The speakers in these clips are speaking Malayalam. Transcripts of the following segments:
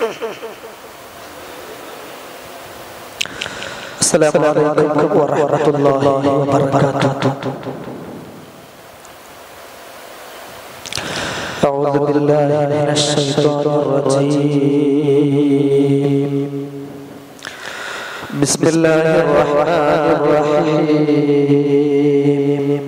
السلام عليكم ورحمة الله وبركاته أعوذ بالله من الشيطان الرجيم بسم الله الرحمن الرحيم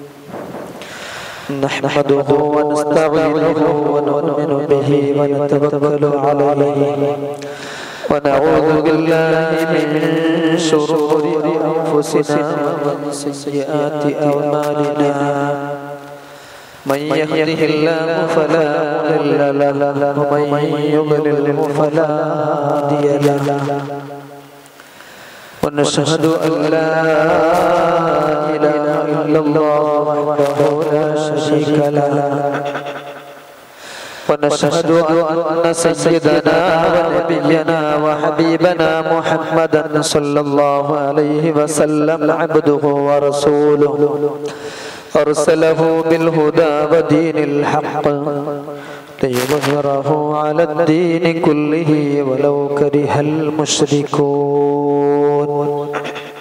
نحمده ونستعينه ونؤمن به ونتوكل عليه ونعوذ بالله من شرور أنفسنا ومن سيئات أعمالنا من يهده الله فلا مضل له ومن يضلله فلا هادي له ونشهد أن لا إله إلا الله وحده لا شريك له ونشهد أن سيدنا ونبينا وحبيبنا محمدا صلى الله عليه وسلم عبده ورسوله أرسله بالهدى ودين الحق ليظهره على الدين كله ولو كره المشركون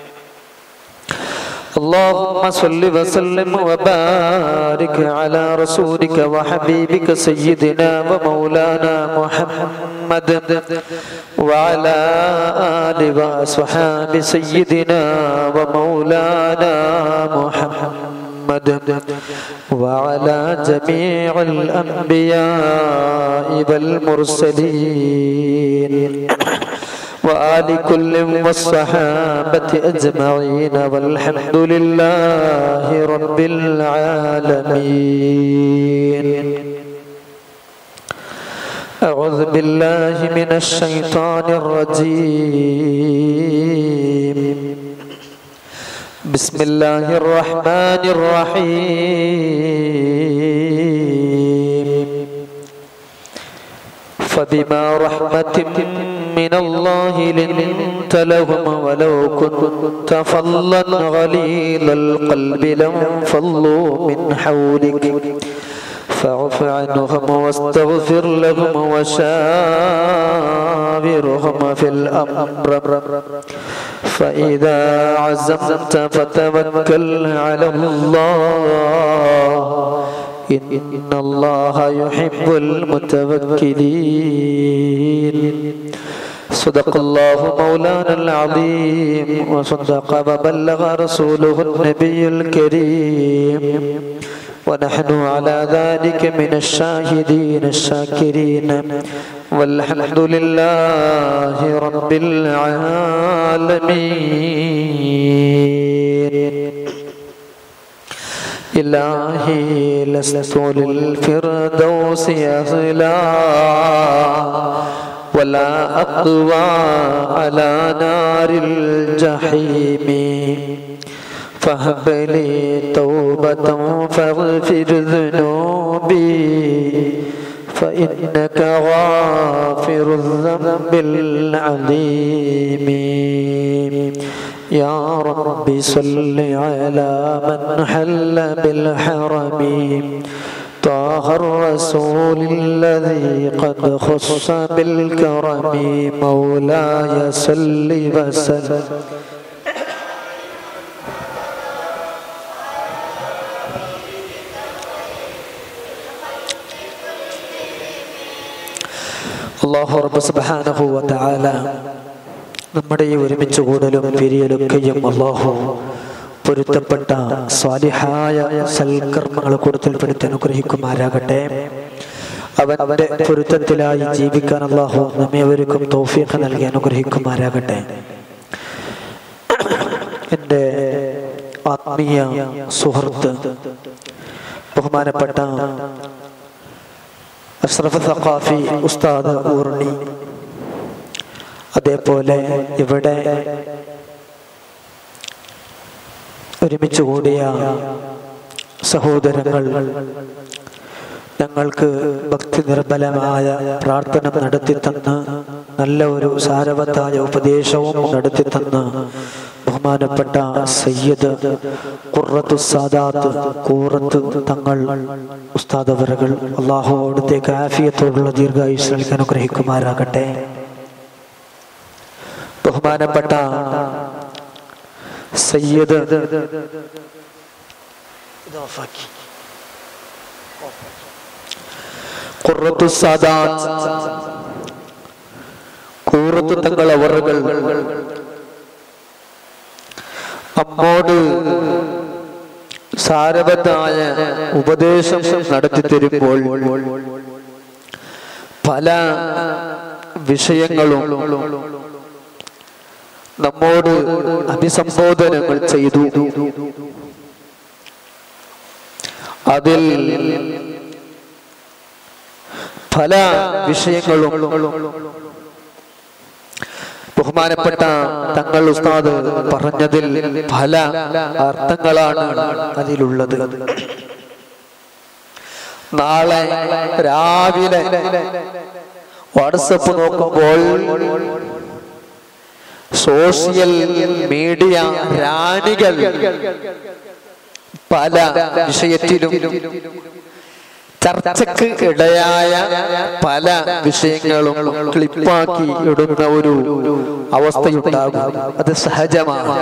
اللهم صل وسلم وبارك على رسولك وحبيبك سيدنا ومولانا محمد وعلى آل وأصحاب سيدنا ومولانا محمد وعلى جميع الأنبياء والمرسلين وآل كل والصحابة أجمعين والحمد لله رب العالمين أعوذ بالله من الشيطان الرجيم بسم الله الرحمن الرحيم فبما رحمة من الله لنت لهم ولو كنت فظا غليظ القلب لانفضوا من حولك فاعف عنهم واستغفر لهم وشاورهم في الأمر فإذا عزمت فتوكل على الله إن الله يحب المتوكلين صدق الله مولانا العظيم وصدق وبلغ رسوله النبي الكريم ونحن على ذلك من الشاهدين الشاكرين والحمد لله رب العالمين إلهي لست للفردوس أهلا ولا أقوى على نار الجحيم فهب لي توبة فاغفر ذنوبي فإنك غافر الذنب العليم يا رب صل على من حل بالحرم طه الرسول الذي قد خص بالكرم مولاي صل وسلم അള്ളാഹു റബ്ബ് സുബ്ഹാനഹു വ തആല നമ്മുടെ ഈ ഒരുമിച്ച് കൂടലും പിരിയലൊക്കെയും അള്ളാഹു പൊരുത്തപ്പെട്ട സ്വാലിഹായ സൽക്കർമ്മങ്ങൾ കൂടുതൽപ്പെടുത്തി അനുഗ്രഹിക്കുമാരാകട്ടെ അവന്റെ പൊരുത്തത്തിലായി ജീവിക്കാൻ അള്ളാഹു നമ്മേവർക്കും തൗഫീഖ് നൽകി അനുഗ്രഹിക്കുമാരാകട്ടെ എൻ്റെ ആത്മീയ സുഹൃത്ത് ബഹുമാനപ്പെട്ട അഷ്റഫ് സഖാഫി ഉസ്താദ് ഊർണി അതേപോലെ ഇവിടെ ഒരുമിച്ച് കൂടിയ സഹോദരങ്ങൾ ഞങ്ങൾക്ക് ഭക്തി നിർബലമായ പ്രാർത്ഥന നടത്തി തന്ന് നല്ല ഒരു സാരവത്തായ ഉപദേശവും നടത്തി തന്ന് ബഹുമാനപ്പെട്ട സയ്യദ് ഖുറത്തു സാദാത്ത് കൂറത്ത് തങ്ങൾ ഉസ്താദ് അവറുകൾ അള്ളാഹു അവിടുത്തേക്ക് ആഫിയത്തോടുള്ള ദീർഘായുസ് നൽകി അനുഗ്രഹിക്കുമാറാകട്ടെ ബഹുമാനപ്പെട്ട സയ്യദ് ഖുറത്തു സാദാത്ത് കൂറത്തു തങ്ങൾ അവറുകൾ അമ്മോട് സാരവത്തായ ഉപദേശം നടത്തി തരുമ്പോൾ പല വിഷയങ്ങളും നമ്മോട് അഭിസംബോധനകൾ ചെയ്തു അതിൽ പല വിഷയങ്ങളും ബഹുമാനപ്പെട്ട തങ്ങൾ ഉസ്താദ് പറഞ്ഞതിൽ പല അർത്ഥങ്ങളാണ് അതിലുള്ളത് നാളെ രാവിലെ വാട്സപ്പ് നോക്കുമ്പോൾ സോഷ്യൽ മീഡിയ റാണികൾ പല വിഷയത്തിലും ചർച്ചക്ക് ഇടയായ പല വിഷയങ്ങളും ക്ലിപ്പാക്കി ഇടുന്ന ഒരു അവസ്ഥയുണ്ടാകും അത് സഹജമാണ്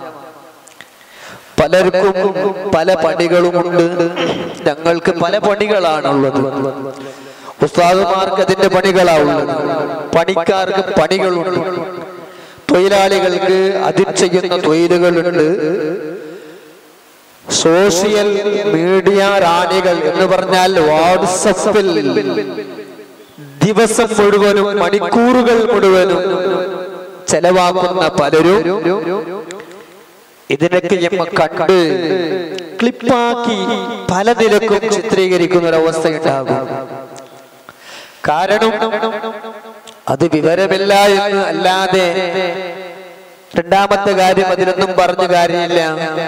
പലർക്കും പല പണികളുമുണ്ട് ഞങ്ങൾക്ക് പല പണികളാണുള്ളത് ഉസ്താദുമാർക്ക് അതിന്റെ പണികളാവുള്ളത് പണിക്കാർക്ക് പണികളുണ്ട് തൊഴിലാളികൾക്ക് അതിൽ ചെയ്യുന്ന തൊഴിലുകളുണ്ട് സോഷ്യൽ മീഡിയ റാണികൾ എന്ന് പറഞ്ഞാൽ വാട്സപ്പിൽ ദിവസം മുഴുവനും മണിക്കൂറുകൾ മുഴുവനും ചെലവാക്കുന്ന പലരും ഇതിനൊക്കെ ഞമ്മ കണ്ട് ക്ലിപ്പാക്കി പല നിലക്കും ചിത്രീകരിക്കുന്ന ഒരു അവസ്ഥ ഉണ്ടാകും കാരണം അത് വിവരമില്ല എന്ന് അല്ലാതെ രണ്ടാമത്തെ കാര്യം അതിലൊന്നും പറഞ്ഞു കാര്യമില്ല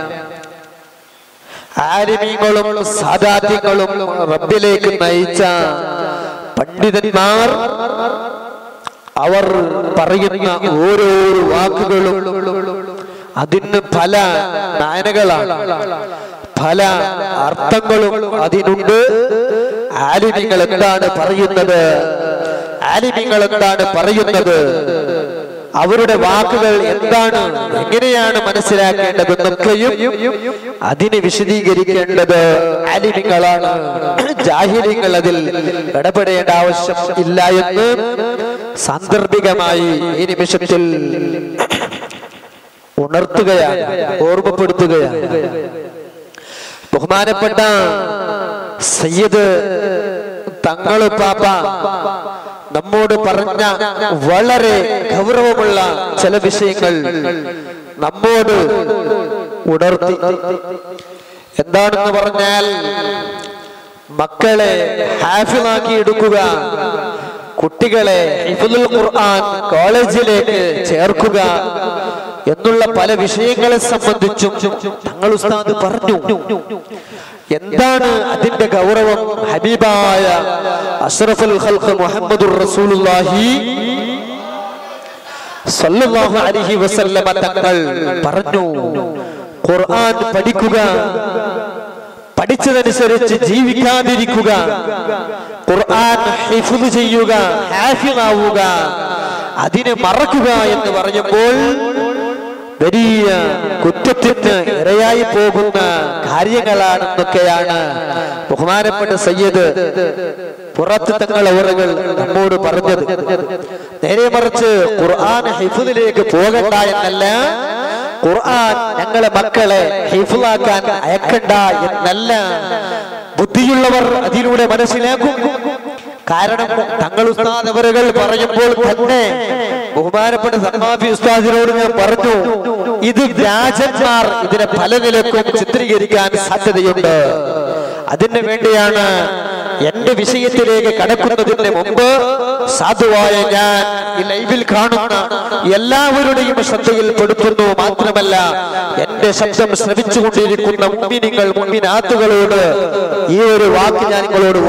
ആലിമീങ്ങളും സാദാത്യങ്ങളും റബ്ബിലേക്ക് നയിച്ച പണ്ഡിതന്മാർ അവർ പറയുന്ന ഓരോ വാക്കുകളും അതിന് പല നായനകളാണ് പല അർത്ഥങ്ങളും അതിനുണ്ട് ആലിമിങ്ങൾ എന്താണ് പറയുന്നത് ആലിമിങ്ങൾ എന്താണ് പറയുന്നത് അവരുടെ വാക്കുകൾ എന്താണ് എങ്ങനെയാണ് മനസ്സിലാക്കേണ്ടതെന്നൊക്കെയും അതിന് വിശദീകരിക്കേണ്ടത് ആലിമിങ്ങളാണ് ജാഹിലിങ്ങൾ അതിൽ ഇടപെടേണ്ട ആവശ്യം ഇല്ല എന്ന് സാന്ദർഭികമായി ഈ നിമിഷത്തിൽ ഉണർത്തുകയാണ് ഓർമ്മപ്പെടുത്തുകയാണ് ബഹുമാനപ്പെട്ട സയ്യിദ് തങ്ങള് പാപ്പ നമ്മോട് പറഞ്ഞ വളരെ ഗൗരവമുള്ള ചില വിഷയങ്ങൾ നമ്മോട് ഉണർത്തി എന്താണെന്ന് പറഞ്ഞാൽ മക്കളെ ഹാഫിളാക്കി എടുക്കുക കുട്ടികളെ ഹിഫുൽ ഖുർആൻ കോളേജിലേക്ക് ചേർക്കുക എന്നുള്ള പല വിഷയങ്ങളെ സംബന്ധിച്ചും തങ്ങൾ ഉസ്താദ് പറഞ്ഞു എന്താണ് അതിന്റെ ഗൗരവം ഹബീബായ അഷ്റഫുൽ ഖൽഖ് മുഹമ്മദുർ റസൂലുള്ളാഹി സല്ലല്ലാഹു അലൈഹി വസല്ലമ തങ്ങൾ പറഞ്ഞു ഖുർആൻ പഠിക്കുക പഠിച്ചതനുസരിച്ച് ജീവിക്കാതിരിക്കുക ഖുർആൻ ഹിഫ്ദ് ചെയ്യുക ഹാഫിളാവുക അതിനെ മറക്കുക എന്ന് പറഞ്ഞപ്പോൾ വലിയ കുറ്റത്തിന് ഇരയായി പോകുന്ന കാര്യങ്ങളാണെന്നൊക്കെയാണ് ബഹുമാനപ്പെട്ട സയ്യദ് പുറത്ത് തങ്ങളെ ഉറകൾ നമ്മോട് പറഞ്ഞത് നേരെ മറിച്ച് ഖുർആൻ ഹിഫുദിലേക്ക് പോകണ്ട എന്നല്ല ഖുർആൻ ഞങ്ങളെ മക്കളെ ഹിഫുലാക്കാൻ അയക്കണ്ട എന്നല്ല ബുദ്ധിയുള്ളവർ അതിലൂടെ മനസ്സിലാക്കും കാരണം തങ്ങൾ ഉസ്താദ് അവരുകൾ പറയുമ്പോൾ തന്നെ ബഹുമാനപ്പെട്ട സമ്മാഫി ഉസ്താദിനോട് ഞാൻ പറഞ്ഞു ഇത് വ്യാജന്മാർ ഇതിനെ പല നിലക്കും ചിത്രീകരിക്കാൻ സാധ്യതയുണ്ട് അതിനു വേണ്ടിയാണ് എന്റെ വിഷയത്തിലേക്ക് കടക്കുന്നതിന് മുമ്പ് സാധുവായ ഞാൻ ഈ ലൈവിൽ കാണുന്ന എല്ലാവരുടെയും ശ്രദ്ധയിൽപ്പെടുത്തുന്നു മാത്രമല്ല എന്റെ ശബ്ദം ശ്രമിച്ചുകൊണ്ടിരിക്കുന്ന മുമ്പിനിങ്ങൾ മുമ്പിനാത്തുകളോട് ഈ ഒരു വാക്ക് ഞാൻ നിങ്ങളോട്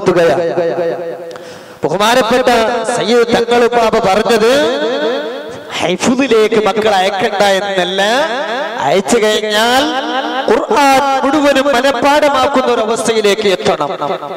ഓർമ്മപ്പെടുത്തുകയാണ് ബഹുമാനപ്പെട്ട സയ്യിദ് തങ്ങൾ ബാബ പറഞ്ഞത് ഹൈഫുദിലേക്ക് മക്കൾ അയക്കണ്ട എന്നല്ല അയച്ചു കഴിഞ്ഞാൽ ഖുർആൻ മുഴുവനും മനഃപ്പാടമാക്കുന്ന ഒരു അവസ്ഥയിലേക്ക് എത്തണം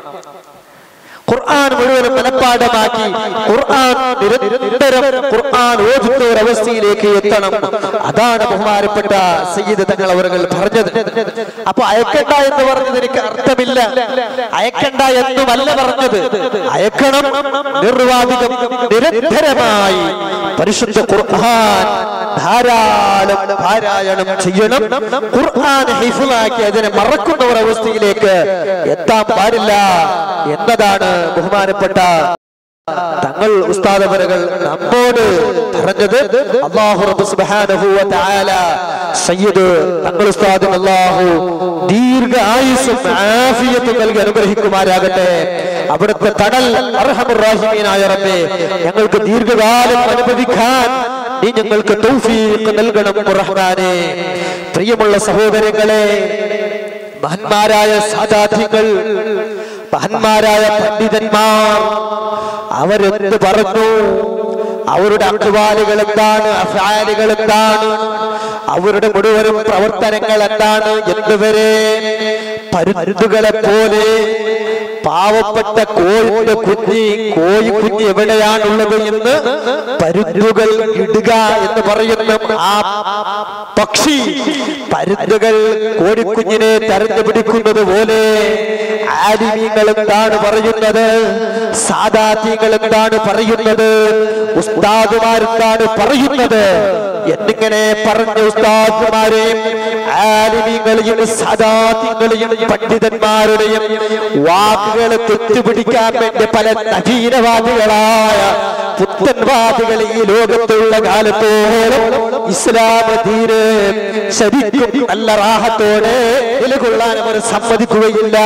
ഖുർആൻ മുഴുവനും മനഃപ്പാടമാക്കി ഖുർആൻ നിരന്തരം ഖുർആൻ ഓതുന്ന ഒരു അവസ്ഥയിലേക്ക് എത്തണം അതാണ് ബഹുമാനപ്പെട്ട സയ്യിദ് തങ്ങൾ അവർ പറഞ്ഞത് അപ്പൊ അയക്കണ്ട എന്ന് പറഞ്ഞത് എനിക്ക് അർത്ഥമില്ല അയക്കണ്ട എന്നുമല്ല പറഞ്ഞത് അയക്കണം നിർവാധികം നിരന്തരമായി പരിശുദ്ധ ഖുർആൻ ധാരാളം പാരായണം ചെയ്യണം ഖുർആൻ ഹിഫുലാക്കി അതിനെ മറക്കുന്ന ഒരു അവസ്ഥയിലേക്ക് എത്താൻ പാടില്ല എന്നതാണ് ബഹുമാനപ്പെട്ട തങ്ങൾ ഉസ്താദവരകൾ നമ്മോട് പറഞ്ഞത് അള്ളാഹു റബ്ബ് സുബ്ഹാനഹു വ തആല സയ്യിദ് തങ്ങൾ ഉസ്താദിന് അള്ളാഹു ദീർഘ ആയുസ്സും ആഫിയത്തും നൽകി അനുഗ്രഹിക്കുമാരാകട്ടെ അവിടുത്തെ തണൽ അർഹമുറാഹിമീനായ റബ്ബേ ഞങ്ങൾക്ക് ദീർഘകാലം അനുഭവിക്കാൻ നീ ഞങ്ങൾക്ക് തൗഫീഖ് നൽകണം റഹ്മാനെ പ്രിയമുള്ള സഹോദരങ്ങളെ മഹന്മാരായ സാദാത്യങ്ങൾ മഹന്മാരായ പണ്ഡിതന്മാർ അവരെന്ത് പറഞ്ഞു അവരുടെ അക്വാലുകൾ എന്താണ് അഫാലുകൾ എന്താണ് അവരുടെ മുഴുവനും പ്രവർത്തനങ്ങൾ എന്താണ് എന്തുവരെ പരുന്തുകളെ പോലെ പാവപ്പെട്ട കോഴിയുടെ കുഞ്ഞി കോഴി കുഞ്ഞ് എവിടെയാണുള്ളത് എന്ന് പരുന്തുകൾ ഇടുക എന്ന് പറയുന്ന ആ പക്ഷി പരുന്തുകൾ കോഴിക്കുഞ്ഞിനെ തെരഞ്ഞു പിടിക്കുന്നത് പോലെ ആലിമീങ്ങൾ എന്താണ് പറയുന്നത് സാദാത്യങ്ങൾ എന്താണ് പറയുന്നത് ഉസ്താദുമാരെന്താണ് പറയുന്നത് എന്നിങ്ങനെ പറഞ്ഞ ഉസ്താദുമാരെയും ആലിമീങ്ങളെയും സദാത്യങ്ങളെയും പണ്ഡിതന്മാരുടെയും വാക്കുകളെ തെറ്റുപിടിക്കാൻ വേണ്ടി പല നവീനവാദികളായ പുത്തൻവാദികൾ ഈ ലോകത്തുള്ള കാലത്തോളം ഇസ്ലാം തീരെ ശരിക്കും നല്ല റാഹത്തോടെ നിലകൊള്ളാൻ അവർ സമ്മതിക്കുകയില്ല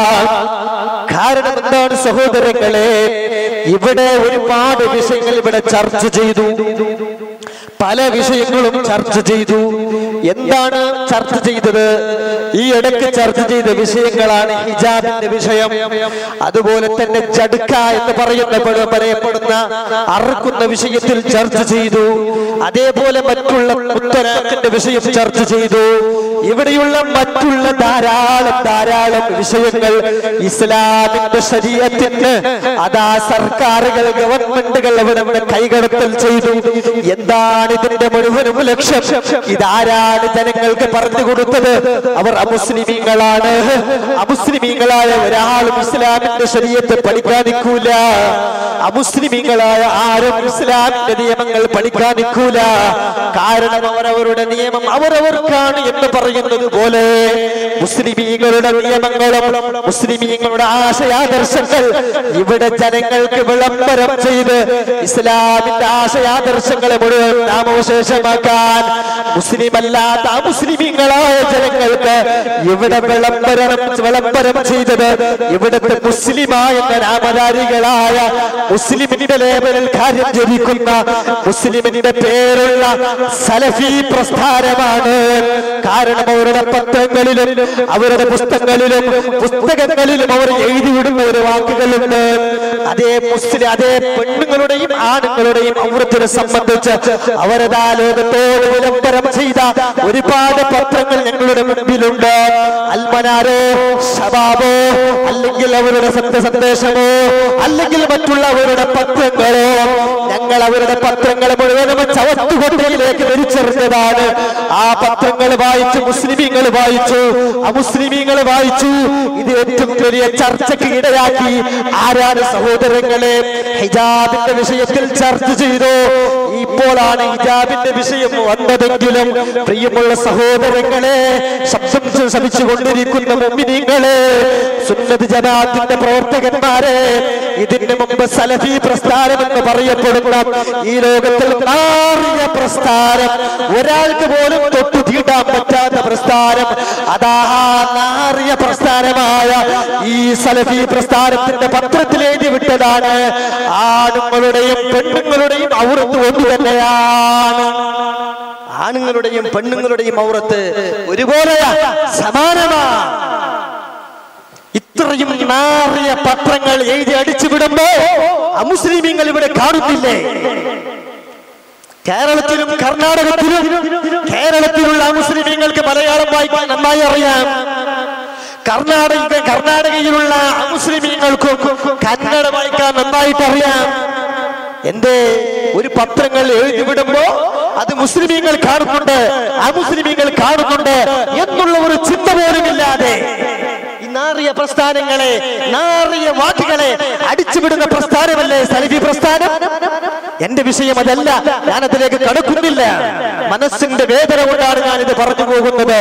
കാരണം എന്താണ് സഹോദരങ്ങളെ ഇവിടെ ഒരുപാട് വിഷയങ്ങൾ ഇവിടെ ചർച്ച ചെയ്തു പല വിഷയങ്ങളും ചർച്ച ചെയ്തു എന്താണ് ചർച്ച ചെയ്തത് ഈ ഇടയ്ക്ക് ചർച്ച ചെയ്ത വിഷയങ്ങളാണ് ഹിജാബിന്റെ വിഷയം അതുപോലെ തന്നെ ചടുക്ക എന്ന് പറയുന്ന പെട- പറയപ്പെടുന്ന അറുക്കുന്ന വിഷയത്തിൽ ചർച്ച ചെയ്തു അതേപോലെ മറ്റുള്ള മുത്തലാഖിന്റെ വിഷയം ചർച്ച ചെയ്തു ഇവിടെയുള്ള മറ്റുള്ള ധാരാളം ധാരാളം വിഷയങ്ങൾ ഇസ്ലാമിന്റെ ശരീരത്തിന് അതാ സർക്കാരുകൾ ഗവൺമെന്റുകൾ അവിടെ ഇവിടെ കൈകടത്തൽ ചെയ്തു എന്താണ് ഇതിന്റെ മുഴുവനും ലക്ഷ്യം ഇതാരാണ് ജനങ്ങൾക്ക് പറഞ്ഞു കൊടുത്തത് അവർ അമുസ്ലിമീങ്ങളാണ് അമുസ്ലിമീങ്ങളായ ഒരാളും ഇസ്ലാമിന്റെ ശരീരത്തെ പഠിക്കാൻ നിൽക്കൂല അമുസ്ലിമീങ്ങളായ ആരും ഇസ്ലാമിന്റെ നിയമങ്ങൾ പഠിക്കാൻ നിൽക്കൂല കാരണം അവരവരുടെ നിയമം അവരവർക്കാണ് എന്ന് പറയുന്നത് പോലെ മുസ്ലിമീങ്ങളുടെ നിയമങ്ങളും മുസ്ലിമീങ്ങളുടെ ആശയാദർശങ്ങൾ ഇവിടെ ജനങ്ങൾക്ക് വിളംബരം ചെയ്ത് ഇസ്ലാമിന്റെ ആശയാദർശങ്ങളെ മുഴുവൻ നാമവിശേഷമാക്കാൻ മുസ്ലിം അല്ലാത്ത അമുസ്ലിമീങ്ങളായ ജനങ്ങൾക്ക് ഇവിടെ വിളംബരം വിളംബരം ചെയ്തത് ഇവിടുത്തെ മുസ്ലിമായ നാമധാരികളായ മുസ്ലിമിന്റെ ലേബലിൽ കാര്യം ജനിക്കുന്ന മുസ്ലിമിന്റെ പേരുള്ള സലഫി പ്രസ്ഥാനമാണ് കാരണം അവരുടെ പത്രങ്ങളിലും അവരുടെ പുസ്തകങ്ങളിലും പുസ്തകങ്ങളിലും അവർ എഴുതിവിടുന്ന ഒരു വാക്കുകളുണ്ട് അതേ മുസ്ലിം അതേ പെണ്ണുങ്ങളുടെയും ആണുങ്ങളുടെയും ഔറത്തിനെ സംബന്ധിച്ച് അവരതാ ലോകത്തോട് വിളംബരം ചെയ്ത ഒരുപാട് പത്രങ്ങൾ ഞങ്ങളുടെ മുൻപിലുണ്ട് അൽമനാരോ ഷബാബോ അല്ലെങ്കിൽ അവരുടെ സത്യസന്ദേശമോ അല്ലെങ്കിൽ മറ്റുള്ളവരുടെ പത്രങ്ങളോ ഞങ്ങൾ അവരുടെ പത്രങ്ങൾ മുഴുവനും ചവത്തുകൊട്ടയിലേക്ക് ധരിച്ചെറിഞ്ഞതാണ് ആ പത്രങ്ങൾ വായിച്ചു മുസ്ലിമീങ്ങൾ വായിച്ചു അമുസ്ലിമീങ്ങൾ വായിച്ചു ഇത് ഏറ്റവും വലിയ ചർച്ചയ്ക്ക് ഇടയാക്കി ആരാണ് സഹോദരങ്ങളെ ഹിജാബിന്റെ വിഷയത്തിൽ ചർച്ച ചെയ്തു ഇപ്പോഴാണ് ഹിജാബിന്റെ വിഷയം വന്നതെങ്കിലും പ്രിയമുള്ള സഹോദരങ്ങളെ ശബ്ദം ശമിച്ചു കൊണ്ടിരിക്കുന്ന മുമ്പിനിങ്ങളെ സുന്നത്ത് ജമാഅത്തിന്റെ പ്രവർത്തകന്മാരെ ഇതിന് മുമ്പ് സലഫി പ്രസ്ഥാനം എന്ന് പറയപ്പെടുന്ന ഈ ലോകത്തിൽ മാറിയ പ്രസ്ഥാനം ഒരാൾക്ക് പോലും തൊട്ടു തീണ്ടാൻ പറ്റാത്ത പ്രസ്ഥാനം അതാ നാറിയ പ്രസ്ഥാനമായ ഈ സലഫി പ്രസ്ഥാനത്തിന്റെ പത്രത്തിൽ എഴുതി വിട്ടതാണ് ആണുങ്ങളുടെയും പെണ്ണുങ്ങളുടെയും ഔറത്ത് ഒന്ന് തന്നെയാണ് ആണുങ്ങളുടെയും പെണ്ണുങ്ങളുടെയും ഔറത്ത് ഒരുപോലെയാ സമാനമാണ് ഇത്രയും നാറിയ പത്രങ്ങൾ എഴുതി അടിച്ചു വിടുമ്പോ അമുസ്ലിമീങ്ങൾ ഇവിടെ കാണുന്നില്ലേ കേരളത്തിലും കർണാടകത്തിലും കേരളത്തിലുള്ള മുസ്ലിമീങ്ങൾക്ക് മലയാളം വായിക്കാൻ നന്നായി അറിയാം കർണാടക കർണാടകയിലുള്ള മുസ്ലിമീങ്ങൾക്കും കന്നഡ വായിക്കാൻ നന്നായിട്ട് അറിയാം എന്റെ ഒരു പത്രങ്ങൾ എഴുതി വിടുമ്പോ അത് മുസ്ലിമീങ്ങൾ കാണുന്നുണ്ട് അമുസ്ലിമീങ്ങൾ കാണുന്നുണ്ട് എന്നുള്ള ഒരു ചിന്ത പോലുമില്ലാതെ ഈ നാറിയ പ്രസ്ഥാനങ്ങളെ നാറിയ വാക്കുകളെ അടിച്ചുവിടുന്ന പ്രസ്ഥാനമല്ലേ സലഫി പ്രസ്ഥാനം എന്റെ വിഷയം അതല്ല ഞാൻ അതിലേക്ക് കടക്കുന്നില്ല മനസ്സിന്റെ വേദന കൊണ്ടാണ് ഞാൻ ഇത് പറഞ്ഞു പോകുന്നത്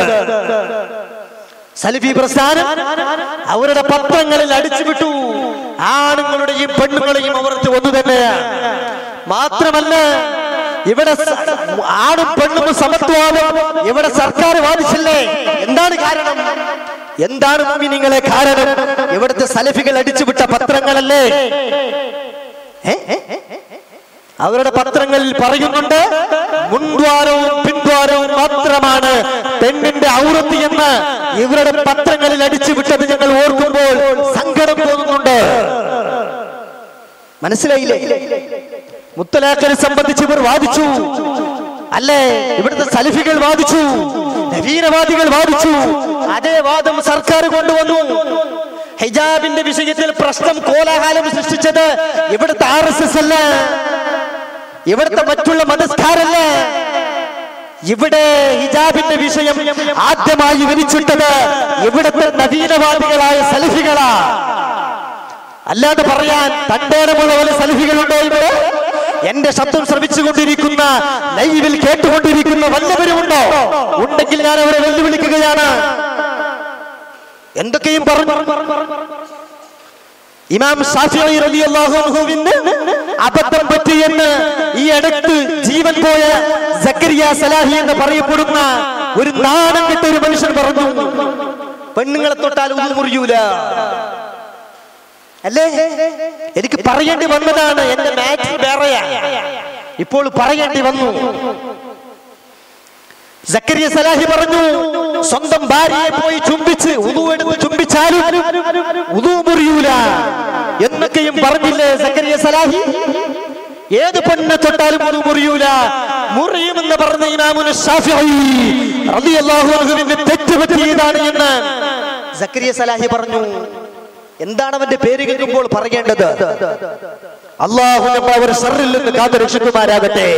സലഫി പ്രസ്ഥാനം അവരുടെ പത്രങ്ങളിൽ അടിച്ചുവിട്ടു ആണുങ്ങളുടെയും പെണ്ണുങ്ങളെയും അവർക്ക് ഒന്നു തന്നെയാണ് മാത്രമല്ല ഇവിടെ സ- ആണും പെണ്ണും സമത്വമാവും ഇവിടെ സർക്കാർ വാദിച്ചില്ലേ എന്താണ് കാരണം എന്താണ് നിങ്ങളെ കാരണം ഇവിടുത്തെ സലഫികൾ അടിച്ചുവിട്ട പത്രങ്ങളല്ലേ ഏ? അവരുടെ പത്രങ്ങളിൽ പറയുന്നുണ്ട് മുൻദ്വാരവും പിൻദ്വാരവും മാത്രമാണ് പെണ്ണിന്റെ ഔറത്ത് എന്ന് ഇവരുടെ പത്രങ്ങളിൽ അടിച്ചുവിട്ടത് ഞങ്ങൾ ഓർക്കുമ്പോൾ സങ്കടം തോന്നുന്നുണ്ട് മനസ്സിലായില്ലേ മുത്തലാഖിനെ സംബന്ധിച്ച് ഇവർ വാദിച്ചു അല്ലേ ഇവിടുത്തെ സലിഫികൾ വാദിച്ചു നവീനവാദികൾ വാദിച്ചു അതേ വാദം സർക്കാർ കൊണ്ടുവന്നു ഹിജാബിന്റെ വിഷയത്തിൽ പ്രശ്നം കോലാഹലം സൃഷ്ടിച്ചത് ഇവിടുത്തെ ആർ എസ് എസ് അല്ല ഇവിടുത്തെ മറ്റുള്ള മതസ്ഥാരല്ല ഇവിടെ ഹിജാബിന്റെ വിഷയം ആദ്യമായി വിരിച്ചിട്ടത് ഇവിടുത്തെ നവീനവാദികളായ സലിഫികളാ അല്ലാതെ പറയാൻ തണ്ടേടമുള്ള പോലെ സലിഫികളുണ്ടോ ഇവിടെ എന്റെ ശബ്ദം ശ്രമിച്ചുകൊണ്ടിരിക്കുന്ന ലൈവിൽ കേട്ടുകൊണ്ടിരിക്കുന്ന വല്ലവരുമുണ്ടോ ഉണ്ടെങ്കിൽ ഞാൻ അവരെ വെല്ലുവിളിക്കുകയാണ് എന്തൊക്കെയും പറഞ്ഞു ഇമാം ഷാഫിഈ റളിയല്ലാഹു അൻഹുവിന് അബദ്ധം പറ്റിയെന്ന് ഈ അടുത്ത് ജീവൻ പോയ സക്കരിയ സലാഹി എന്ന് പറയപ്പെടുന്ന ഒരു നാണം കെട്ട ഒരു മനുഷ്യൻ പറഞ്ഞു പെണ്ണുങ്ങളെ തൊട്ടാൽ ഉതു മുറിയൂല അല്ലേ എനിക്ക് പറയേണ്ടി വന്നതാണ് എന്റെ മാച്ച് വേറെയാ ഇപ്പോൾ പറയേണ്ടി വന്നു സക്കരിയ സലാഹി പറഞ്ഞു സ്വന്തം ഭാര്യയെ പോയി ചുംബിച്ച് ഉതു എടുത്ത് ചുംബിച്ചാലും ഉതു മുറിയൂല എന്നൊക്കെയും പറഞ്ഞില്ലേ സക്കരിയ സലാഹി ഏത് പെണ്ണിനെ തൊട്ടാലും ഉതു മുറിയൂല മുറിയുമെന്ന് പറഞ്ഞ ഇമാമുന ഷാഫിഈ റളിയല്ലാഹു അൻഹുവിന് തെറ്റ് പറ്റിയതാണ് എന്ന് സക്കരിയ സലാഹി പറഞ്ഞു എന്താണ് അവന്റെ പേര് കേൾക്കുമ്പോൾ പറയേണ്ടത് അള്ളാഹു നമ്മളെ അവർ ഷറിൽ നിന്ന് കാത്തു രക്ഷിക്കുമാരാകട്ടെ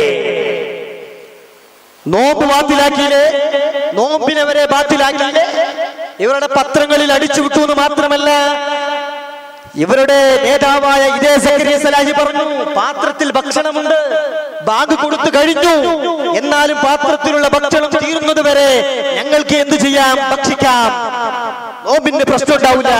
നോമ്പ് ബാത്തിലാക്കിയില്ലേ നോമ്പിനവരെ ബാത്തിലാക്കിയില്ലേ ഇവരുടെ പത്രങ്ങളിൽ അടിച്ചു വിട്ടു എന്ന് മാത്രമല്ല ഇവരുടെ നേതാവായ ഇതേ സക്കരിയ സലാഹി പറഞ്ഞു പാത്രത്തിൽ ഭക്ഷണമുണ്ട് ബാങ്ക് കൊടുത്തു കഴിഞ്ഞു എന്നാലും പാത്രത്തിലുള്ള ഭക്ഷണം തീരുന്നത് വരെ ഞങ്ങൾക്ക് എന്ത് ചെയ്യാം ഭക്ഷിക്കാം നോമ്പിന്റെ പ്രശ്നം ഉണ്ടാവില്ല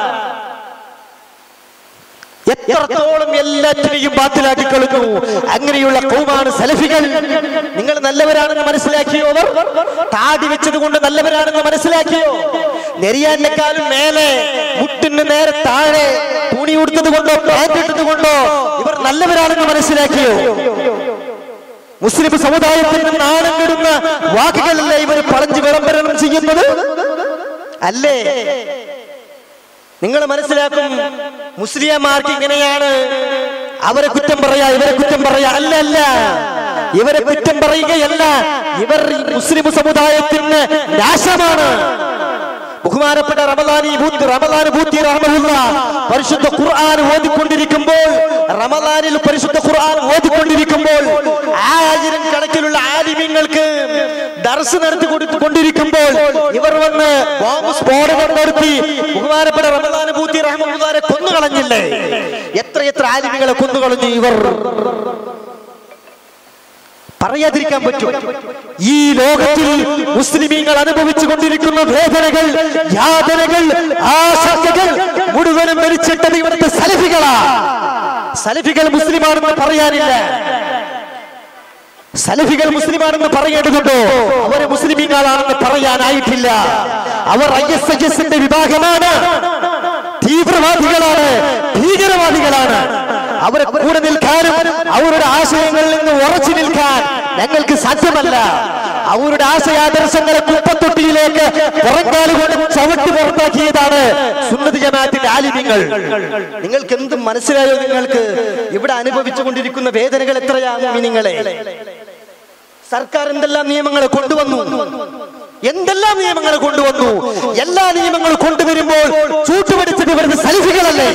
എത്രത്തോളം എല്ലാറ്റിനെയും ബാത്തിലാക്കി കളഞ്ഞു അങ്ങനെയുള്ള കൗമാണ് സലഫികൾ നിങ്ങൾ നല്ലവരാണെന്ന് മനസ്സിലാക്കിയോ അവർ താടി വെച്ചത് കൊണ്ട് നല്ലവരാണെന്ന് മനസ്സിലാക്കിയോ നെരിയാനേക്കാളും മേലെ മുട്ടിന് നേരെ താഴെ തുണി ഉടുത്തത് കൊണ്ടോ പാൻറ് ഇട്ടത് കൊണ്ടോ ഇവർ നല്ലവരാണെന്ന് മനസ്സിലാക്കിയോ മുസ്ലിം സമുദായത്തിന് നാണം കെടുന്ന വാക്കുകളല്ലേ ഇവർ പറഞ്ഞു വിളംബരം ചെയ്യുന്നത് അല്ലേ നിങ്ങൾ മനസ്സിലാക്കും മുസ്ലിംമാർക്ക് ഇങ്ങനെയാണ് അവരെ കുറ്റം പറയാ ഇവരെ കുറ്റം പറയാ അല്ല അല്ല ഇവരെ കുറ്റം പറയുകയല്ല ഇവർ ഈ മുസ്ലിം സമുദായത്തിന് നാശമാണ് ബഹുമാനപ്പെട്ട റമദാനി ബൂത്ത് റമദാൻ ബൂത്തി റഹ്മഹുല്ല പരിശുദ്ധ ഖുർആൻ ഓതിക്കൊണ്ടിരിക്കുമ്പോൾ റമദാനിൽ പരിശുദ്ധ ഖുർആൻ ഓതിക്കൊണ്ടിരിക്കുമ്പോൾ ആയിരം കണക്കിലുള്ള ആലിമ്യങ്ങൾക്ക് ദർസ് നടത്തി കൊടുത്തു കൊണ്ടിരിക്കുമ്പോൾ ഇവർ വന്ന് ബോംബ് സ്ഫോടനം നടത്തി ബഹുമാനപ്പെട്ട റമദാൻ ബൂത്തി റഹ്മുല്ലാരെ കൊന്നുകളഞ്ഞില്ലേ എത്ര എത്ര ആലിമ്യങ്ങളെ കൊന്നുകളഞ്ഞു ഇവർ പറയാതിരിക്കാൻ പറ്റും ഈ ലോകത്തിൽ മുസ്ലിമീങ്ങൾ അനുഭവിച്ചു കൊണ്ടിരിക്കുന്ന വേദനകൾ യാതനകൾ ആശങ്കകൾ മുഴുവനും മരിച്ചിട്ടത് ഇവിടുത്തെ സലഫികളാ സലഫികൾ മുസ്ലിമാണെന്ന് പറയാനില്ല സലഫികൾ മുസ്ലിമാണെന്ന് പറയേണ്ടതുണ്ടോ അവരെ മുസ്ലിമീങ്ങളാണെന്ന് പറയാനായിട്ടില്ല അവർ ഐ എസ് ഐ എസിന്റെ വിഭാഗമാണ് തീവ്രവാദികളാണ് ഭീകരവാദികളാണ് അവരെ കൂടെ നിൽക്കാനും അവരുടെ ആശയങ്ങളിൽ നിന്ന് ഉറച്ചു നിൽക്കാൻ ഞങ്ങൾക്ക് സാധ്യമല്ല അവരുടെ ആശയാദർശങ്ങളെ കുപ്പത്തൊട്ടിയിലേക്ക് പുറങ്കാല് കൊണ്ട് ചവിട്ടി പുറത്താക്കിയതാണ് സുന്നതി ജമാഅത്തിന്റെ ആലിമ്യങ്ങൾ നിങ്ങൾക്ക് എന്ത് മനസ്സിലായോ നിങ്ങൾക്ക് ഇവിടെ അനുഭവിച്ചു കൊണ്ടിരിക്കുന്ന വേദനകൾ എത്രയാണ് നിങ്ങളെ സർക്കാർ എന്തെല്ലാം നിയമങ്ങൾ കൊണ്ടുവന്നു എന്തെല്ലാം നിയമങ്ങൾ കൊണ്ടുവന്നു എല്ലാ നിയമങ്ങളും കൊണ്ടുവരുമ്പോൾ ചൂട്ടുപിടിച്ചത് ഇവരുടെ സലിഫികളല്ലേ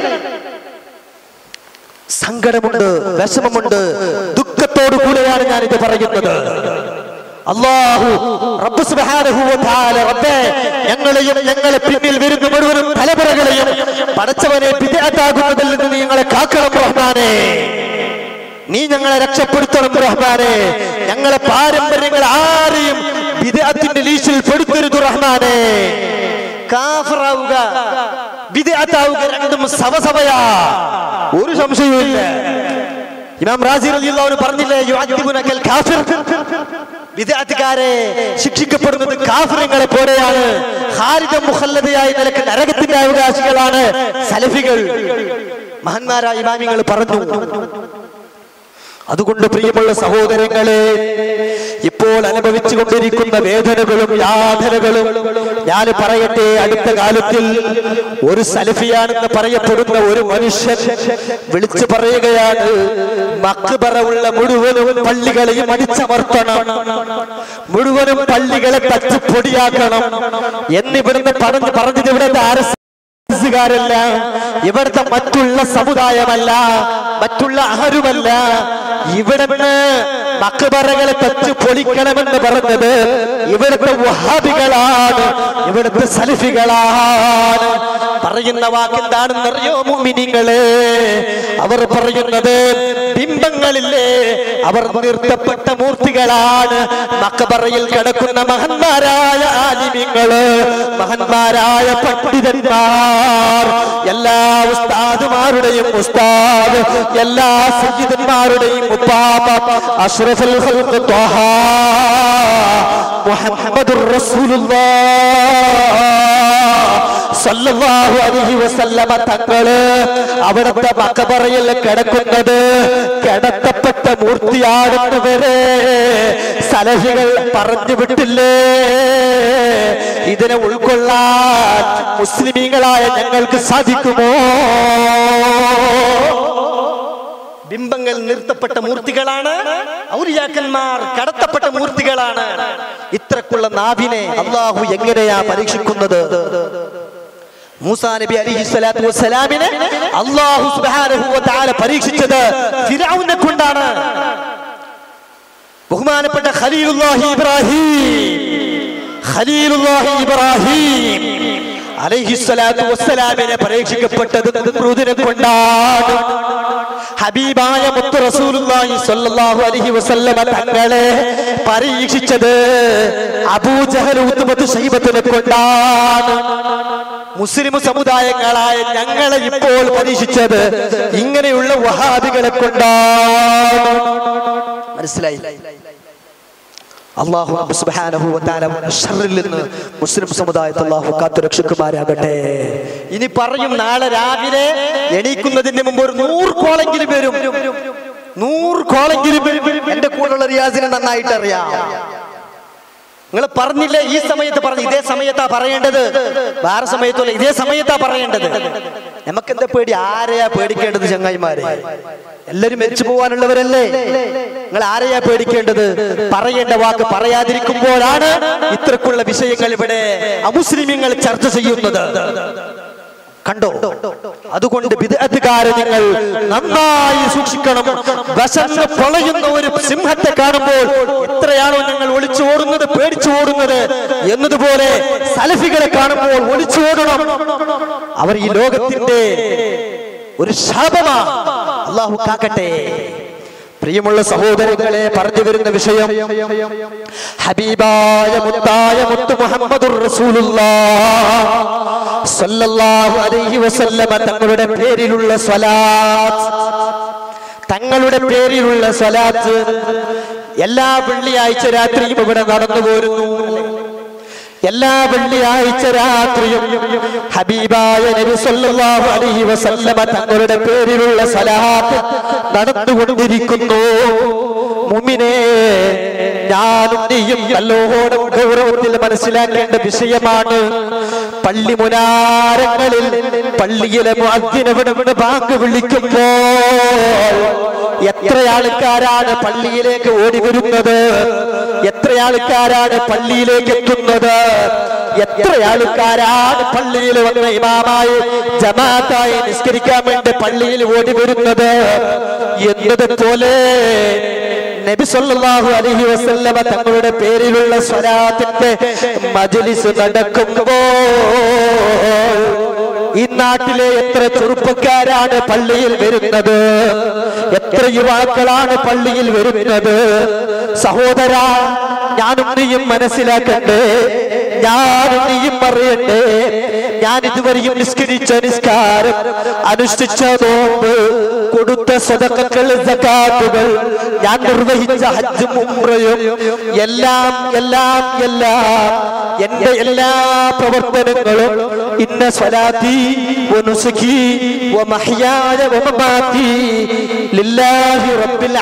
സങ്കടമുണ്ട് വിഷമമുണ്ട് ദുഃഖത്തോടു കൂടെയാണ് ഞാനിത് പറയുന്നത് അള്ളാഹു റബ്ബ് സുബ്ഹാനഹു വ തആല റബ്ബേ ഞങ്ങളെയും ഞങ്ങളെ പിന്നിൽ വരുന്ന മുഴുവനും തലമുറകളെയും പടച്ചവനെ വിദഗ്ധാകുന്നതിൽ നിന്ന് നീ ഞങ്ങളെ കാക്കണം റഹ്മാനെ നീ ഞങ്ങളെ രക്ഷപ്പെടുത്തണം റഹ്മാനെ ഞങ്ങളെ പാരമ്പര്യങ്ങൾ ആരെയും വിദഗ്ധത്തിന്റെ ലീശിൽ പെടുത്തരുത് റഹ്മാനെ കാഫറാവുക വിദഗ്ധാവുക രണ്ടും സവസവയാ ഒരു സംശയവുമില്ല ഇമാം റാസി റളിയല്ലാഹു പറഞ്ഞില്ലേ യുഅദ്ദിബുനകൽ കാഫിർ വിദഗ്ധക്കാരെ ശിക്ഷിക്കപ്പെടുന്നത് കാഫിറങ്ങളെ പോലെയാണ് ഖാലിദ മുഖല്ലതയായ നിലക്ക് നരകത്തിന്റെ അവകാശികളാണ് സലഫികൾ മഹാന്മാരായ ഇമാമിങ്ങൾ പറഞ്ഞു അതുകൊണ്ട് പ്രിയമുള്ള സഹോദരങ്ങളെ ഇപ്പോൾ അനുഭവിച്ചു കൊണ്ടിരിക്കുന്ന വേദനകളും യാതനകളും ഞാൻ പറയട്ടെ അടുത്ത കാലത്തിൽ ഒരു സലഫിയാണെന്ന് പറയപ്പെടുന്ന ഒരു മനുഷ്യൻ വിളിച്ചു പറയുകയാണ് മക്ബറ ഉള്ള മുഴുവനും പള്ളികളെയും അടിച്ചമർത്തണം മുഴുവനും പള്ളികളെ തച്ച് പൊടിയാക്കണം എന്നിവിടുന്ന് പറഞ്ഞു പറഞ്ഞത് ഇവിടുത്തെ ആരസ് ാരല്ല ഇവിടുത്തെ മറ്റുള്ള സമുദായമല്ല മറ്റുള്ള ആരുമല്ല ഇവിടുന്ന് മക്ബറകളെ തച്ച് പൊളിക്കണമെന്ന് പറഞ്ഞത് ഇവിടുത്തെ വഹാബികളാണ് ഇവിടുത്തെ സലിഫികളാണ് പറയുന്ന വാക്കെന്താണെന്നറിയോ മുമിനിങ്ങള് അവർ പറയുന്നത് ബിംബങ്ങളില്ലേ അവർ നിർത്തപ്പെട്ട മൂർത്തികളാണ് മക്കബറയിൽ കിടക്കുന്ന മഹന്മാരായ ആലിമ്യങ്ങള് മഹന്മാരായ പണ്ഡിതന്മാർ എല്ലാ ഉസ്താദുമാരുടെയും ഉസ്താദ് എല്ലാ സയ്യിദന്മാരുടെയും ഉപ്പാപ്പ അഷ്റഫുൽ ഖൽഖ് ത്വഹ മുഹമ്മദുർ റസൂലുള്ളാഹ് സല്ലല്ലാഹു അലൈഹി വസല്ലമ തങ്ങള് അവിടുത്തെ മക്കബറയിൽ കിടക്കുന്നത് കിടത്തപ്പെട്ട മൂർത്തിയാടുന്നവരെ സലഹികൾ പറഞ്ഞു വിട്ടില്ലേ ഇതിനെ ഉൾക്കൊള്ളാൻ മുസ്ലിമീങ്ങളായ ഞങ്ങൾക്ക് സാധിക്കുമോ ബിംബങ്ങൾ നിർത്തപ്പെട്ട മൂർത്തികളാണ് ഔലിയാക്കന്മാർ കടത്തപ്പെട്ട മൂർത്തികളാണ് ഇത്രക്കുള്ള നാവിനെ അള്ളാഹു എങ്ങനെയാ പരീക്ഷിക്കുന്നത് മൂസാ നബി അലിഹി സ്വലാത്തു വസ്സലാമിനെ അള്ളാഹു സുബ്ഹാനഹു വ തആല പരീക്ഷിച്ചത് ഫിർഔനെ കൊണ്ടാണ് ബഹുമാനപ്പെട്ട ഖലീലുല്ലാഹി ഇബ്രാഹിം ഖലീലുല്ലാഹി ഇബ്രാഹിം അലൈഹി സ്വലാത്തു വസ്സലാമിനെ പരീക്ഷിക്കപ്പെട്ടത് നമ്രൂദിനെ കൊണ്ടാണ് ഹബീബായ മുത്തു റസൂലുള്ളാഹി സ്വല്ലല്ലാഹു അലൈഹി വസല്ലമ തങ്ങളെ പരീക്ഷിച്ചത് അബൂജഹൽ ഉത്ബത്ത് ശൈബത്തിനെ കൊണ്ടാണ് മുസ്ലിം സമുദായങ്ങളായ ഞങ്ങളെ ഇപ്പോൾ പരീക്ഷിച്ചത് ഇങ്ങനെയുള്ള വഹാബികളെ കൊണ്ടാണ് മനസ്സിലായി അള്ളാഹു റബ്ബ് സുബ്ഹാനഹു വ തആല ഷർറിൽ നിന്ന് മുസ്ലിം സമുദായത്തെ അള്ളാഹു കാത്തുരക്ഷിക്കുമാരാകട്ടെ ഇനി പറയും നാളെ രാവിലെ എണീക്കുന്നതിന് മുമ്പ് ഒരു നൂറ് കോളെങ്കിലും വരും നൂറ് കോളെങ്കിലും വരും എന്റെ കൂടെയുള്ള റിയാസിനെ നന്നായിട്ട് അറിയാം നിങ്ങൾ പറഞ്ഞില്ലേ ഈ സമയത്ത് പറഞ്ഞു ഇതേ സമയത്താ പറയേണ്ടത് വേറെ സമയത്തല്ല ഇതേ സമയത്താ പറയേണ്ടത് നമുക്ക് എന്താ പേടി ആരെയാ പേടിക്കേണ്ടത് ചങ്ങായിമാരെ എല്ലാരും മരിച്ചു പോവാനുള്ളവരല്ലേ നിങ്ങൾ ആരെയാ പേടിക്കേണ്ടത് പറയേണ്ട വാക്ക് പറയാതിരിക്കുമ്പോഴാണ് ഇത്രക്കുള്ള വിഷയങ്ങൾ ഇവിടെ അമുസ്ലിമ്യങ്ങൾ ചർച്ച ചെയ്യുന്നത് കണ്ടോ അതുകൊണ്ട് വിദഗ്ധകാരെ നിങ്ങൾ നന്നായി സൂക്ഷിക്കണം വശന്ന് പൊളയുന്ന ഒരു സിംഹത്തെ കാണുമ്പോൾ എത്രയാണോ ഞങ്ങൾ ഒളിച്ചു ഓടുന്നത് പേടിച്ചു ഓടുന്നത് എന്നതുപോലെ സലഫികളെ കാണുമ്പോൾ ഒളിച്ചു ഓടണം അവർ ഈ ലോകത്തിന്റെ ഒരു ശാപമാ അള്ളാഹു കാക്കട്ടെ പ്രിയമുള്ള സഹോദരങ്ങളെ പറഞ്ഞു വരുന്ന വിഷയം ഹബീബായ മുത്തായ മുത്തു മുഹമ്മദുർ റസൂലുള്ളാഹ് സല്ലല്ലാഹു അലൈഹി വസല്ലമ തങ്ങളുടെ പേരിലുള്ള സ്വലാത്ത് തങ്ങളുടെ പേരിലുള്ള സ്വലാത്ത് എല്ലാ വെള്ളിയാഴ്ച രാത്രിയും ഇവിടെ നടന്നു പോരുന്നു എല്ലാ വെള്ളിയാഴ്ച രാത്രിയും ഹബീബായ നബി സല്ലല്ലാഹു അലൈഹി വസല്ലമ തങ്ങളുടെ പേരിലുള്ള സലാത്ത് നടന്നുകൊണ്ടിരിക്കുന്നു മുമിനെ ഞാനും നീയും നല്ലോണം ഗൗരവത്തിൽ മനസ്സിലാക്കേണ്ട വിഷയമാണ് പള്ളി മുനാരങ്ങളിൽ പള്ളിയിലെ മുഅദ്ദിനവിടെ ബാങ്ക് വിളിക്കുമ്പോൾ എത്ര ആൾക്കാരാണ് പള്ളിയിലേക്ക് ഓടി വരുന്നത് എത്ര ആൾക്കാരാണ് പള്ളിയിലേക്ക് എത്തുന്നത് എത്ര ആൾക്കാരാണ് പള്ളിയിൽ വന്ന് ഇമാമായി ജമാഅത്തായി നിസ്കരിക്കാൻ വേണ്ടി പള്ളിയിൽ ഓടി വരുന്നത് എന്നതുപോലെ നബി സല്ലല്ലാഹു അലൈഹി വസല്ലമ തങ്ങളുടെ പേരിലുള്ള സ്വലാത്തിന്റെ മജ്ലിസ് നടക്കുമ്പോൾ ഈ നാട്ടിലെ എത്ര ചെറുപ്പക്കാരാണ് പള്ളിയിൽ വരുന്നത് എത്ര യുവാക്കളാണ് പള്ളിയിൽ വരുന്നത് സഹോദര ഞാനും നീയും മനസ്സിലാക്കണ്ടേ ഞാനും നീയും അറിയണ്ടേ ഞാൻ ഇതുവരെയും നിസ്കരിച്ച നിസ്കാരം അനുഷ്ഠിച്ച നോമ്പ് കൊടുത്ത സ്വതക്കങ്ങൾ സകാത്തുകൾ ഞാൻ നിർവഹിച്ച ഹജ്ജും ഉംറയും എല്ലാം എല്ലാം എല്ലാം എന്റെ എല്ലാ പ്രവർത്തനങ്ങളും ഇന്ന സ്വലാത്തി വനുസുഖി വമഹ്യായ വമമാതി ലില്ലാഹി റബ്ബിൽ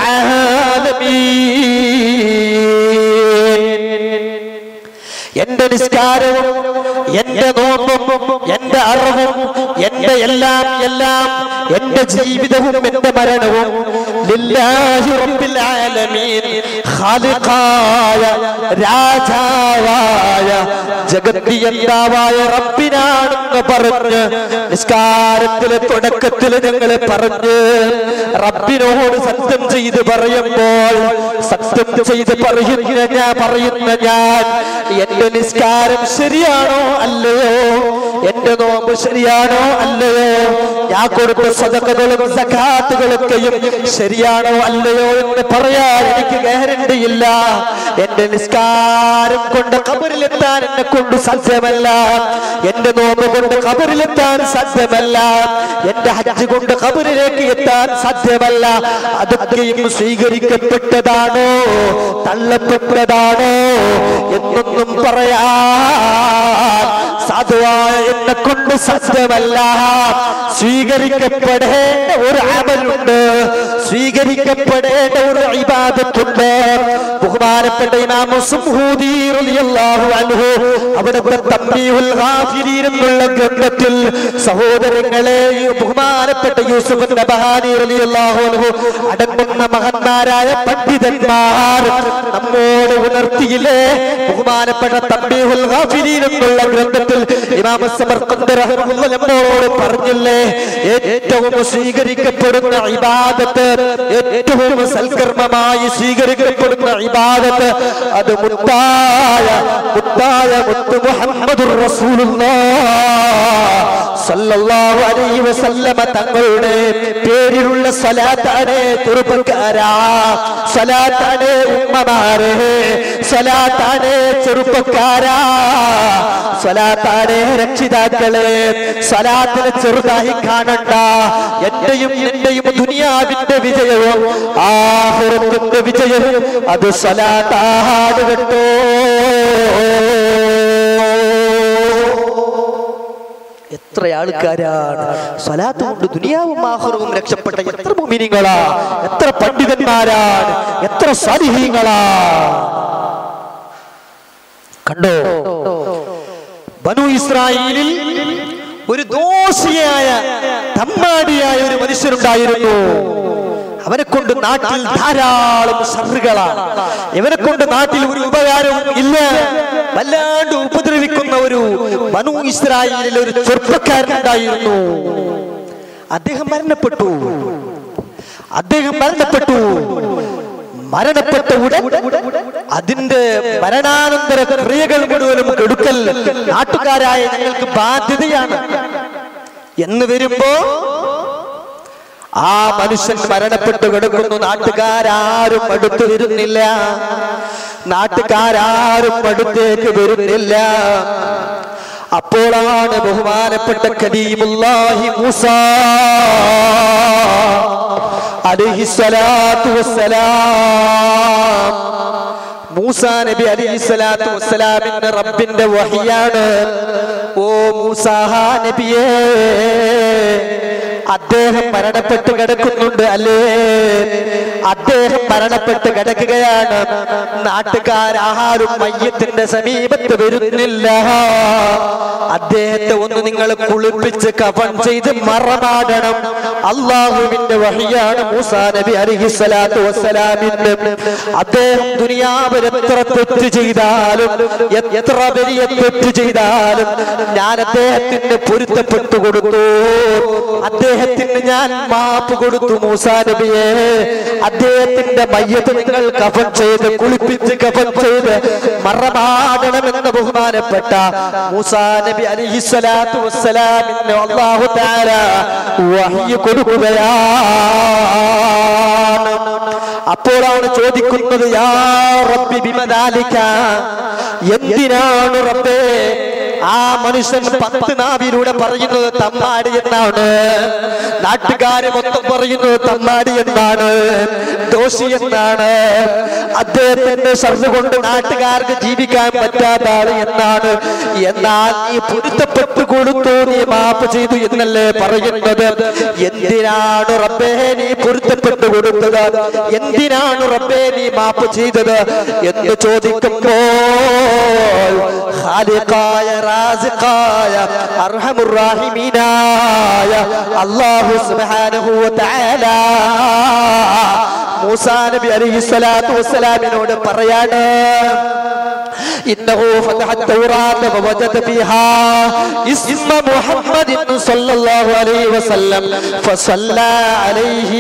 ആലമീൻ എന്റെ നിസ്കാരവും എന്റെ നോമ്പും എന്റെ അറിവും എന്റെ എല്ലാം എല്ലാം എന്റെ ജീവിതവും എന്റെ മരണവും ലില്ലാഹി റബ്ബിൽ ആലമീൻ ഖാലിഖായ രാജാവായ ജഗത്തിയന്താവായ റബ്ബിനാണെന്ന് പറഞ്ഞ് നിസ്കാരത്തിലെ തുടക്കത്തിൽ ഞങ്ങൾ പറഞ്ഞ് റബ്ബിനോട് സത്യം ചെയ്ത് പറയുമ്പോൾ സത്യം ചെയ്ത് പറയുന്ന ഞാൻ പറയുന്ന ഞാൻ എന്റെ നിസ്കാരം ശരിയാണോ അല്ലയോ എന്റെ നോമ്പ് ശരിയാണോ അല്ലയോ ഞാൻ കൊടുത്ത സദക്കകളും സഖാത്തുകളൊക്കെയും ശരിയാണോ അല്ലയോ എന്ന് പറയാൻ എനിക്ക് ഗ്യാരണ്ടിയില്ല എന്റെ നിസ്കാരം കൊണ്ട് കബറിലെത്താൻ എന്നെ കൊണ്ട് സാധ്യമല്ല എന്റെ നോമ്പ് കൊണ്ട് കബറിലെത്താൻ സാധ്യമല്ല എന്റെ ഹജ്ജ് കൊണ്ട് കബറിലേക്ക് എത്താൻ സാധ്യമല്ല അതൊക്കെയും സ്വീകരിക്കപ്പെട്ടതാണോ തള്ളപ്പെട്ടതാണോ എന്നൊന്നും പറയാ സാധുവായ എന്നെ കൊണ്ട് സാധ്യമല്ല സ്വീകരിക്കപ്പെടേണ്ട ഒരു അമലുണ്ട് സ്വീകരിക്കപ്പെടേണ്ട ഒരു ഇബാദത്തുണ്ട് ബഹുമാനപ്പെട്ട ഇമാം സുബ്ഹൂദി റളിയല്ലാഹു അൻഹു അവിടുത്തെ തംബീഹുൽ ഗാഫിരീൻ എന്നുള്ള ഗ്രന്ഥത്തിൽ സഹോദരങ്ങളെ ഈ ബഹുമാനപ്പെട്ട യൂസുഫ് നബഹാനി റളിയല്ലാഹു അൻഹു അടങ്ങുന്ന മഹന്മാരായ പണ്ഡിതന്മാർ നമ്മോട് ഉണർത്തിയില്ലേ ബഹുമാനപ്പെട്ട തംബീഹുൽ ഗാഫിരീൻ എന്നുള്ള ഗ്രന്ഥത്തിൽ ഇമാം സമർഖന്ദി റഹിമഹുല്ലാഹ് നമ്മോട് പറഞ്ഞില്ലേ ഏറ്റവും സ്വീകരിക്കപ്പെടുന്ന ഇബാദത്ത് ഏറ്റവും സൽക്കർമ്മമായി സ്വീകരിക്കപ്പെടുന്ന ഇബാദത്ത് അത് മുത്തായ മുത്തായ മുത്തു മുഹമ്മദുർ റസൂലുള്ളാഹ് സല്ലല്ലാഹു അലൈഹി വസല്ലമ തങ്ങളുടെ പേരിലുള്ള സ്വലാത്താണ് ചെറുപ്പക്കാരാ സ്വലാത്താണ് ഉമ്മമാരെ സ്വലാത്താണ് ചെറുപ്പക്കാരാ സ്വലാത്താണ് രക്ഷിതാക്കളെ സ്വലാത്തിനെ ചെറുതായി കാണണ്ട എന്റെയും എന്റെയും ദുനിയാവിന്റെ വിജയവും ആഹുറത്തിന്റെ വിജയവും അത് സ്വലാത്താണ് കേട്ടോ എത്ര ആൾക്കാരാണ് സ്വലാത്ത് കൊണ്ട് ദുനിയാവും ആഹുറവും രക്ഷപ്പെട്ട എത്ര മുമിനിങ്ങളാ എത്ര പണ്ഡിതന്മാരാണ് എത്ര സാലിഹീങ്ങളാ കണ്ടോ ബനു ഇസ്രായേലിൽ ഒരു ദോഷിയായ തമ്മാടിയായ ഒരു മനുഷ്യരുണ്ടായിരുന്നു അവനെ കൊണ്ട് നാട്ടിൽ ധാരാളം ഷറുകളാണ് ഇവനെ കൊണ്ട് നാട്ടിൽ ഒരു ഉപകാരവും ഇല്ല വല്ലാണ്ട് ഉപദ്രവിക്കുന്ന ഒരു ബനു ഇസ്രായേലിൽ ഒരു ചെറുപ്പക്കാരനുണ്ടായിരുന്നു അദ്ദേഹം മരണപ്പെട്ടു അദ്ദേഹം മരണപ്പെട്ടു മരണപ്പെട്ട ഉടൻ അതിന്റെ മരണാനന്തര ക്രിയകൾ മുഴുവനും കെടുക്കൽ നാട്ടുകാരായ ഞങ്ങൾക്ക് ബാധ്യതയാണ് എന്ന് വരുമ്പോ ആ മനുഷ്യൻ മരണപ്പെട്ടു കിടക്കുന്നു നാട്ടുകാരാരും അടുത്ത് വരുന്നില്ല നാട്ടുകാരാരും അടുത്തേക്ക് വരുന്നില്ല അപ്പോഴാണ് ബഹുമാനപ്പെട്ട കരീമുല്ലാഹി മൂസ അലിഹിസ്വലാത്തു വസ്സലാം മൂസ നബി അലിഹിസ്വലാത്തു വസ്സലാമിന്റെ റബ്ബിന്റെ വഹിയാണ് ഓ മൂസ നബിയേ അദ്ദേഹം മരണപ്പെട്ട് കിടക്കുന്നുണ്ട് അല്ലേ അദ്ദേഹം മരണപ്പെട്ട് കിടക്കുകയാണ് നാട്ടുകാരാരും മയ്യത്തിന്റെ സമീപത്ത് വരുന്നില്ല അദ്ദേഹത്തെ ഒന്ന് നിങ്ങൾ കുളിപ്പിച്ച് കഫൻ ചെയ്ത് മറമാടണം അള്ളാഹുവിന്റെ വഹിയാണ് മൂസാ നബി അലിഹിസ്സലാത്തു വസ്സലാമിന്റെ അദ്ദേഹം ദുനിയാവിൽ എത്ര തെറ്റ് ചെയ്താലും എത്ര വലിയ തെറ്റ് ചെയ്താലും ഞാൻ അദ്ദേഹത്തിന് പൊരുത്തപ്പെട്ടു കൊടുത്തു അദ്ദേഹത്തിന് ഞാൻ മാപ്പ് കൊടുത്തു മൂസാ നബിയെ അദ്ദേഹത്തിന്റെ മയ്യത്ത് നിങ്ങൾ കഫൻ ചെയ്ത് കുളിപ്പിച്ച് കഫൻ ചെയ്ത് മറമാടണമെന്ന് ബഹുമാനപ്പെട്ട മൂസാ നബി അലിഹിസ്സലാത്തു വസ്സലാമിന് അള്ളാഹു താര വഹി കൊടുക്കുകയാണ് അപ്പോഴാണ് ചോദിക്കുന്നത് യാ റബ്ബി ബിമദാലിക എന്തിനാണ് റബ്ബേ ആ മനുഷ്യൻ പത്ത് നാവിലൂടെ പറയുന്നത് തമ്മാടി എന്നാണ് നാട്ടുകാര് മൊത്തം പറയുന്നത് തമ്മാടി എന്നാണ് ദോഷി എന്നാണ് അദ്ദേഹത്തിന്റെ ശ്രദ്ധ കൊണ്ട് നാട്ടുകാർക്ക് ജീവിക്കാൻ പറ്റാത്ത ആള് എന്നാണ് എന്നാൽ നീ പൊരുത്തപ്പെട്ടു കൊടുത്തു നീ മാപ്പ് ചെയ്തു എന്നല്ലേ പറയുന്നത് എന്തിനാണ് റബ്ബേ നീ പൊരുത്തപ്പെട്ടു കൊടുത്തത് എന്തിനാണ് റബ്ബേ നീ മാപ്പ് ചെയ്തത് എന്ന് ചോദിക്കുമ്പോൾ ഖാലിഖായ റാസിഖായ അർഹമുറാഹിമീനായ അല്ലാഹു സുബ്ഹാനഹു വ തആല മൂസാ നബി അലൈഹി സ്വലാത്തു വസ്സലാമിനോട് പറയാണ് إنه فتح التوراة فوجد فيها اسم محمد صلى الله عليه وسلم فصلى عليه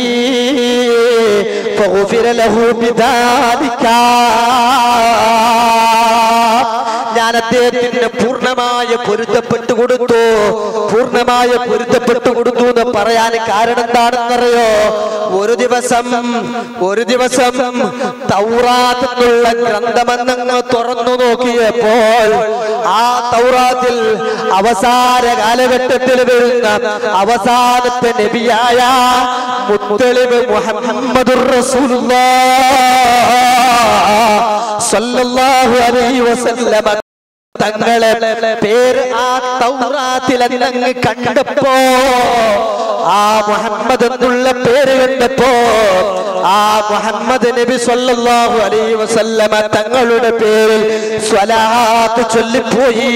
فغفر له بذلك ഞാൻ അദ്ദേഹത്തിന് പൂർണ്ണമായ പൊരുത്തപ്പെട്ടു കൊടുത്തു പൂർണ്ണമായ പൊരുത്തപ്പെട്ടു കൊടുത്തു എന്ന് പറയാൻ കാരണം എന്താണെന്നറിയോ ഒരു ദിവസം ഒരു ദിവസം തൗറാത്ത് എന്നുള്ള ഗ്രന്ഥമെന്നങ്ങ് തുറന്നു നോക്കിയപ്പോൾ ആ തൗറാത്തിൽ അവസാന കാലഘട്ടത്തിൽ വരുന്ന അവസാനത്തെ നബിയായ മുത്തലിബ് മുഹമ്മദുർ റസൂലുള്ളാഹ് സല്ലല്ലാഹു അലൈഹി വസല്ലമ തങ്ങളെ പേര് ആ തൗറാത്തിൽ അങ്ങ് കണ്ടപ്പോ ആ മുഹമ്മദ് എന്നുള്ള പേര് കണ്ടപ്പോ ആ മുഹമ്മദ് നബി സല്ലല്ലാഹു അലൈഹി വസല്ലമ തങ്ങളുടെ പേരിൽ സ്വലാത്ത് ചൊല്ലിപ്പോയി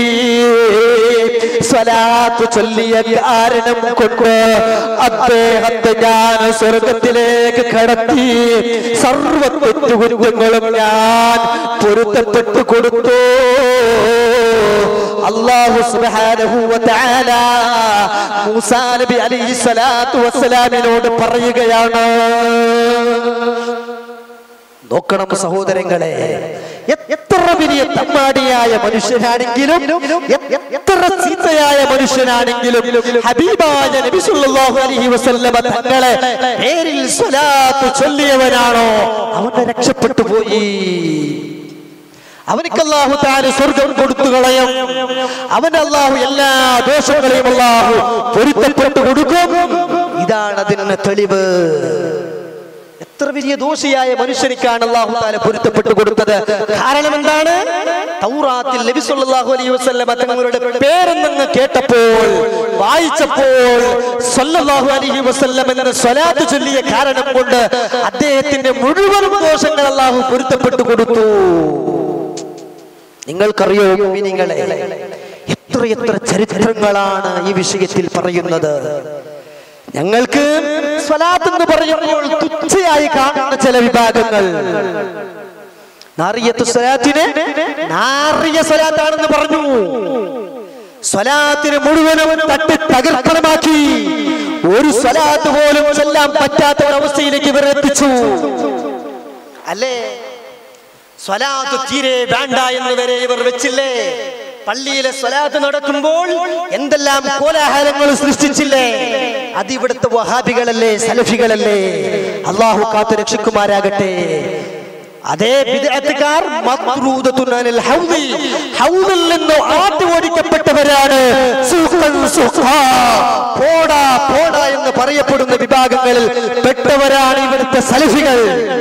സ്വലാത്ത് ചൊല്ലിയ കാരണം കൊണ്ട് അദ്ദേഹത്തെ ഞാൻ സ്വർഗത്തിലേക്ക് കടത്തി സർവ തെറ്റുകുറ്റങ്ങളും ഞാൻ പൊരുത്തപ്പെട്ടു കൊടുത്തു അള്ളാഹു സുബ്ഹാനഹു വ തആല മൂസാ നബി അലൈഹി സ്വലാത്തു വസ്സലാമിനോട് പറയുകയാണ് നോക്കണം സഹോദരങ്ങളെ എ- എത്ര വലിയ തമ്മാടിയായ മനുഷ്യനാണെങ്കിലും എ- എത്ര ചീത്തയായ മനുഷ്യനാണെങ്കിലും ഹബീബായ നബി സല്ലല്ലാഹു അലൈഹി വസല്ലമ തങ്ങളെ പേരിൽ സ്വലാത്ത് ചൊല്ലിയവനാണോ അവന്റെ രക്ഷപ്പെട്ടു പോയി അവനിക്ക് അല്ലാഹു താല സ്വർഗം കൊടുത്തു കളയും അവൻ അല്ലാഹു എല്ലാ ദോഷങ്ങളെയും അല്ലാഹു പൊരുത്തപ്പെട്ടു കൊടുക്കും ഇതാണ് അതിന് തെളിവ് എത്ര വലിയ ദോഷിയായ മനുഷ്യനിക്കാണ് അള്ളാഹു താല പൊരുത്തപ്പെട്ടു കൊടുത്തത് കാരണം എന്താണ് തൗറാത്തിൽ നബി സല്ലല്ലാഹു അലൈഹി വസല്ലമ തങ്ങളുടെ പേരെന്ന് കേട്ടപ്പോൾ വായിച്ചപ്പോൾ സല്ലല്ലാഹു അലൈഹി വസല്ലം എന്ന സ്വലാത്ത് ചൊല്ലിയ കാരണം കൊണ്ട് അദ്ദേഹത്തിന്റെ മുഴുവൻ ദോഷങ്ങൾ അള്ളാഹു പൊരുത്തപ്പെട്ടു കൊടുത്തു നിങ്ങൾക്കറിയോ നിങ്ങളെ എത്ര എത്ര ചരിത്രങ്ങളാണ് ഈ വിഷയത്തിൽ പറയുന്നത് ഞങ്ങൾക്ക് സ്വലാത്ത് എന്ന് പറയുമ്പോൾ തുച്ഛയായി കാണുന്ന ചില വിഭാഗങ്ങൾ നാറിയത്ത് സ്വലാത്തിനെ നാറിയ സ്വലാത്താണെന്ന് പറഞ്ഞു സ്വലാത്തിന് മുഴുവനും തട്ടി തകർക്കണമാക്കി ഒരു സ്വലാത്ത് പോലും ചൊല്ലാൻ പറ്റാത്ത ഒരവസ്ഥയിലേക്ക് ഇവർ എത്തിച്ചു അല്ലേ സ്വലാത്ത് തീരെ വേണ്ട എന്ന് വരെ ഇവർ വെച്ചില്ലേ പള്ളിയിലെ സ്വലാത്ത് നടക്കുമ്പോൾ എന്തെല്ലാം കോലാഹലങ്ങൾ സൃഷ്ടിച്ചില്ലേ അത് ഇവിടുത്തെ വഹാബികളല്ലേ സലഫികളല്ലേ അള്ളാഹു കാത്തു രക്ഷിക്കുമാരാകട്ടെ അതേ വിദഗ്ധക്കാർ ഹൗദിൽ നിന്ന് ആട്ടി ഓടിക്കപ്പെട്ടവരാണ് സുഖൻ സുഖാ. പോടാ പോടാ എന്ന് പറയപ്പെടുന്ന വിഭാഗങ്ങളിൽ പെട്ടവരാണ് ഇവിടുത്തെ സലഫികൾ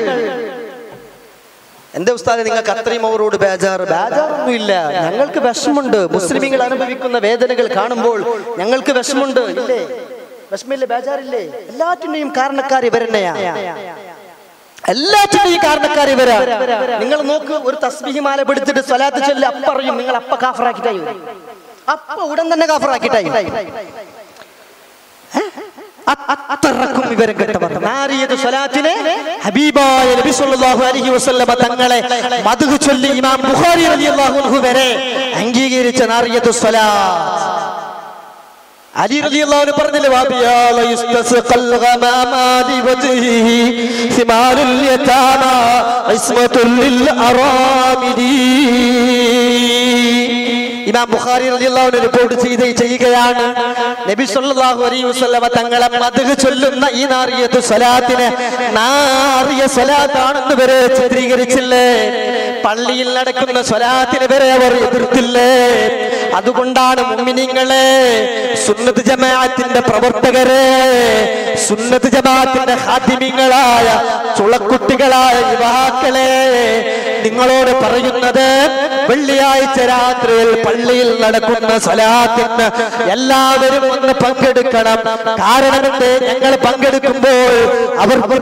എന്റെ ഉസ്താദെ നിങ്ങൾക്ക് അത്രയും അവരോട് ബേജാറ് ബേജാറൊന്നുമില്ല ഞങ്ങൾക്ക് വിഷമുണ്ട് മുസ്ലിമീങ്ങൾ അനുഭവിക്കുന്ന വേദനകൾ കാണുമ്പോൾ ഞങ്ങൾക്ക് വിഷമുണ്ട് ഇല്ലേ വിഷമില്ലേ ബേജാറില്ലേ എല്ലാറ്റിന്റെയും കാരണക്കാർ ഇവരെന്നെയാ എല്ലാറ്റിന്റെയും കാരണക്കാർ ഇവരാ നിങ്ങൾ നോക്ക് ഒരു തസ്ബിഹി മാല പിടിച്ചിട്ട് സ്വലാത്ത് ചൊല്ലി അപ്പ അറിയും നിങ്ങൾ അപ്പ കാഫറാക്കിട്ടായി വരും. അപ്പ ഉടൻ തന്നെ കാഫറാക്കിട്ടായി അത്രക്കും വിവരം കെട്ടവർ നാരിയത് സ്വലാത്തിനെ ഹബീബായ നബി സല്ലല്ലാഹു അലൈഹി വസല്ലമ തങ്ങളെ മദ്ഹ് ചൊല്ലി ഇമാം ബുഖാരി റളിയല്ലാഹു അൻഹു വരെ അംഗീകരിച്ച നാരിയതു സ്വലാത്ത് അലി റളിയല്ലാഹു അൻഹു പറഞ്ഞില്ലേ വാബിയാല യുസ്തസ്ഖൽ ഗമാമാ ലിവജ്ഹിഹി സിമാലുൽ യതാമ ഇസ്മത്തുൽ ലിൽ അറാമിദി ഇമാം ബുഖാരി റളിയല്ലാഹു അൻഹു റിപ്പോർട്ട് ചെയ്ത് ചെയ്യുകയാണ് നബി സല്ലല്ലാഹു അലൈഹി വസല്ലമ തങ്ങളെ മദ്ഹ് ചൊല്ലുന്ന ഈ നാറിയത്ത് സ്വലാത്തിനെ നാറിയ സ്വലാത്താണെന്ന് വരെ ചിത്രീകരിച്ചില്ലേ പള്ളിയിൽ നടക്കുന്ന സ്വലാത്തിന് വരെ അവർ എതിർത്തില്ലേ അതുകൊണ്ടാണ് മുഅ്മിനീങ്ങളെ സുന്നത്ത് ജമാഅത്തിന്റെ പ്രവർത്തകരെ സുന്നത്ത് ജമാഅത്തിന്റെ ഹാദിമ്യങ്ങളായ ചുളക്കുട്ടികളായ യുവാക്കളെ നിങ്ങളോട് പറയുന്നത് വെള്ളിയാഴ്ച രാത്രിയിൽ പള്ളിയിൽ നടക്കുന്ന സ്വലാത്തിന് എല്ലാവരും ഒന്ന് പങ്കെടുക്കണം കാരണം എന്ത് ഞങ്ങൾ പങ്കെടുക്കുമ്പോൾ അവർക്ക്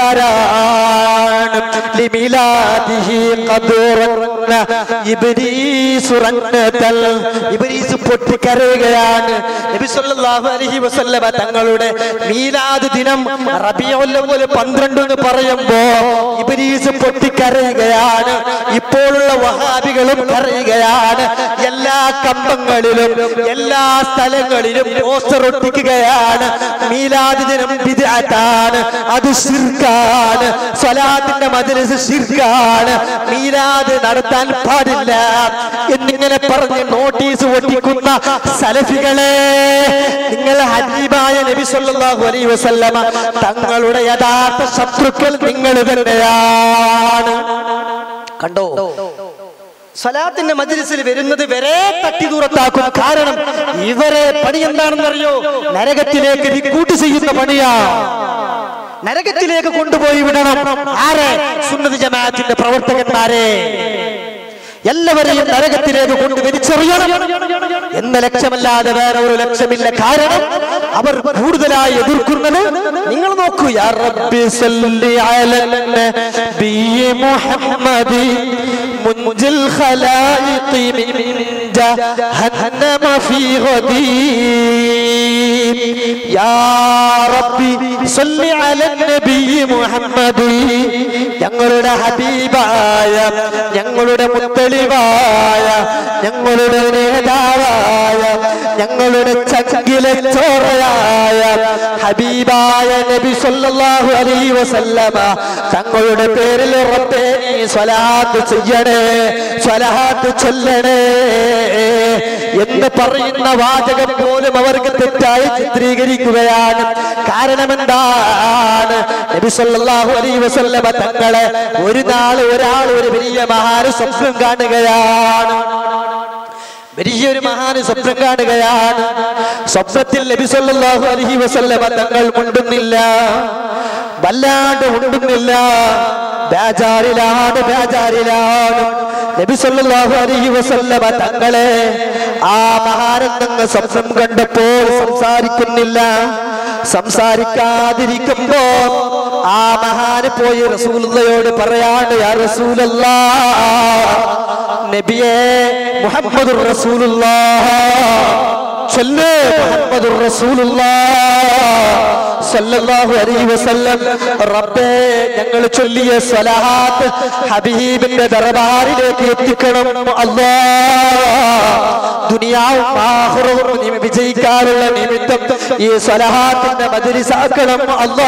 ബേജാരാണ് ലിമിലാദിഹി ഖദറന്ന ഇബ്രീസു റന്നതൽ ഇബ്രീസ് പൊട്ടിക്കരയുകയാണ് നബി സല്ലല്ലാഹു അലൈഹി വസല്ലമ തങ്ങളുടെ മീലാദ് ദിനം റബീഉൽ അവ്വൽ 12 എന്ന് പറയുമ്പോ ഇബ്രീസ് പൊട്ടിക്കരയുകയാണ് ഇപ്പോഴുള്ള വഹാബികളും കരയുകയാണ് എല്ലാ കമ്പങ്ങളിലും എല്ലാ സ്ഥലങ്ങളിലും പോസ്റ്റർ ഒട്ടിക്കുകയാണ് മീലാദ് ദിനം ബിദ്അത്താണ് അത് ശിർക്കാണ് സ്വലാത്തിന്റെ മജ്ലിസ് ശിർക്കാണ് മീലാദ് നടത്താൻ പാടില്ല എന്നിങ്ങനെ പറഞ്ഞ് നോട്ടീസ് ഒട്ടിക്കുന്ന സലഫികളെ നിങ്ങൾ ഹബീബായ നബി സല്ലല്ലാഹു അലൈഹി വസല്ലമ തങ്ങളുടെ യഥാർത്ഥ ശത്രുക്കൾ നിങ്ങൾ തന്നെയാണ് കണ്ടോ സ്വലാത്തിന്റെ മജ്ലിസിൽ വരുന്നത് വരെ തട്ടി ദൂരത്താക്കും കാരണം ഇവരെ പണി എന്താണെന്നറിയോ നരകത്തിലേക്ക് റിക്രൂട്ട് ചെയ്യുന്ന പണിയാ നരകത്തിലേക്ക് കൊണ്ടുപോയി വിടണം ആരെ സുന്നതി ജമാഅത്തിന്റെ പ്രവർത്തകന്മാരെ എല്ലാവരെയും നരകത്തിലേക്ക് കൊണ്ട് വലിച്ചെറിയണം എന്ന ലക്ഷ്യമല്ലാതെ വേറെ ഒരു ലക്ഷ്യമില്ല കാരണം അവർ കൂടുതലായി എതിർക്കുന്നത് നിങ്ങൾ നോക്കൂ യാ റബ്ബി സല്ലി അലൻ നബിയ്യി മുഹമ്മദി മുൻജിൽ ഖലായിഖി മിൻ ജഹന്നമ ഫീ ഗദീ യാ റബ്ബി സല്ലി അലൻ നബിയ്യി മുഹമ്മദി ഞങ്ങളുടെ ഹബീബായ ഞങ്ങളുടെ മുത്തളിവായ ഞങ്ങളുടെ നേതാവായ ഞങ്ങളുടെ ചങ്കിലെ ചോറയായ ഹബീബായ നബി സല്ലല്ലാഹു അലൈഹി വസല്ലമ തങ്ങളുടെ പേരിൽ റബ്ബേ നീ സ്വലാത്ത് ചെയ്യണേ സ്വലാത്ത് ചൊല്ലണേ എന്ന് പറയുന്ന വാചകം പോലും അവർക്ക് തെറ്റായി ചിത്രീകരിക്കുകയാണ് കാരണം എന്താണ് നബി സല്ലല്ലാഹു അലൈഹി വസല്ലമ തങ്ങളെ ഒരു നാൾ ഒരാൾ ഒരു വലിയ മഹാന് സ്വപ്നം കാണുകയാണ് വലിയൊരു മഹാന് സ്വപ്നം കാണുകയാണ് സ്വപ്നത്തിൽ നബി സല്ലല്ലാഹു അലൈഹി വസല്ലമ തങ്ങൾ മുണ്ടുന്നില്ല വല്ലാണ്ട് ഉണ്ടുന്നില്ല ബേജാറിലാണ് ബേജാറിലാണ് നബി സല്ലല്ലാഹു അലൈഹി വസല്ലമ തങ്ങളെ ആ മഹാനെന്നങ്ങ് സ്വപ്നം കണ്ടപ്പോൾ സംസാരിക്കുന്നില്ല സംസാരിക്കാതിരിക്കുമ്പോ ആ മഹാന് പോയി റസൂലുള്ളയോട് പറയാണ് യാ റസൂലല്ലാ നബിയെ മുഹമ്മദുർ റസൂലുള്ളാഹ് ചൊല്ല് മുഹമ്മദുർ റസൂലുള്ളാഹ് സല്ലല്ലാഹു അലൈഹി വസല്ലം റബ്ബേ ഞങ്ങൾ ചൊല്ലിയ സ്വലാത്ത് ഹബീബിന്റെ ദർബാറിലേക്ക് എത്തിക്കണം അല്ലാ ദുനിയാവും ആഖിറവും നീ വിജയിക്കാനുള്ള നിമിത്തം ഈ സ്വലാത്തിന്റെ മജ്ലിസാക്കണം അല്ലാ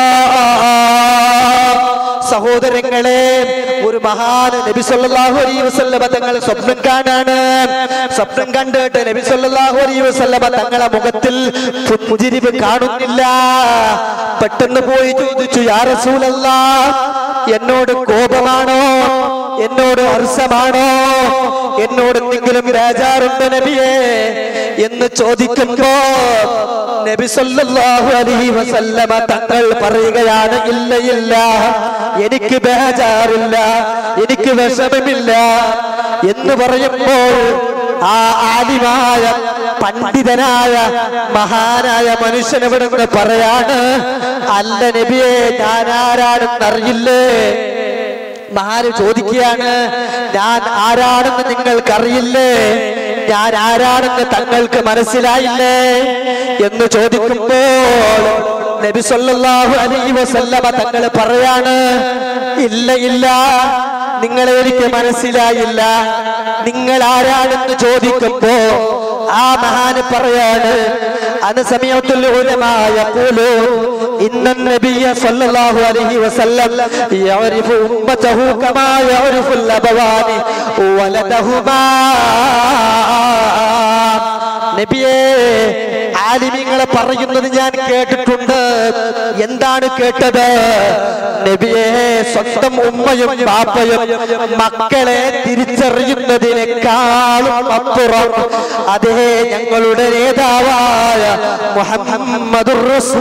സഹോദരങ്ങളെ ഒരു മഹാൻ നബി സല്ലല്ലാഹു അലൈഹി വസല്ലമ തങ്ങൾ സ്വപ്നം കാണാണ് സ്വപ്നം കണ്ടിട്ട് നബി സല്ലല്ലാഹു അലൈഹി വസല്ലമ തങ്ങളെ മുഖത്തിൽ പുഞ്ചിരിവ് കാണുന്നില്ല പെട്ടെന്ന് പോയി ചോദിച്ചു യാ റസൂലല്ലാ എന്നോട് കോപമാണോ എന്നോട് ഹർഷമാണോ എന്നോട് എന്തെങ്കിലും രാജാറുണ്ട് നബിയെ എന്ന് ചോദിക്കുമ്പോ നബി സല്ലല്ലാഹു അലൈഹി വസല്ലമ തങ്ങൾ പറയുകയാണ് ഇല്ല ഇല്ല എനിക്ക് ബേജാറില്ല എനിക്ക് വിഷമമില്ല എന്ന് പറയുമ്പോൾ ആ ആദിമായ പണ്ഡിതനായ മഹാനായ മനുഷ്യൻ ഇവിടെ നിന്ന് പറയാണ് അല്ല നബിയെ ഞാൻ ആരാണെന്ന് അറിയില്ലേ മഹാന് ചോദിക്കുകയാണ് ഞാൻ ആരാണെന്ന് നിങ്ങൾക്കറിയില്ലേ ഞാൻ ആരാണെന്ന് തങ്ങൾക്ക് മനസ്സിലായില്ലേ എന്ന് ചോദിക്കുമ്പോൾ നബി സല്ലല്ലാഹു അലൈഹി വസല്ലമ തങ്ങൾ പറയാണ് ഇല്ല ഇല്ല നിങ്ങളെ എനിക്ക് മനസ്സിലായില്ല നിങ്ങൾ ആരാണെന്ന് ചോദിക്കുമ്പോ ആ മഹാന് പറയാണ് അന സമയത്തുൽ ഉലമാ യഖൂലു ഇന്ന നബിയ സല്ലല്ലാഹു അലൈഹി വസല്ലം യഅരിഫു ഉമ്മതഹു കമാ യഅരിഫുൽ അബവാനി വലദഹുമാ നബിയേ ആലിമിങ്ങളെ പറയുന്നത് ഞാൻ കേട്ടിട്ടുണ്ട് എന്താണ് കേട്ടത് നബിയെ സ്വന്തം ഉമ്മയും ബാപ്പയും മക്കളെ തിരിച്ചറിയുന്നതിനേക്കാളും അപ്പുറം അതേ ഞങ്ങളുടെ നേതാവായ മുഹമ്മദുർ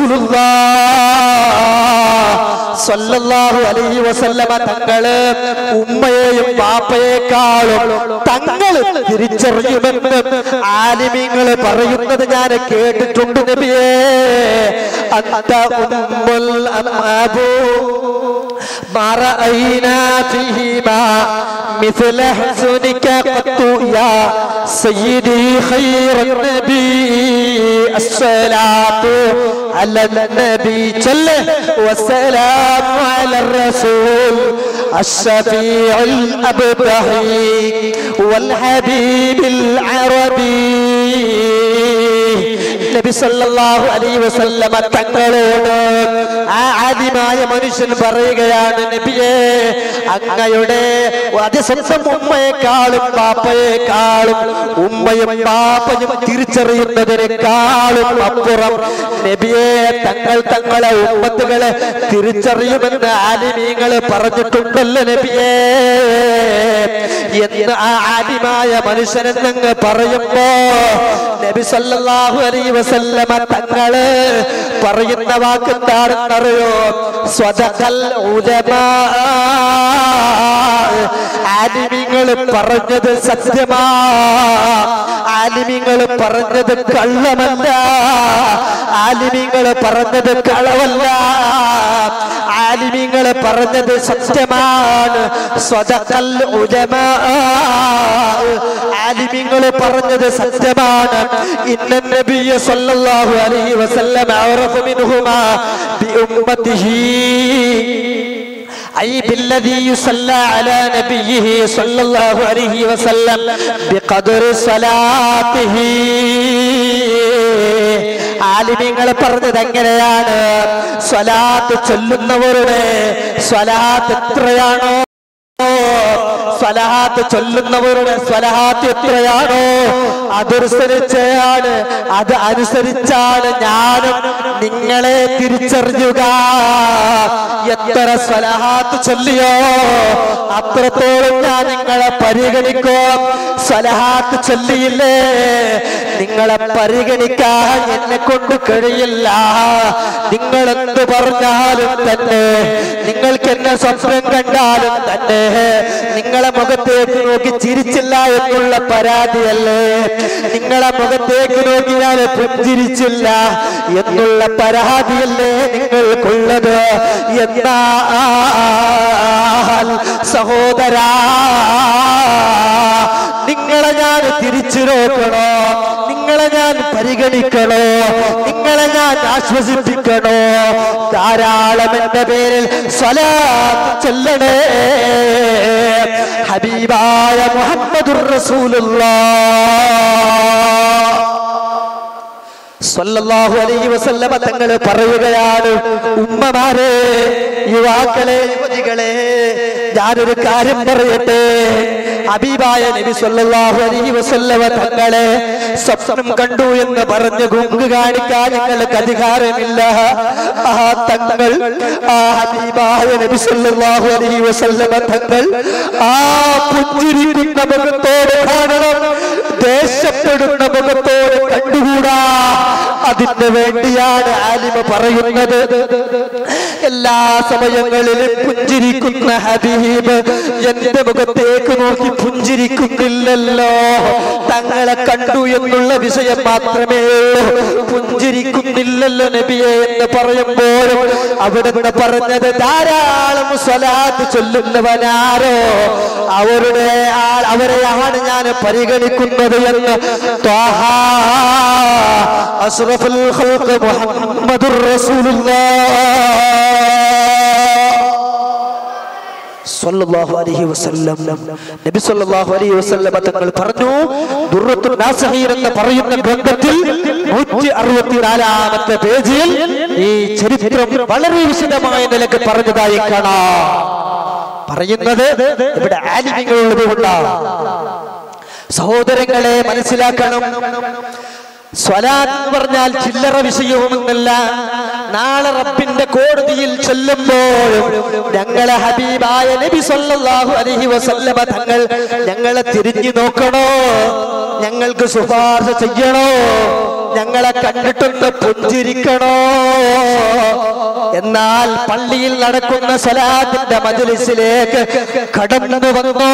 റസൂലുള്ളാഹി അലൈഹി വസല്ലമ തങ്ങള് ഉമ്മയെയും ബാപ്പയെക്കാളും തങ്ങൾ തിരിച്ചറിയുമെന്ന് ആലിമീങ്ങൾ പറയുന്നത് ഞാൻ കേട്ടിട്ടുണ്ട് നബിയേ അന്ത ഉമ്മുൽ അമാബു ما رأينا فيهما مثل حسنك قط يا سيدي خير النبي الصلاة على النبي جل والسلام على الرسول الشفيع الأبدحي والحبيب العربي നബി സല്ലല്ലാഹു അലൈഹി വസല്ലമ തങ്ങളോട് ആ ആദിമായ മനുഷ്യൻ പറയുകയാണ് നബിയെ അങ്ങയുടെ അതിസ്വന്തം ഉമ്മയെക്കാളും പാപ്പയെക്കാളും ഉമ്മയും പാപ്പയും തിരിച്ചറിയുന്നതിനേക്കാളും അപ്പുറം നബിയെ തങ്ങൾ തങ്ങളെ ഉമ്മത്തുകളെ തിരിച്ചറിയുമെന്ന് ആലിമീങ്ങൾ പറഞ്ഞിട്ടുണ്ടല്ലോ നബിയെ എന്ന് ആ ആദിമായ മനുഷ്യനെന്നങ്ങ് പറയുമ്പോ നബി സല്ലല്ലാഹു അലൈഹി വസല്ലമ തങ്ങള് പറയുന്ന വാക്ക് എന്താണെന്നറിയോ സ്വതകൽ ഉലമാ ആലിമിങ്ങൾ പറഞ്ഞത് സത്യമാ ആലിമിങ്ങൾ പറഞ്ഞത് കള്ളമല്ല ആലിമിങ്ങൾ പറഞ്ഞത് കളവല്ല ആലിമിങ്ങൾ പറഞ്ഞത് സത്യമാണ് സ്വതകൽ ഉലമാ ആലിമിങ്ങൾ പറഞ്ഞത് സത്യമാണ് ഇന്ന നബിയ സല്ലല്ലാഹു അലൈഹി വസല്ലം അറഫ മിൻഹുമാ ബിഉമ്മത്തിഹി أي بالذي يصلى على نبيه صلى الله عليه وسلم بقدر صلاته ആലിമ്യങ്ങൾ പറഞ്ഞത് എങ്ങനെയാണ് സ്വലാത്ത് ചൊല്ലുന്നവരുടെ സ്വലാത്ത് എത്രയാണോ സ്വലഹാത്ത് ചൊല്ലുന്നവരുടെ സ്വലഹാത്ത് എത്രയാണോ അതനുസരിച്ചാണ് അത് അനുസരിച്ചാണ് ഞാനും നിങ്ങളെ തിരിച്ചറിയുക എത്ര സ്വലഹാത്ത് ചൊല്ലിയോ അത്രത്തോളം ഞാൻ നിങ്ങളെ പരിഗണിക്കും സ്വലഹാത്ത് ചൊല്ലിയില്ലേ നിങ്ങളെ പരിഗണിക്കാൻ എന്നെ കൊണ്ട് കഴിയില്ല നിങ്ങൾ എന്ത് പറഞ്ഞാലും തന്നെ നിങ്ങൾക്ക് എന്നെ സ്വപ്നം കണ്ടാലും തന്നെ നിങ്ങളെ മുഖത്തേക്ക് നോക്കി ചിരിച്ചില്ല എന്നുള്ള പരാതിയല്ലേ നിങ്ങളെ മുഖത്തേക്ക് നോക്കി ഞാൻ പുഞ്ചിരിച്ചില്ല എന്നുള്ള പരാതിയല്ലേ നിങ്ങൾക്കുള്ളത് എന്നാ സഹോദരാ നിങ്ങളെ ഞാൻ തിരിച്ചു നോക്കണോ നിങ്ങളെ ഞാൻ പരിഗണിക്കണോ നിങ്ങളെ ഞാൻ ആശ്വസിപ്പിക്കണോ ധാരാളം എന്റെ പേരിൽ സ്വലാത്ത് ചെല്ലണേ ഹബീബായ മുഹമ്മദുർ റസൂലുള്ളാഹ് സ്വല്ലല്ലാഹു അലൈഹി വസല്ലമ തങ്ങൾ പറയുകയാണ് ഉമ്മമാരെ യുവാക്കളെ യുവതികളെ ഞാനൊരു കാര്യം പറയട്ടെ അബീബായ നബി സ്വല്ലല്ലാഹു അലൈഹി വസല്ലമ തങ്ങളെ സ്വപ്നം കണ്ടു എന്ന് പറഞ്ഞ് ഗുങ്ക് കാണിക്കാൻ ഞങ്ങൾക്ക് അധികാരമില്ല ആ തങ്ങൾ ആ ഹബീബായ നബി സ്വല്ലല്ലാഹു അലൈഹി വസല്ലമ തങ്ങൾ ആ പുഞ്ചിരിക്കുന്ന മുഖത്തോട് കാണണം ദേഷ്യപ്പെടുന്ന മുഖത്തോട് കണ്ടുകൂടാ അതിന് വേണ്ടിയാണ് ആലിമ പറയുന്നത് എല്ലാ സമയങ്ങളിലും പുഞ്ചിരിക്കുന്ന ഹബീബ് എന്റെ മുഖത്തേക്ക് നോക്കി പുഞ്ചിരിക്കുന്നില്ലല്ലോ തങ്ങളെ കണ്ടു എന്നുള്ള വിഷയം മാത്രമേ ഉള്ളൂ പുഞ്ചിരിക്കുന്നില്ലല്ലോ നബിയെ എന്ന് പറയുമ്പോഴും അവിടുന്ന് പറഞ്ഞത് ധാരാളം സ്വലാത്ത് ചൊല്ലുന്നവനാരോ അവരുടെ ആൾ അവരെയാണ് ഞാൻ പരിഗണിക്കുന്നത് എന്ന് ത്വാഹ അഷ്റഫുൽ ഖൽഖ് മുഹമ്മദുർ റസൂലുള്ളാഹ് സല്ലല്ലാഹു അലൈഹി വസല്ലം നബി സല്ലല്ലാഹു അലൈഹി വസല്ലം തങ്ങൾ പറഞ്ഞു ദുർറത്തു നാസഹീർ എന്ന് പറയുന്ന ഗ്രന്ഥത്തിൽ 164ാമത്തെ പേജിൽ ഈ ചരിത്രം വളരെ വിശദമായ നിലക്ക് പറഞ്ഞതായി കാണാം പറയുന്നത് ഇവിടെ ആലിമികളുള്ളത് കൊണ്ടാണ് സഹോദരങ്ങളെ മനസ്സിലാക്കണം സ്വലാത്ത് എന്ന് പറഞ്ഞാൽ ചില്ലറ വിഷയവുമെന്നല്ല നാളെ റബ്ബിന്റെ കോടതിയിൽ ചൊല്ലുമ്പോഴും ഞങ്ങളെ ഹബീബായ നബി സല്ലല്ലാഹു അലൈഹി വസല്ലമ തങ്ങൾ ഞങ്ങളെ തിരിഞ്ഞു നോക്കണോ ഞങ്ങൾക്ക് ശുപാർശ ചെയ്യണോ ഞങ്ങളെ കണ്ടിട്ടൊന്ന് പുഞ്ചിരിക്കണോ എന്നാൽ പള്ളിയിൽ നടക്കുന്ന സ്വലാത്തിന്റെ മജലിസിലേക്ക് കടന്നു വന്നോ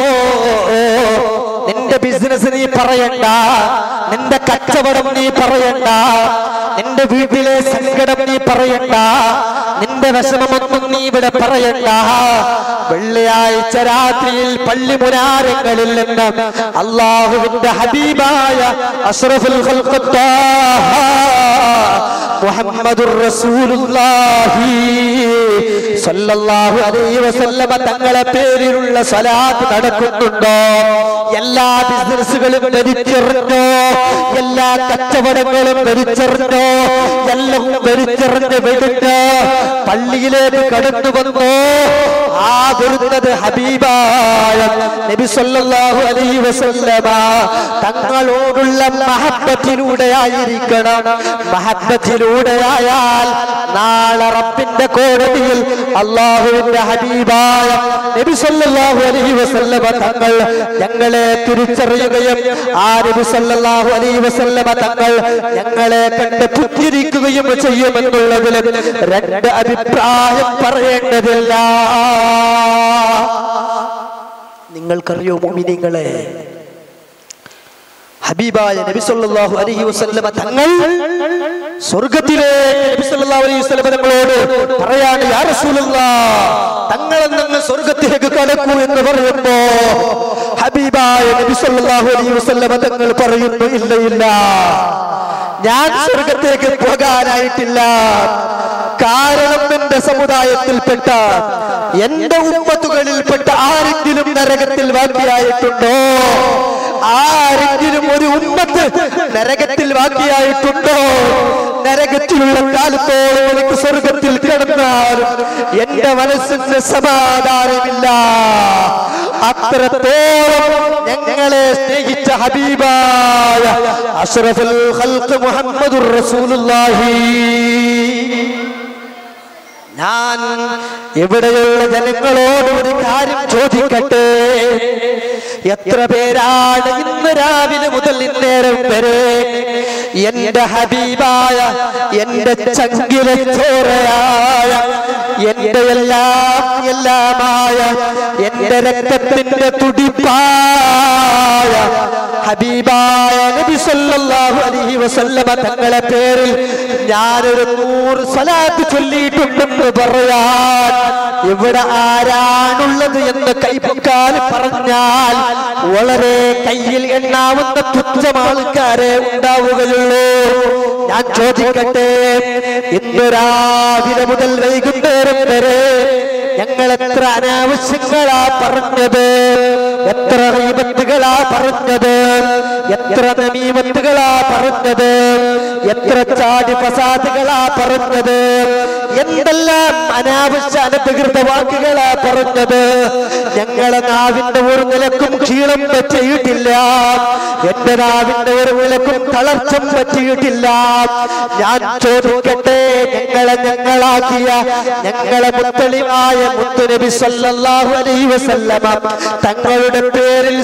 നിന്റെ ബിസിനസ് നീ പറയണ്ട നിന്റെ കച്ചവടം നീ പറയണ്ട നിന്റെ വീട്ടിലെ സങ്കടം നീ പറയണ്ട നിന്റെ വിഷമമൊന്നും നീ ഇവിടെ പറയണ്ട വെള്ളിയാഴ്ച രാത്രിയിൽ പള്ളി മുനാരങ്ങളിൽ നിന്ന് അള്ളാഹുവിന്റെ ഹബീബായ അഷ്റഫുൽ ഖൽഖത്താഹ മുഹമ്മദുർ റസൂലുള്ളാഹി സല്ലല്ലാഹു അലൈഹി വസല്ലമ തങ്ങളെ പേരിലുള്ള സ്വലാത്ത് നടക്കുന്നുണ്ടോ എല്ലാ ബിസിനസ്സുകളും ഭരിച്ചെറിഞ്ഞോ എല്ലാ കച്ചവടങ്ങളും ഭരിച്ചെറിഞ്ഞോ എല്ലാം ഭരിച്ചെറിഞ്ഞ് വിടുന്നു പള്ളിയിലേക്ക് കടന്നു വന്നു ആ വരുന്നത് ഹബീബായ നബി സല്ലല്ലാഹു അലൈഹി വസല്ലമ തങ്ങളോടുള്ള മഹബത്തിലൂടെ ആയിരിക്കണം മഹബത്തിലൂടെ ആയാൽ നാളെ റബ്ബിന്റെ കോടതിയിൽ അള്ളാഹുവിന്റെ ഹബീബായ നബി സല്ലല്ലാഹു അലൈഹി വസല്ലമ തങ്ങൾ ഞങ്ങളെ തിരിച്ചറിയുകയും ആ നബി സല്ലല്ലാഹു അലൈഹി വസല്ലമ തങ്ങൾ ഞങ്ങളെ കണ്ട് പുത്തിരിക്കുകയും ചെയ്യുമെന്നുള്ളതിൽ രണ്ട് അഭിപ്രായം പറയേണ്ടതില്ല നിങ്ങൾക്കറിയോ മോമിനിങ്ങളെ ഹബീബായ നബി സല്ലല്ലാഹു അലൈഹി വസല്ലമ തങ്ങൾ സ്വർഗത്തിലേക്ക് നബി സല്ലല്ലാഹു അലൈഹി വസല്ലമ തങ്ങളോട് പറയാണ് യാ റസൂലല്ലാഹ് തങ്ങൾ നിങ്ങൾ സ്വർഗത്തിലേക്ക് കടക്കൂ എന്ന് പറയുമ്പോ ഹബീബായ നബി സല്ലല്ലാഹു അലൈഹി വസല്ലമ തങ്ങൾ പറയുന്നു ഇല്ല ഇല്ല ഞാൻ സ്വർഗത്തേക്ക് പോകാനായിട്ടില്ല കാരണം എന്റെ സമുദായത്തിൽപ്പെട്ട എന്റെ ഉമ്മത്തുകളിൽപ്പെട്ട ആരെങ്കിലും നരകത്തിൽ ബാക്കിയായിട്ടുണ്ടോ ആരെങ്കിലും ഒരു ഉമ്മത്ത് നരകത്തിൽ ബാക്കിയായിട്ടുണ്ടോ നരകത്തിലുള്ള കാലത്തോളം എനിക്ക് സ്വർഗത്തിൽ കിടന്നാലും എന്റെ മനസ്സിന് സമാധാനമില്ല അത്രത്തോളം ഞങ്ങളെ സ്നേഹിച്ച ഹബീബായ അഷ്റഫുൽ ഖൽഖ് മുഹമ്മദുർ റസൂലുള്ളാഹി ഞാൻ ഇവിടെയുള്ള ജനങ്ങളോട് ഒരു കാര്യം ചോദിക്കട്ടെ എത്ര പേരാണ് ഇന്ന് രാവിലെ മുതൽ ഇന്നേരം വരെ എന്റെ ഹബീബായ എന്റെ ചങ്കിലെ ചോരയായ എന്റെ എല്ലാം എല്ലാമായ എന്റെ രക്തത്തിന്റെ തുടിപ്പായ ഹബീബായ നബി സല്ലല്ലാഹു അലൈഹി വസല്ലമ തങ്ങളെ പേരിൽ ഞാനൊരു നൂറ് സ്വലാത്ത് ചൊല്ലിയിട്ടുണ്ടെന്ന് പറയാൻ ഇവിടെ ആരാണുള്ളത് എന്ന് കൈപ്പൊക്കാൻ പറഞ്ഞാൽ വളരെ കയ്യിൽ എണ്ണാവുന്ന തുച്ഛം ആൾക്കാരെ ഉണ്ടാവുകയുള്ളൂ ഞാൻ ചോദിക്കട്ടെ ഇന്ന് രാവിലെ മുതൽ വൈകുന്നേരം വരെ ഞങ്ങൾ എത്ര അനാവശ്യങ്ങളാ പറഞ്ഞത് എത്ര റീബത്തുകളാ പറഞ്ഞത് എത്ര നമീമത്തുകളാ പറഞ്ഞത് എത്ര ചാടി ഫസാദുകളാ പറഞ്ഞത് എന്തെല്ലാം അനാവശ്യ അനധികൃത വാക്കുകളാ പറഞ്ഞത് ഞങ്ങളെ നാവിന്റെ ഒരു നിലക്കും ക്ഷീണം പറ്റിയിട്ടില്ല എന്റെ നാവിന്റെ ഒരു നിലക്കും തളർച്ചം പറ്റിയിട്ടില്ല ഞാൻ ചോദിക്കട്ടെ ഞങ്ങളെ ഞങ്ങളാക്കിയ ഞങ്ങളെ മുത്തളിവായ മുത്തുനബി സല്ലല്ലാഹു അലൈഹി വസല്ലമ തങ്ങളുടെ പേരിൽ സ്വലാ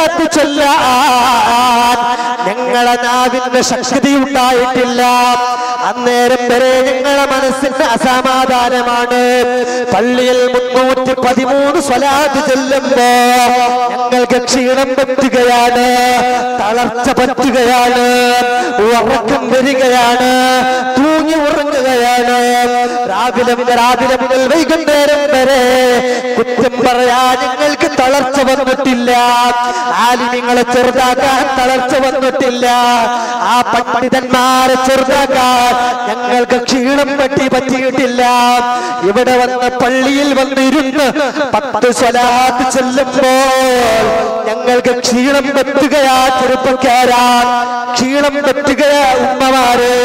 സ്വലാത്ത് ചൊല്ലാൻ ഞങ്ങളെ നാവിന്റെ ശക്തി ഉണ്ടായിട്ടില്ല അന്നേരം വരെ ഞങ്ങളെ മനസ്സിന് അസമാധാനമാണ് പള്ളിയിൽ മുന്നൂറ്റി പതിമൂന്ന് സ്വലാത്ത് ചെല്ലുമ്പോ ഞങ്ങൾക്ക് ക്ഷീണം പറ്റുകയാണ് തളർച്ച പറ്റുകയാണ് ഉറക്കം വരികയാണ് തൂങ്ങി ഉറങ്ങുകയാണ് രാവിലെ മുതൽ രാവിലെ മുതൽ വൈകുന്നേരം വരെ കുറ്റം പറയാൻ ഞങ്ങൾക്ക് തളർച്ച വന്നിട്ടില്ല ആലിമ്യങ്ങളെ ചെറുതാക്കാൻ തളർച്ച വന്നിട്ടില്ല ആ പണ്ഡിതന്മാരെ ചെറുതാക്കാൻ ഞങ്ങൾക്ക് ക്ഷീണം പറ്റി പറ്റിയിട്ടില്ല ഇവിടെ വന്ന് പള്ളിയിൽ വന്നിരുന്ന് പത്ത് സ്വലാത്ത് ചെല്ലുമ്പോൾ ഞങ്ങൾക്ക് ക്ഷീണം പറ്റുകയാ ചെറുപ്പക്കാരാ ക്ഷീണം പറ്റുകയാ ഉമ്മമാരെ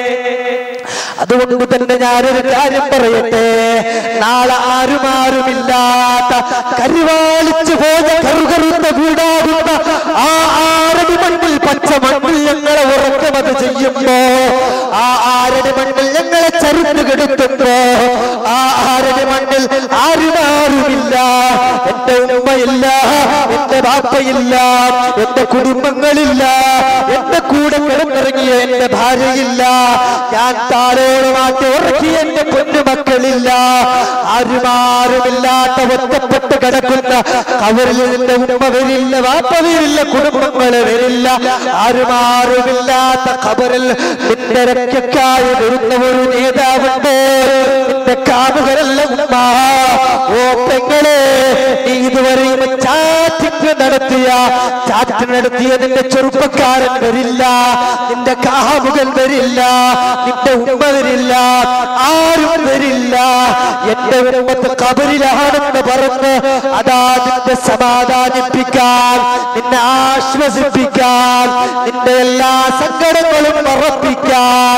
അതുകൊണ്ട് തന്നെ ഞാനൊരു കാര്യം പറയട്ടെ നാളെ ആരുമാരുമില്ലാത്ത കരുവാളിച്ചു പോയ കറുകറുത്ത വീടാകുന്ന ആ ആരടി മണ്ണിൽ പച്ച മണ്ണിൽ ഞങ്ങളെ ഉറക്കമത് ചെയ്യുമ്പോ ആ ആരടി മണ്ണിൽ ഞങ്ങളെ ചരിഞ്ഞു കെടുത്തുമ്പോ ആ ആരടി മണ്ണിൽ ആരുമാരുമില്ല എന്റെ ഉമ്മയില്ല എന്റെ ബാപ്പയില്ല എന്റെ കുടുംബങ്ങളില്ല എന്റെ കൂടെ കിടന്നിറങ്ങിയ എന്റെ ഭാര്യയില്ല ഞാൻ താരോളമാറ്റി ഉറക്കിയ എന്റെ പൊന്നുമക്കളില്ല ആരുമാരുമില്ലാത്ത ഒറ്റപ്പെട്ട് കിടക്കുന്ന അവരിൽ നിന്റെ ഉമ്മ വരില്ല വാപ്പ വരില്ല കുടുംബങ്ങള് വരില്ല ആരുമാരുമില്ലാത്ത ഖബറിൽ നിന്റെ രക്ഷക്കായി വരുന്ന ഒരു നേതാവുണ്ട് നിന്റെ കാമുകരല്ല ഉമ്മ ഓ പെങ്ങളെ നീ ഇതുവരെയും ചാറ്റിങ് നടത്തിയ ചാറ്റ് നടത്തിയ നിന്റെ ചെറുപ്പക്കാരൻ വരില്ല നിന്റെ കാമുകൻ വരില്ല നിന്റെ ഉമ്മ വരില്ല ആരും വരില്ല എന്റെ ഉമ്മത്ത് കബറിലാണെന്ന് പറഞ്ഞ് അതാ നിന്നെ സമാധാനിപ്പിക്കാൻ നിന്നെ ആശ്വസിപ്പിക്കാൻ നിന്റെ എല്ലാ സങ്കടങ്ങളും മറപ്പിക്കാൻ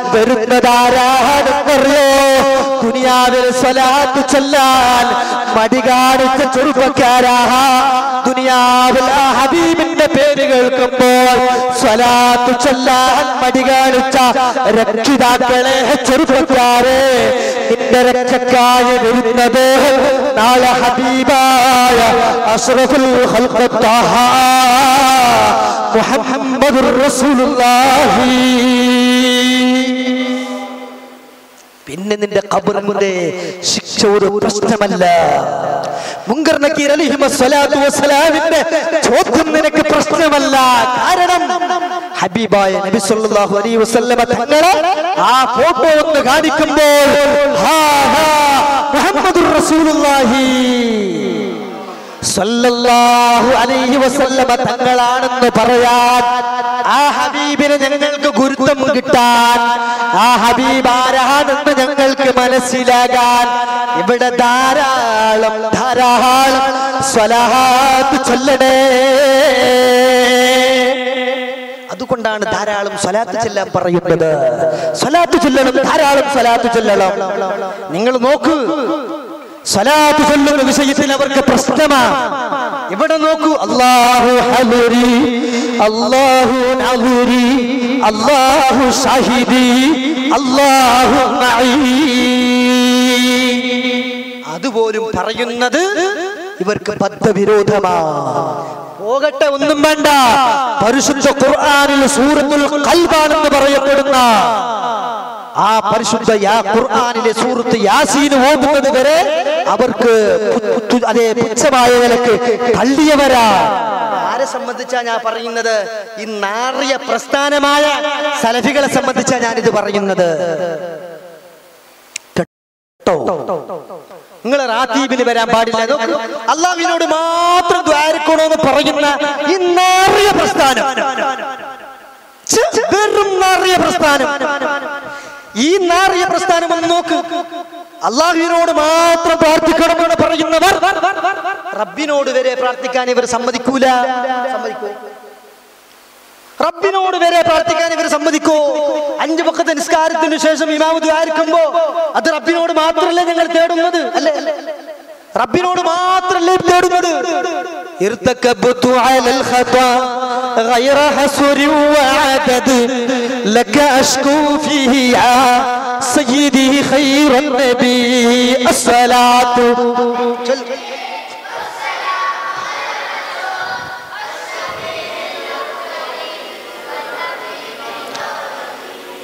വരുന്നതാരാണെന്നറിയോ ദുനിയാവിൽ സ്വലാത്ത് ചൊല്ലാൻ മടി കാണിച്ച ചെറുപ്പക്കാരാ ദുനിയാവിൽ ആ ഹബീബിന്റെ പേര് കേൾക്കുമ്പോൾ സ്വലാത്ത് ചൊല്ലാൻ മടി കാണിച്ച രക്ഷിതാക്കളെ ചെറുപ്പക്കാരെ നിന്റെ രക്ഷക്കായി വരുന്നത് നാളെ ഹബീബായ അഷ്റഫുൽ ഖൽഖത്താഹ മുഹമ്മദുർ റസൂലുള്ളാഹി പിന്നെ നിന്റെ ഖബറിന്റെ ശിക്ഷ ഒരു പ്രശ്നമല്ല മുങ്കർ നക്കീർ അലിഹിമ സ്വലാത്തു വസ്സലാമിന്റെ ചോദ്യം നിനക്ക് പ്രശ്നമല്ല കാരണം ഹബീബായ നബി സല്ലല്ലാഹു അലൈഹി വസല്ലമ തങ്ങളെ ആ ഫോട്ടോ ഒന്ന് കാണിക്കുമ്പോൾ ഹാ ഹാ മുഹമ്മദുർ റസൂലുള്ളാഹി സല്ലല്ലാഹു അലൈഹി വസല്ലമ തങ്ങളാണെന്ന് പറയാൻ ആ ഹബീബിന് ഞങ്ങൾക്ക് ഗുരുത്വം കിട്ടാൻ ആ ഹബീബ് ആരാണെന്ന് ഞങ്ങൾക്ക് മനസ്സിലാകാൻ ഇവിടെ ധാരാളം ധാരാളം സ്വലാത്ത് ചൊല്ലണേ അതുകൊണ്ടാണ് ധാരാളം സ്വലാത്ത് ചെല്ലാൻ പറയുന്നത് സ്വലാത്ത് ചൊല്ലണം ധാരാളം സ്വലാത്ത് ചൊല്ലണം നിങ്ങൾ നോക്കൂ സ്വലാത്ത് ചൊല്ലുന്ന വിഷയത്തിൽ അവർക്ക് പ്രശ്നമാണ് ഇവിടെ നോക്കൂ അള്ളാഹു ഹലുരി അള്ളാഹു നഹുരി അള്ളാഹു ഷാഹിദി അള്ളാഹു അതുപോലും പറയുന്നത് ഇവർക്ക് ബദ്ധവിരോധമാണ് പോകട്ടെ ഒന്നും വേണ്ട പരിശുദ്ധ ഖുർആനിൽ സൂറത്തുൽ ഖൽബാണെന്ന് പറയപ്പെടുന്ന ആ പരിശുദ്ധ യാ ഖുർആനിലെ സൂറത്ത് യാസീന് ഓതുന്നത് വരെ അവർക്ക് പു- പു- അതേ പുച്ഛമായ നിലക്ക് തള്ളിയവരാ ആരെ സംബന്ധിച്ചാ ഞാൻ പറയുന്നത് ഈ നാറിയ പ്രസ്ഥാനമായ സലഫികളെ സംബന്ധിച്ചാ ഞാനിത് പറയുന്നത് കേട്ടോ നിങ്ങൾ റാത്തീബിന് വരാൻ പാടില്ല നോക്കൂ. അള്ളാഹുവിനോട് മാത്രം ദ്വാരക്കണമെന്ന് പറയുന്ന ഈ നാറിയ പ്രസ്ഥാനം ഛെ, വെറും നാറിയ പ്രസ്ഥാനം ഈ നാറിയ പ്രസ്ഥാനം ഒന്ന് നോക്ക് അള്ളാഹുവിനോട് മാത്രം പ്രാർത്ഥിക്കണമെന്ന് പറയുന്നവർ റബ്ബിനോട് വരെ പ്രാർത്ഥിക്കാൻ ഇവർ സമ്മതിക്കൂല സമ്മതിക്കൂ റബ്ബിനോട് വരെ പ്രാർത്ഥിക്കാൻ ഇവർ സമ്മതിക്കോ അഞ്ചു പക്കത്തെ നിസ്കാരത്തിന് ശേഷം ഇമാമു ദ്വാരിക്കുമ്പോ അത് റബ്ബിനോട് മാത്രമല്ലേ ഞങ്ങൾ തേടുന്നത് അല്ലേ റബ്ബിനോട് മാത്രമല്ലേ തേടുന്നത് ارتكبت على الخطا غير حسر وعدد لك أشكو فيه يا سيدي خير النبي الصلاة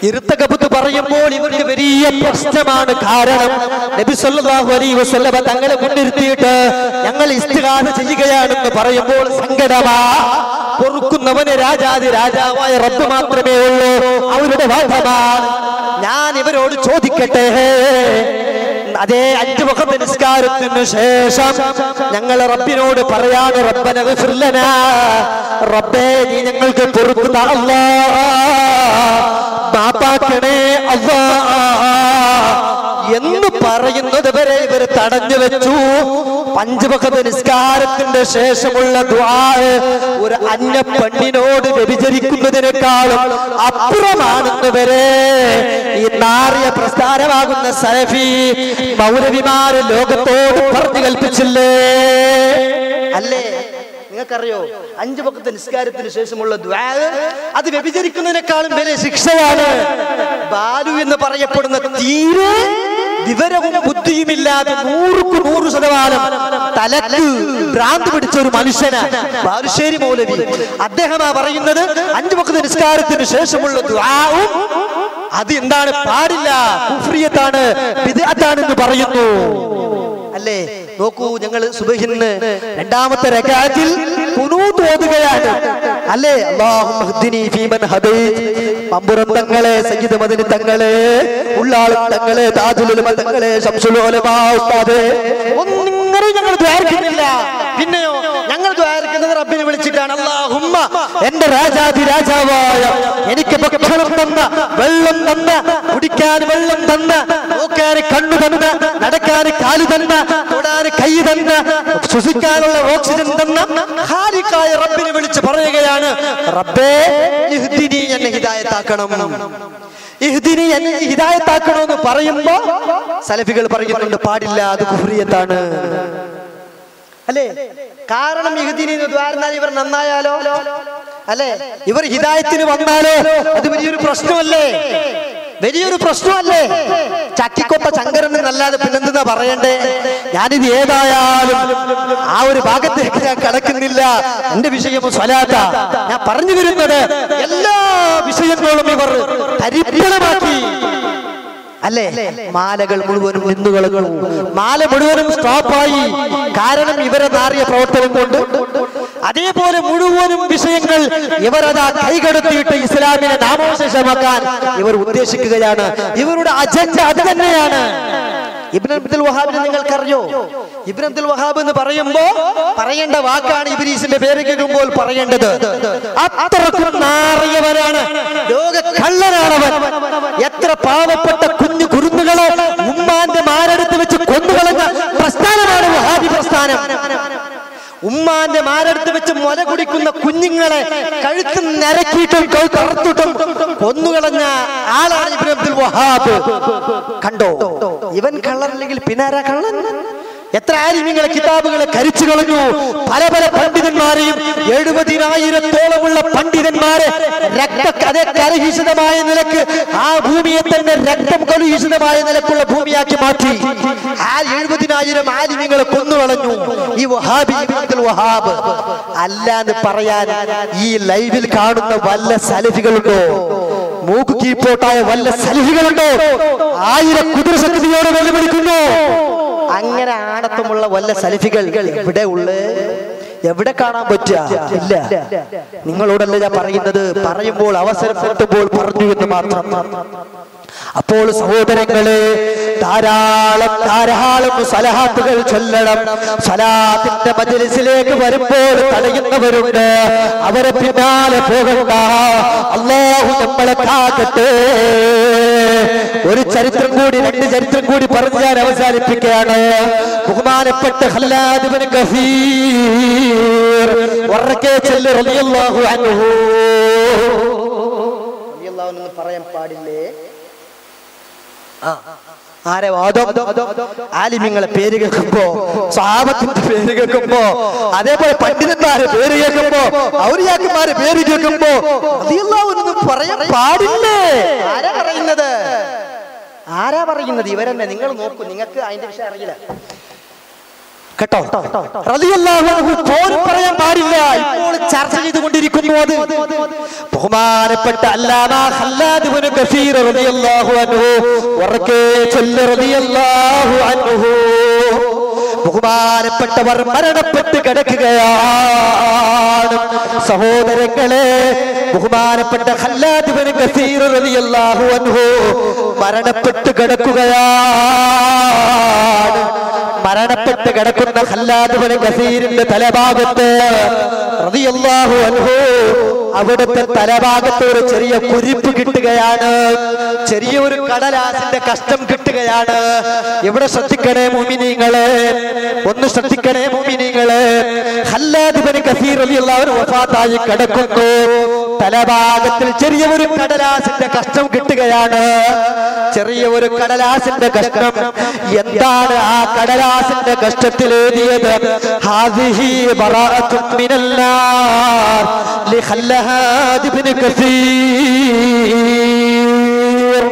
ഇരുത്തകബത്ത് പറയുമ്പോൾ ഇവർക്ക് വലിയ പ്രശ്നമാണ് കാരണം നബി സല്ലല്ലാഹു അലൈഹി വസല്ലമ തങ്ങളെ മുൻനിർത്തിയിട്ട് ഞങ്ങൾ ഇസ്തിഹാസ ചെയ്യുകയാണെന്ന് പറയുമ്പോൾ സങ്കടമാ പൊറുക്കുന്നവന് രാജാതി രാജാവായ റബ്ബ് മാത്രമേ ഉള്ളൂ അവരുടെ വാദമാണ് ഞാൻ ഇവരോട് ചോദിക്കട്ടെ അതേ അഞ്ചു വഖത്ത് നിസ്കാരത്തിന് ശേഷം ഞങ്ങൾ റബ്ബിനോട് പറയാണ് റബ്ബന ഗഫിർ ലനാ റബ്ബേ നീ ഞങ്ങൾക്ക് പൊറുത്തു താ അല്ലാ മാപ്പാക്കണേ അല്ലാ എന്ന് പറയുന്നത് വരെ ഇവർ തടഞ്ഞു വെച്ചു പഞ്ചവഖത്ത് നിസ്കാരത്തിന്റെ ശേഷമുള്ള ദുആ ഒരു അന്യ പെണ്ണിനോട് വ്യഭിചരിക്കുന്നതിനേക്കാളും അപ്പുറമാണെന്ന് വരെ ഈ നാറിയ പ്രസ്ഥാനമാകുന്ന സലഫി മൗലവിമാര് ലോകത്തോട് പറഞ്ഞു കൽപ്പിച്ചില്ലേ അല്ലേ നിങ്ങൾക്കറിയോ അഞ്ചു പക്കത്തെ നിസ്കാരത്തിന് ശേഷമുള്ള ദ്വാ അത് വ്യഭിചരിക്കുന്നതിനേക്കാളും വലിയ ശിക്ഷയാണ് ബാലു എന്ന് പറയപ്പെടുന്ന തീരെ വിവരവും ബുദ്ധിയുമില്ലാതെ നൂറുക്ക് നൂറ് ശതമാനം തലക്ക് ഭ്രാന്ത് പിടിച്ച ഒരു മനുഷ്യന് ബാലുശ്ശേരി മൗലവി അദ്ദേഹമാ പറയുന്നത് അഞ്ചു പക്കത്തെ നിസ്കാരത്തിന് ശേഷമുള്ള ദ്വാവും അത് എന്താണ് പാടില്ല കുഫ്രിയത്താണ് ബിദ്അത്താണെന്ന് പറയുന്നു അല്ലേ നോക്കൂ ഞങ്ങൾ സുബഹിന് രണ്ടാമത്തെ രകാത്തിൽ കുനൂത്ത് ഓതുകയാണ് അല്ലേ അല്ലാഹുമ്മ ഹ്ദിനി ഫീമൻ ഹദൈത് മമ്പുറം തങ്ങളെ സയ്യിദ് മദനി തങ്ങളെ ഉള്ളാളും തങ്ങളെ താജുൽ ഉലമ തങ്ങളെ ശംസുൽ ഉലമാ ഉസ്താദ് ഒന്നിങ്ങനെ ഞങ്ങൾ ദ്വാരിക്കുന്നില്ല പിന്നെയോ ഞങ്ങൾ ദ്വാരിക്കുന്നത് റബ്ബിനെ വിളിച്ചിട്ടാണ് അല്ലാഹുമ്മ എന്റെ രാജാതി രാജാവായ എനിക്ക് ഭക്ഷണം തന്ന വെള്ളം തന്ന കുടിക്കാൻ വെള്ളം തന്ന നോക്കാൻ കണ്ണു തന്ന നടക്കാൻ കാല് തന്ന തൊടാൻ കൈ തന്ന ശ്വസിക്കാനുള്ള ഓക്സിജൻ തന്ന ഖാലിക്കായ റബ്ബിനെ വിളിച്ച് പറയുകയാണ് റബ്ബേ ഇഹ്ദിനി എന്നെ ഹിദായത്താക്കണം ഇഹ്ദിനി എന്നെ ഹിദായത്താക്കണമെന്ന് പറയുമ്പോ സലഫികൾ പറയുന്നുണ്ട് പാടില്ല അത് കുഫ്രിയത്താണ് അല്ലേ കാരണം ഇഹ്ദിനി എന്ന് ദ്വാരുന്നാൽ ഇവർ നന്നായാലോ അല്ലേ ഇവർ ഹിദായത്തിന് വന്നാലോ അത് വലിയൊരു പ്രശ്നമല്ലേ വലിയൊരു പ്രശ്നമല്ലേ ചക്കിക്കൊത്ത ചങ്കരൻ എന്നല്ലാതെ പിന്നെന്താ പറയണ്ടേ ഞാനിത് ഏതായാലും ആ ഒരു ഭാഗത്തേക്ക് ഞാൻ കടക്കുന്നില്ല എന്റെ വിഷയം സ്വലാത്ത ഞാൻ പറഞ്ഞു വരുന്നത് എല്ലാ വിഷയങ്ങളും ഇവർ തരിപ്പണമാക്കി അല്ലേ മാലകൾ മുഴുവനും നിന്നുകളഞ്ഞു മാല മുഴുവനും സ്റ്റോപ്പായി കാരണം ഇവരെ നാറിയ പ്രവർത്തനം കൊണ്ട് അതേപോലെ മുഴുവനും വിഷയങ്ങൾ ഇവരതാ കൈകടത്തിയിട്ട് ഇസ്ലാമിനെ നാമോശേഷമാക്കാൻ ഇവർ ഉദ്ദേശിക്കുകയാണ് ഇവരുടെ അജണ്ട അത് തന്നെയാണ് ഇബ്ൻ അബ്ദുൽ വഹാബിനെ നിങ്ങൾക്കറിയോ ഇബ്ൻ അബ്ദുൽ വഹാബ് എന്ന് പറയുമ്പോ പറയേണ്ട വാക്കാണ് ഇബ്രീസിന്റെ പേര് കേൾക്കുമ്പോൾ പറയേണ്ടത് അത്രക്കും നാറിയവരാണ് ലോക കള്ളനാണവൻ എത്ര പാവപ്പെട്ട കുഞ്ഞു കുരുന്നുകളെ ഉമ്മാന്റെ മാരടുത്ത് വെച്ച് കൊന്നുകളഞ്ഞ പ്രസ്ഥാനമാണ് വഹാബി പ്രസ്ഥാനം ഉമ്മാന്റെ മാരടുത്ത് വെച്ച് മുല കുടിക്കുന്ന കുഞ്ഞുങ്ങളെ കഴുത്ത് നിരക്കിയിട്ടും കറുത്തിട്ടും കൊന്നുകളഞ്ഞ ആളാണ് ഇബ്ൻ അബ്ദുൽ വഹാബ് കണ്ടോ ഇവൻ കള്ളനല്ലെങ്കിൽ പിന്നെ ആരാ കള്ളൻ എത്ര ആലിമ്യങ്ങളെ കിതാബുകളെ കരിച്ചു കളഞ്ഞു പല പല പണ്ഡിതന്മാരെയും എഴുപതിനായിരത്തോളമുള്ള പണ്ഡിതന്മാരെ രക്ത അതേ കരഹീഷിതമായ നിലക്ക് ആ ഭൂമിയെ തന്നെ രക്തം കലുഹീഷിതമായ നിലക്കുള്ള ഭൂമിയാക്കി മാറ്റി ആ എഴുപതിനായിരം ആലിമ്യങ്ങളെ കൊന്നുകളഞ്ഞു ഈ വഹാബി അബ്ദുൽ വഹാബ് അല്ലാന്ന് പറയാൻ ഈ ലൈവിൽ കാണുന്ന വല്ല സലഫികളുണ്ടോ മൂക്ക് കീപ്പോട്ടായ വല്ല സലഫികളുണ്ടോ ആയിരം കുതിരശക്തിയോട് വെല്ലുവിളിക്കുന്നു അങ്ങനെ ആണത്വമുള്ള വല്ല സലഫികൾ എവിടെ ഉള്ളു എവിടെ കാണാൻ പറ്റുക ഇല്ല നിങ്ങളോടല്ല ഞാൻ പറയുന്നത് പറയുമ്പോൾ അവസരം കിട്ടുമ്പോൾ പറഞ്ഞു എന്ന് മാത്രം അപ്പോൾ സഹോദരങ്ങളെ ധാരാളം ധാരാളം സലഹാത്തുകൾ ചൊല്ലണം സലാത്തിന്റെ മജലിസിലേക്ക് വരുമ്പോൾ തടയുന്നവരുണ്ട് അവരെ പിന്നാലെ പോകണ്ട അള്ളാഹു നമ്മളെ കാക്കട്ടെ ഒരു ചരിത്രം കൂടി രണ്ട് ചരിത്രം കൂടി പറഞ്ഞ് ഞാൻ അവസാനിപ്പിക്കുകയാണ് ബഹുമാനപ്പെട്ട ഖല്ലാദ് ഇബ്നു കസീർ ഉറക്കെ ചെല്ല് റളിയല്ലാഹു അൻഹു റളിയല്ലാഹു അൻഹു എന്ന് പറയാൻ പാടില്ലേ ആ ആരെ വാദം ആലിമ്യങ്ങളെ പേര് കേൾക്കുമ്പോ സാപത്തിന്റെ പേര് കേൾക്കുമ്പോ അതേപോലെ പണ്ഡിതന്മാരെ പേര് കേൾക്കുമ്പോ ഔരിയാക്കന്മാരെ പേര് കേൾക്കുമ്പോ അതിയൊന്നും പറയാൻ പാടില്ലേ ആരാ പറയുന്നത് ആരാ പറയുന്നത് ഇവരെന്നെ നിങ്ങൾ നോക്കൂ നിങ്ങൾക്ക് അതിന്റെ വിഷയം അറിയില്ല കേട്ടോ റളിയല്ലാഹു അൻഹു പോലും പറയാൻ പാടില്ല ഇപ്പോൾ ചർച്ച ചെയ്തുകൊണ്ടിരിക്കുന്നു അത് ബഹുമാനപ്പെട്ട അല്ലാമ ഖല്ലാദ് ഇബ്നു കസീർ റളിയല്ലാഹു അൻഹു ഉറക്കെ ചൊല്ല് റളിയല്ലാഹു അൻഹു ബഹുമാനപ്പെട്ടവർ മരണപ്പെട്ട് കിടക്കുകയാണ് സഹോദരങ്ങളെ ബഹുമാനപ്പെട്ട ഖല്ലാദ് ഇബ്നു കസീർ റളിയല്ലാഹു അൻഹു മരണപ്പെട്ട് കിടക്കുകയാണ് മരണപ്പെട്ട് കിടക്കുന്ന ഖല്ലാദ് ഇബ്നു കസീറിന്റെ തലഭാഗത്ത് റളിയല്ലാഹു അൻഹു അവിടുത്തെ തലഭാഗത്ത് ഒരു ചെറിയ കുരിപ്പ് കിട്ടുകയാണ് ചെറിയ ഒരു കടലാസിന്റെ കഷ്ടം കിട്ടുകയാണ് എവിടെ ശ്രദ്ധിക്കണേ മോമിനിങ്ങളെ ഒന്ന് ശ്രദ്ധിക്കണേ മോമിനിങ്ങളെ ഹല്ലാദിബന് കസീർ അലിയുള്ളവർ വഫാത്തായി കിടക്കുന്നു തലഭാഗത്തിൽ ചെറിയ ഒരു കടലാസിന്റെ കഷ്ടം കിട്ടുകയാണ് ചെറിയ ഒരു കടലാസിന്റെ കഷ്ടം എന്താണ് ആ കടലാസിന്റെ കഷ്ടത്തിൽ എഴുതിയത് ഹാദിഹി ബറാഅത്തും മിനന്നാർ لخلاد بن كثير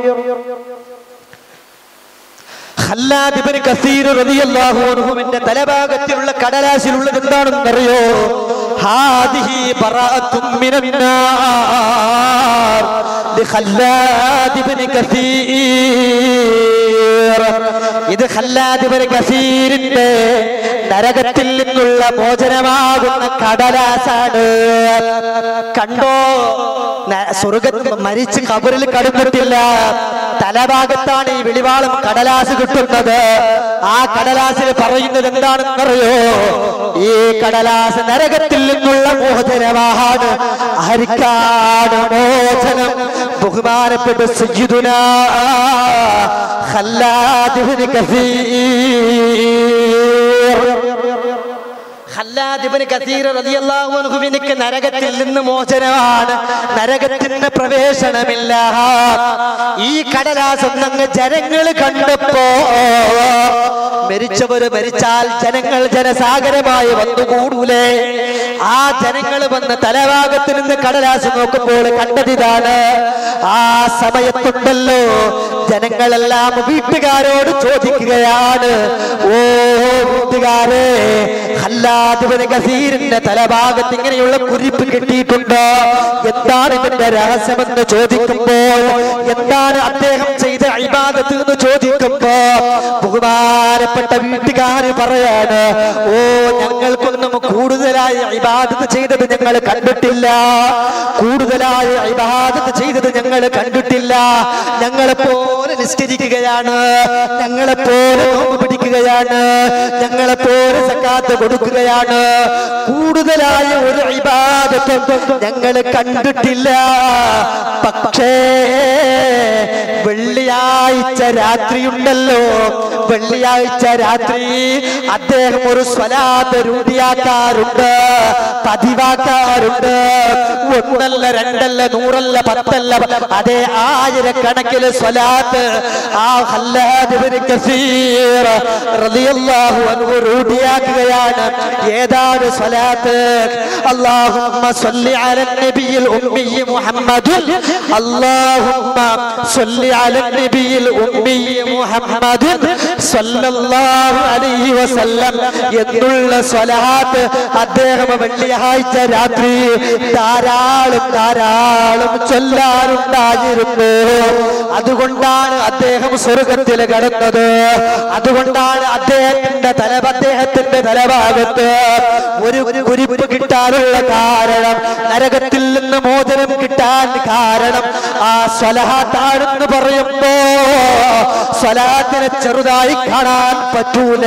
ഖല്ലാദ് ഇബ്നു കസീർ റളിയല്ലാഹു അൻഹുവിന്റെ തലഭാഗത്തിലുള്ള കടലാസിലുള്ളത് എന്താണെന്ന് അറിയോ ഹാദിഹി ബറാഅത്തും മിനന്നാർ ലിഖല്ലാദ് ഇബ്നു കസീർ ഇത് ഖല്ലാദ് ഇബ്നു കസീറിന്റെ നരകത്തിൽ നിന്നുള്ള മോചനമാകുന്ന കടലാസാണ് കണ്ടോ ന- സ്വർഗത്ത് മരിച്ച് കബറിൽ കടന്നിട്ടില്ല തലഭാഗത്താണ് ഈ വെളിവാളം കടലാസ് കിട്ടുന്നത് ആ കടലാസിൽ പറയുന്നത് എന്താണെന്നറിയോ ഈ കടലാസ് നരകത്തിൽ നിന്നുള്ള മോചനമാണ് ആർക്കാണ് മോചനം ബഹുമാനപ്പെട്ട സയ്യിദുന ഖല്ലാദ് ഇബ്നു കസീർ ഖല്ലാദ് ഇബ്നു കസീർ റളിയല്ലാഹു അൻഹുവിനക്ക് നരകത്തിൽ നിന്ന് മോചനമാണ് നരകത്തിന് പ്രവേശനമില്ല ഈ കടലാസ് ഒന്നങ്ങ് ജനങ്ങൾ കണ്ടപ്പോ മരിച്ചവര് മരിച്ചാൽ ജനങ്ങൾ ജനസാഗരമായി വന്നുകൂടൂലേ ആ ജനങ്ങൾ വന്ന് തലഭാഗത്ത് നിന്ന് കടലാസ് നോക്കുമ്പോൾ കണ്ടതിതാണ് ആ സമയത്തുണ്ടല്ലോ ജനങ്ങളെല്ലാം വീട്ടുകാരോട് ചോദിക്കുകയാണ് ഓ വീട്ടുകാരെ ഹല്ലാദിബന് കസീറിന്റെ തലഭാഗത്ത് ഇങ്ങനെയുള്ള കുരിപ്പ് കിട്ടിയിട്ടുണ്ട് എന്താണ് ഇതിന്റെ രഹസ്യമെന്ന് ചോദിക്കുമ്പോൾ എന്താണ് അദ്ദേഹം ചെയ്ത ഇബാദത്ത് എന്ന് ചോദിക്കുമ്പോ ബഹുമാനപ്പെട്ട വീട്ടുകാര് പറയാണ് ഓ ഞങ്ങൾക്കൊന്നും കൂടുതലായി ഇബാദത്ത് ചെയ്തത് ഞങ്ങൾ കണ്ടിട്ടില്ല കൂടുതലായി ഇബാദത്ത് ചെയ്തത് ഞങ്ങൾ കണ്ടിട്ടില്ല ഞങ്ങളെ പോലെ നിസ്കരിക്കുകയാണ് ഞങ്ങളെ പോലെ നോമ്പ് പിടിക്കുകയാണ് ഞങ്ങളെ പോലെ സക്കാത്ത് കൊടുക്കുകയാണ് കൂടുതലായ ഒരു ഇബാദത്തും ഞങ്ങൾ കണ്ടിട്ടില്ല പക്ഷേ വെള്ളിയാഴ്ച രാത്രിയുണ്ടല്ലോ വെള്ളിയാഴ്ച രാത്രി അദ്ദേഹം ഒരു സ്വലാത്ത് രൂഢിയാക്കാറുണ്ട് പതിവാക്കാറുണ്ട് ഒന്നല്ല രണ്ടല്ല നൂറല്ല പത്തല്ല അതേ ആയിരക്കണക്കിന് സ്വലാത്ത് ആ ഖല്ലാദ് ഇബ്നു കസീർ റളിയല്ലാഹു അൻഹു രൂഢിയാക്കുകയാണ് ഏതാണ് സ്വലാത്ത് അല്ലാഹുമ്മ സ്വല്ലി അലൻ നബിയിൽ ഉമ്മി മുഹമ്മദ് അല്ലാഹുമ്മ സ്വല്ലി അലൻ നബിയിൽ ഉമ്മി മുഹമ്മദ് സ്വല്ലല്ലാഹു അലൈഹി വസല്ലം എന്നുള്ള സ്വലാത്ത് അദ്ദേഹം വെള്ളിയാഴ്ച രാത്രി ധാരാളം ധാരാളം ചൊല്ലാറുണ്ടായിരുന്നു അതുകൊണ്ടാണ് അദ്ദേഹം സ്വർഗത്തിൽ കടന്നത് അതുകൊണ്ടാണ് അദ്ദേഹത്തിന്റെ തല അദ്ദേഹത്തിന്റെ തലഭാഗത്ത് ഒരു കുരിപ്പ് കിട്ടാനുള്ള കാരണം നരകത്തിൽ നിന്ന് മോചനം കിട്ടാൻ കാരണം ആ സ്വലഹാത്താണെന്ന് പറയുമ്പോ സ്വലാത്തിനെ ചെറുതായി കാണാൻ പറ്റൂല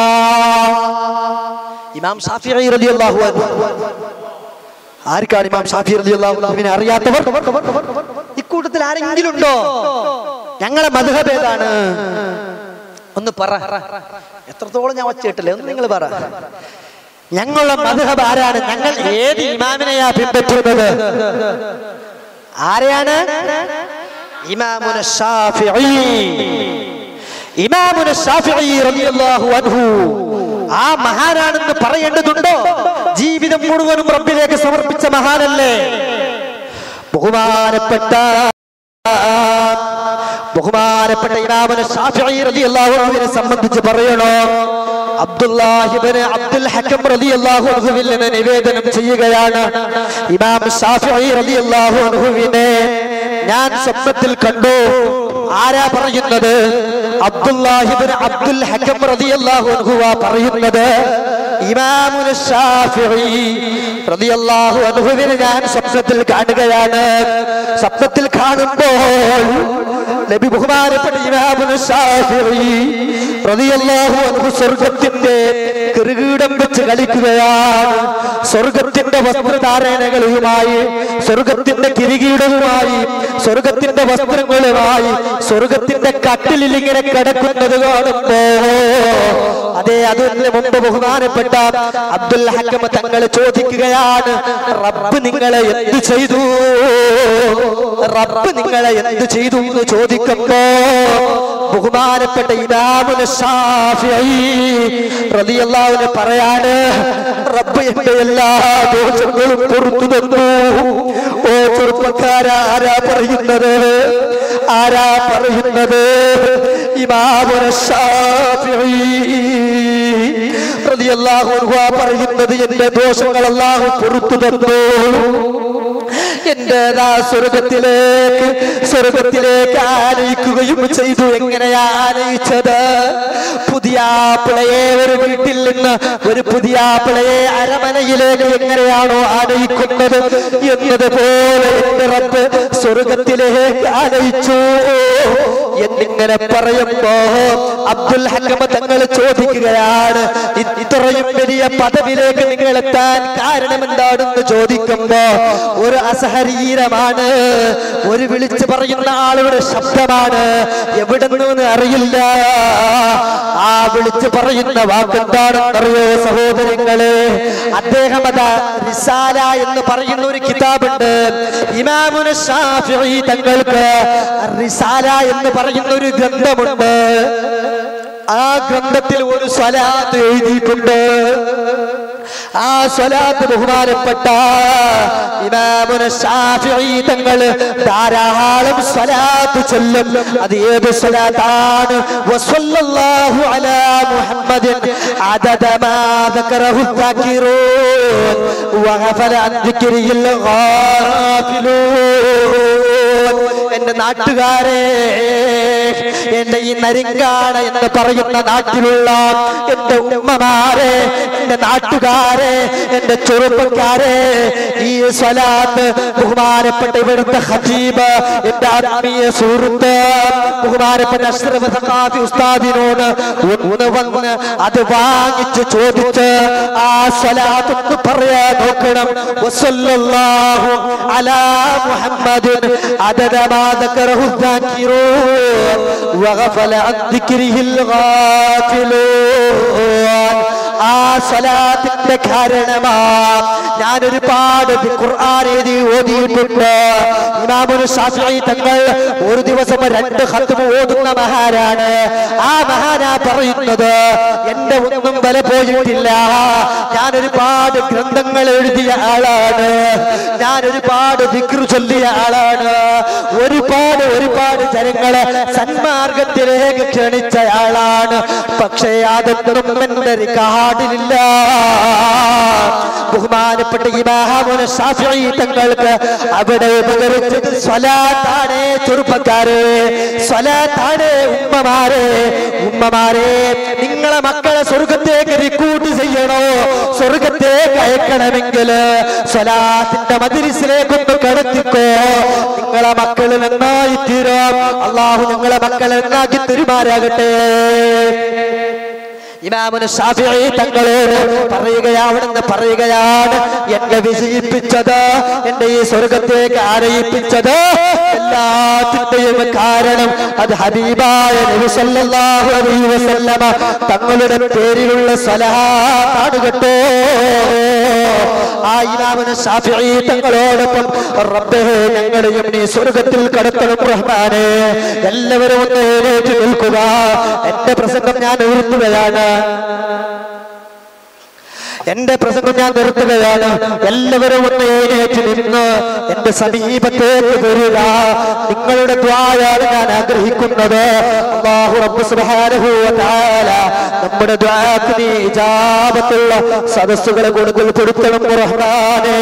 ഇമാം ഷാഫി റളിയല്ലാഹു അൻഹു ആർക്കാണ് ഇമാം ഷാഫി റളിയല്ലാഹു അൻഹുവിനെ അറിയാത്തവർ ഇക്കൂട്ടത്തിൽ ആരെങ്കിലും ഉണ്ടോ ഞങ്ങളെ മധുഹബ് ഏതാണ് ഒന്ന് പറ എത്രത്തോളം ഞാൻ വച്ചിട്ടില്ലേ ഒന്ന് നിങ്ങൾ പറ ഞങ്ങളുടെ മധുഹബ് ആരാണ് ഞങ്ങൾ ഏത് ഇമാമിനെയാ പിൻപറ്റുന്നത് ആരെയാണ് ഇമാമുന ഷാഫിഈ ഇമാമുന ഷാഫിഈ റളിയല്ലാഹു അൻഹു ആ മഹാനാണെന്ന് പറയേണ്ടതുണ്ടോ ജീവിതം മുഴുവനും റബ്ബിലേക്ക് സമർപ്പിച്ച മഹാനല്ലേ ബഹുമാനപ്പെട്ട ബഹുമാനപ്പെട്ട ഇമാമുന ഷാഫിഈ റളിയല്ലാഹു അൻഹുവിനെ സംബന്ധിച്ച് പറയണോ അബ്ദുല്ലാഹിബിന് അബ്ദുൽ ഹക്കം റളിയല്ലാഹു അൻഹുവിൽ നിന്ന് നിവേദനം ചെയ്യുകയാണ് ഇമാം ഷാഫിഈ റളിയല്ലാഹു അൻഹുവിനെ ഞാൻ സ്വപ്നത്തിൽ കണ്ടു ആരാ പറയുന്നത് അബ്ദുല്ലാഹിബിൻ അബ്ദുൽ ഹക്കം റളിയല്ലാഹു അൻഹുവ പറയുന്നത് ഇമാമുന ഷാഫിഈ റളിയല്ലാഹു അൻഹുവിനെ ഞാൻ സ്വപ്നത്തിൽ കാണുകയാണ് സ്വപ്നത്തിൽ കാണുമ്പോൾ നബി ബഹുമാനപ്പെട്ട ഇമാമുന ഷാഫിഈ റളിയല്ലാഹു അൻഹു സ്വർഗത്തിന്റെ കിറുകീടം വെച്ച് കളിക്കുകയാണ് സ്വർഗത്തിന്റെ വസ്ത്രധാരണകളുമായി സ്വർഗത്തിന്റെ കിരീടവുമായി സ്വർഗത്തിന്റെ വസ്ത്രങ്ങളുമായി സ്വർഗത്തിന്റെ കട്ടിലിൽ ഇങ്ങനെ കിടക്കുന്നത് കാണുമ്പോ അതെ അതിന് മുമ്പ് ബഹുമാനപ്പെട്ട അബ്ദുൽ ഹക്കം തങ്ങൾ ചോദിക്കുകയാണ് റബ്ബ് നിങ്ങളെ എന്ത് ചെയ്തു റബ്ബ് നിങ്ങളെ എന്ത് ചെയ്തു എന്ന് ചോദിക്കുമ്പോ ബഹുമാനപ്പെട്ട ഇമാമുൽ ഷാഫിഈ റളിയല്ലാഹുവിനെ പറയാണ് റബ്ബ് എന്റെ എല്ലാ ദോഷങ്ങളും പുറത്തു തന്നു ഓ ചെറുപ്പക്കാരാ ആരാ പറയുന്നത് ആരാ പറയുന്നത് ഇമാമുൽ ഷാഫിഈ റളിയല്ലാഹു അൻഹു ആ പറയുന്നത് എന്റെ ദോഷങ്ങൾ അല്ലാഹു പുറത്തു തന്നു എന്റേതാ സ്വർഗത്തിലേക്ക് സ്വർഗത്തിലേക്ക് ആനയിക്കുകയും ചെയ്തു എങ്ങനെയാ ആനയിച്ചത് പുതിയ പിളയെ ഒരു വീട്ടിൽ നിന്ന് ഒരു പുതിയ പിളയെ അരമനയിലേക്ക് എങ്ങനെയാണോ ആനയിക്കുന്നത് എന്നതുപോലെ എന്റെ റബ്ബ് സ്വർഗത്തിലേക്ക് ആനയിച്ചു എന്നിങ്ങനെ പറയുമ്പോ അബ്ദുൽ ഹക്കമ തങ്ങൾ ചോദിക്കുകയാണ് "ഇ- ഇത്രയും വലിയ പദവിയിലേക്ക് നിങ്ങൾ എത്താൻ കാരണം എന്താണെന്ന് ചോദിക്കുമ്പോ ഒരു അസഹരീരമാണ് ഒരു വിളിച്ചു പറയുന്ന ആളുടെ ശബ്ദമാണ് എവിടെ നിന്ന് അറിയില്ല ആ വിളിച്ചു പറയുന്ന വാക്കെന്താണെന്നറിയോ സഹോദരങ്ങളെ അദ്ദേഹം അതാ റിസാല എന്ന് പറയുന്ന ഒരു കിതാബുണ്ട് ഇമാമുന ഷാഫിഈ തങ്ങൾക്ക് റിസാല എന്ന് പറയുന്ന ഒരു ഗ്രന്ഥമുണ്ട് ആ ഗ്രന്ഥത്തിൽ ഒരു സ്വലാത്ത് എഴുതിയിട്ടുണ്ട് ആ സ്വലാത്ത് ബഹുമാനപ്പെട്ട ഇമാമുന ഷാഫിഈ തങ്ങൾ ധാരാളം സ്വലാത്ത് ചൊല്ലും അത് ഏത് സ്വലാത്താണ് വസല്ലല്ലാഹു അലാ മുഹമ്മദിൻ അദദ മാ ذكره الذاكرون وغفل عن ذكره الغافلون എന്റെ നാട്ടുകാരെ എന്റെ ഈ നരിങ്കാട് എന്ന് പറയുന്ന നാട്ടിലുള്ള എന്റെ ഉമ്മമാരെ എന്റെ നാട്ടുകാരെ എന്റെ ചെറുപ്പക്കാരെ ഈ സ്വലാത്ത് ബഹുമാനപ്പെട്ട ഇവിടുത്തെ ഹജീബ് എന്റെ ആത്മീയ സുഹൃത്ത് ബഹുമാനപ്പെട്ട അഷ്റഫ് സഖാഫി ഉസ്താദിനോട് ഒന്ന് വന്ന് അത് വാങ്ങിച്ച് ചോദിച്ച് ആ സ്വലാത്ത് ഒന്ന് പറയാൻ നോക്കണം വസല്ലല്ലാഹു അലാ മുഹമ്മദിൻ عدد ما ذكره الذاكرون وغفل عن ذكره الغافلون ആ സ്വലാത്തിന്റെ കാരണമാ ഞാൻ ഒരുപാട് ഖുർആൻ എഴുതി ഓതിയിട്ടുണ്ട് ഇമാമുൽ ഷാഫിഈ തങ്ങൾ ഒരു ദിവസം രണ്ട് ഖത്മ ഓതുന്ന മഹാനാണ് ആ മഹാനാ പറയുന്നത് എന്റെ ഒന്നും വില പോയിട്ടില്ല ഞാൻ ഒരുപാട് ഗ്രന്ഥങ്ങൾ എഴുതിയ ആളാണ് ഞാൻ ഒരുപാട് ദിക്റ് ചൊല്ലിയ ആളാണ് ഒരുപാട് ഒരുപാട് ജനങ്ങളെ സന്മാർഗത്തിലേക്ക് ക്ഷണിച്ച ആളാണ് പക്ഷേ അതൊന്നും എന്റെ കാടിലില്ല ബഹുമാനപ്പെട്ട ഇമാമുന ഷാഫിഈ തങ്ങൾക്ക് അവിടെ ഉപകരിച്ചത് സ്വലാത്താണ് ചെറുപ്പക്കാരെ സ്വലാത്താണ് ഉമ്മമാരെ ഉമ്മമാരെ നിങ്ങളെ മക്കളെ സ്വർഗത്തേക്ക് റിക്രൂട്ട് ചെയ്യണോ സ്വർഗത്തേക്ക് അയക്കണമെങ്കിൽ സ്വലാത്തിന്റെ മതിരിസിലേക്കൊന്ന് കടത്തിക്കോ നിങ്ങളെ മക്കൾ നന്നായി തീരാം അള്ളാഹു നിങ്ങളെ മക്കളെ നന്നാക്കി തെരുമാരാകട്ടെ ഇമാമുന ഷാഫിഈ തങ്ങളോട് പറയുകയാ അവിടുന്ന് പറയുകയാണ് എന്നെ വിജയിപ്പിച്ചത് എന്റെ ഈ സ്വർഗത്തേക്ക് ആനയിപ്പിച്ചത് എല്ലാത്തിന്റെയും കാരണം അത് ഹബീബായ നബി സല്ലല്ലാഹു അലൈഹി വസല്ലമ തങ്ങളുടെ പേരിലുള്ള സ്വലാത്താണ് കേട്ടോ ആ ഇമാമുന ഷാഫിഈ തങ്ങളോടൊപ്പം റബ്ബേ ഞങ്ങളെയും നീ സ്വർഗത്തിൽ കടത്തണം റഹ്മാനെ എല്ലാവരും ഒന്ന് എഴുന്നേറ്റ് നിൽക്കുക എന്റെ പ്രസംഗം ഞാൻ നിർത്തുകയാണ് എന്റെ പ്രസംഗം ഞാൻ നിർത്തുകയാണ് എല്ലാവരും ഒന്ന് എഴുന്നേറ്റ് നിന്ന് എന്റെ സമീപത്തേക്ക് വരിക നിങ്ങളുടെ ദ്വായാണ് ഞാൻ ആഗ്രഹിക്കുന്നത് അല്ലാഹു റബ്ബ് സുബ്ഹാനഹു വ തആല നമ്മുടെ ദ്വാക്ക് നീ ഇജാബത്തുള്ള സദസ്സുകളെ കൂടുതൽ കൊടുക്കണം റഹ്മാനേ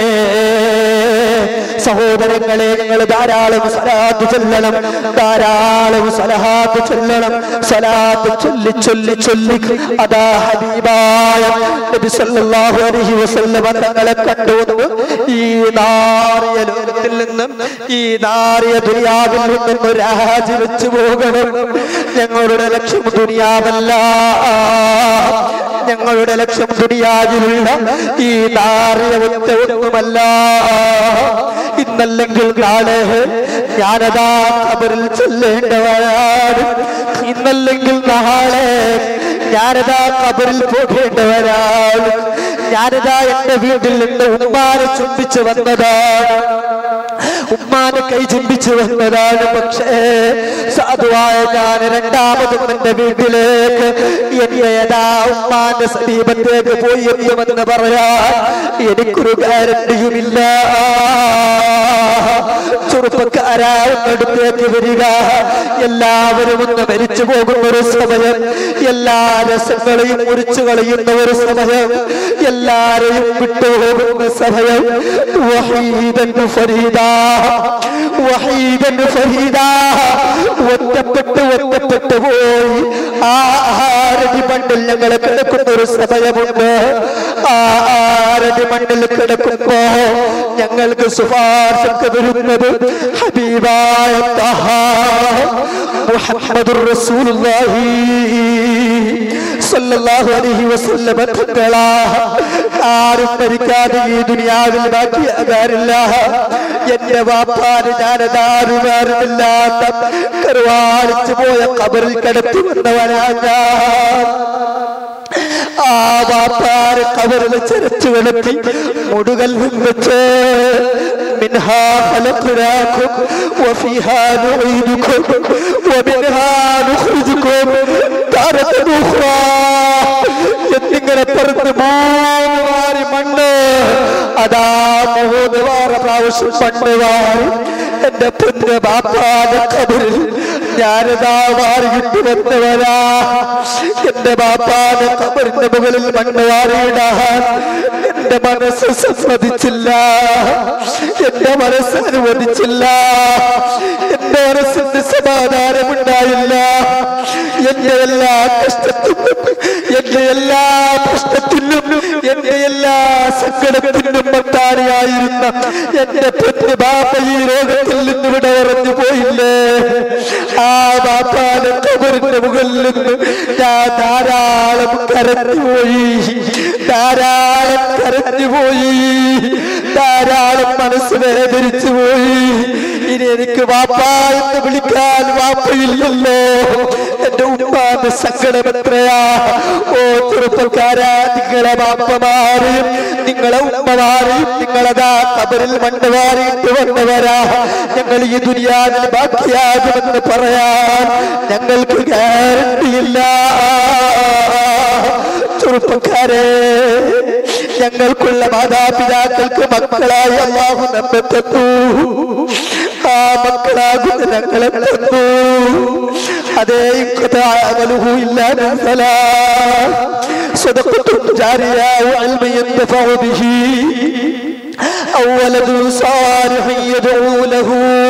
സഹോദരങ്ങളെ നിങ്ങൾ ധാരാളം സലാത്ത് ചൊല്ലണം ധാരാളം സലഹാത്ത് ചൊല്ലണം സലാത്ത് ചൊല്ലി ചൊല്ലി ചൊല്ലി അതാ ഹബീബായ നബി സല്ലല്ലാഹു അലൈഹി വസല്ലമ തങ്ങളെ കണ്ടുവന്നു ഈ നാറിയ ലോകത്തിൽ നിന്നും ഈ നാറിയ ദുനിയാവിൽ നിന്നും രാജിവെച്ചു പോകണം ഞങ്ങളുടെ ലക്ഷ്യം ദുനിയാവല്ല ഞങ്ങളുടെ ലക്ഷ്യം ദുനിയാവിലുള്ള ഈ നാറിയ ഒറ്റ ഒന്നുമല്ല ഇന്നല്ലെങ്കിൽ നാളെ ഞാനതാ കബറിൽ ചെല്ലേണ്ടവരാണ് ഇന്നല്ലെങ്കിൽ നാളെ ഞാനതാ കബറിൽ പോകേണ്ടവരാണ് ഞാനതാ എന്റെ വീട്ടിൽ നിന്ന് ഉമ്മാനെ ചുംബിച്ചു വന്നതാണ് ഉമ്മാനെ കൈ ചുംബിച്ചു വന്നതാണ് പക്ഷേ സാധുവായ ഞാൻ രണ്ടാമതും എന്റെ വീട്ടിലേക്ക് എന്നെ ഏതാ ഉമ്മാന്റെ സമീപത്തേക്ക് പോയി എത്തുമെന്ന് പറയാൻ എനിക്കൊരു ഗ്യാരണ്ടിയുമില്ല ചെറുപ്പക്കാരാ ഒന്നടുത്തേക്ക് വരിക എല്ലാവരും ഒന്ന് മരിച്ചു പോകുന്ന ഒരു സമയം എല്ലാ രസങ്ങളെയും മുറിച്ചു കളയുന്ന ഒരു സമയം എല്ലാരെയും വിട്ടുപോകുന്ന സമയം വഹീദൻ ഫരീദ വഹീദൻ ഫരീദ ഒറ്റപ്പെട്ട് ഒറ്റപ്പെട്ടു പോയി ആ ആരടി മണ്ണിൽ ഞങ്ങൾ കിടക്കുന്ന ഒരു സമയമുണ്ട് ആ ആരടി മണ്ണിൽ കിടക്കുമ്പോ ഞങ്ങൾക്ക് ശുപാർശക്ക് വരുന്നത് ഹബീബായ തഹ മുഹമ്മദുർ റസൂലുള്ളാഹി സല്ലല്ലാഹു അലൈഹി വസല്ലമ തങ്ങളാ ആരും മരിക്കാതെ ഈ ദുനിയാവിൽ ബാക്കിയാകാറില്ല എന്റെ വാപ്പാന് ഞാനതാരുമാരുമില്ലാത്ത കരുവാളിച്ചു പോയ കബറിൽ കിടത്തി വന്നവനാ ഞാൻ ആ വാപ്പാര് കബറിൽ ചെരച്ചു കിടത്തി മുടുകൽ വെച്ച് منها خلقناكم وفيها نعيدكم ومنها نخرجكم تارة أخرى എന്നിങ്ങനെ പറഞ്ഞ് മൂന്ന് വാരി മണ്ണ് അതാ മൂന്ന് വാര പ്രാവശ്യം മണ്ണ് വാരി എന്റെ പൊന്ന് ബാപ്പാന്റെ കബറിൽ ഞാനിതാ വാരിയിട്ട് വന്നവരാ എന്റെ ബാപ്പാന്റെ കബറിന്റെ മുകളിൽ മണ്ണ് വാരിയിടാൻ എന്റെ മനസ്സ് സമ്മതിച്ചില്ല എന്റെ മനസ്സ് അനുവദിച്ചില്ല എന്റെ മനസ്സിന് സമാധാനമുണ്ടായില്ല എന്റെ എല്ലാ കഷ്ടത്തിനും എന്റെ എല്ലാ പ്രശ്നത്തിനും എന്റെ എല്ലാ സങ്കടത്തിനും മത്താരിയായിരുന്ന എന്റെ പൊന്നു ബാപ്പ ഈ ലോകത്തിൽ നിന്ന് ഇവിടെ ഇറഞ്ഞു പോയില്ലേ ആ ബാപ്പാന്റെ കബറിന്റെ മുകളിൽ നിന്ന് ഞാൻ ധാരാളം കരഞ്ഞുപോയി ധാരാളം കരഞ്ഞുപോയി ധാരാളം മനസ്സ് വേദനിച്ചു പോയി ഇനി എനിക്ക് വാപ്പ എന്ന് വിളിക്കാൻ വാപ്പയില്ലല്ലോ എന്റെ ഉമ്മാന്റെ സങ്കടം എത്രയാ ഓ ചെറുപ്പക്കാരാ നിങ്ങളെ വാപ്പമാരെയും നിങ്ങളെ ഉമ്മമാരെയും നിങ്ങളതാ കബറിൽ മണ്ണ് വാരിയിട്ട് വന്നവരാ ഞങ്ങൾ ഈ ദുനിയാവിൽ ബാക്കിയാകുമെന്ന് പറയാൻ ഞങ്ങൾക്ക് ഗ്യാരണ്ടിയില്ല ചെറുപ്പക്കാരെ ഞങ്ങൾക്കുള്ള മാതാപിതാക്കൾക്ക് മക്കളായി അള്ളാഹു നമ്മെ തന്നു ആ മക്കളാകുന്ന ഞങ്ങളെ തന്നു അതേ അമലുഹു ഇല്ലാതെ صدقة جارية وعلم ينتفع به أو ولد صالح يدعو له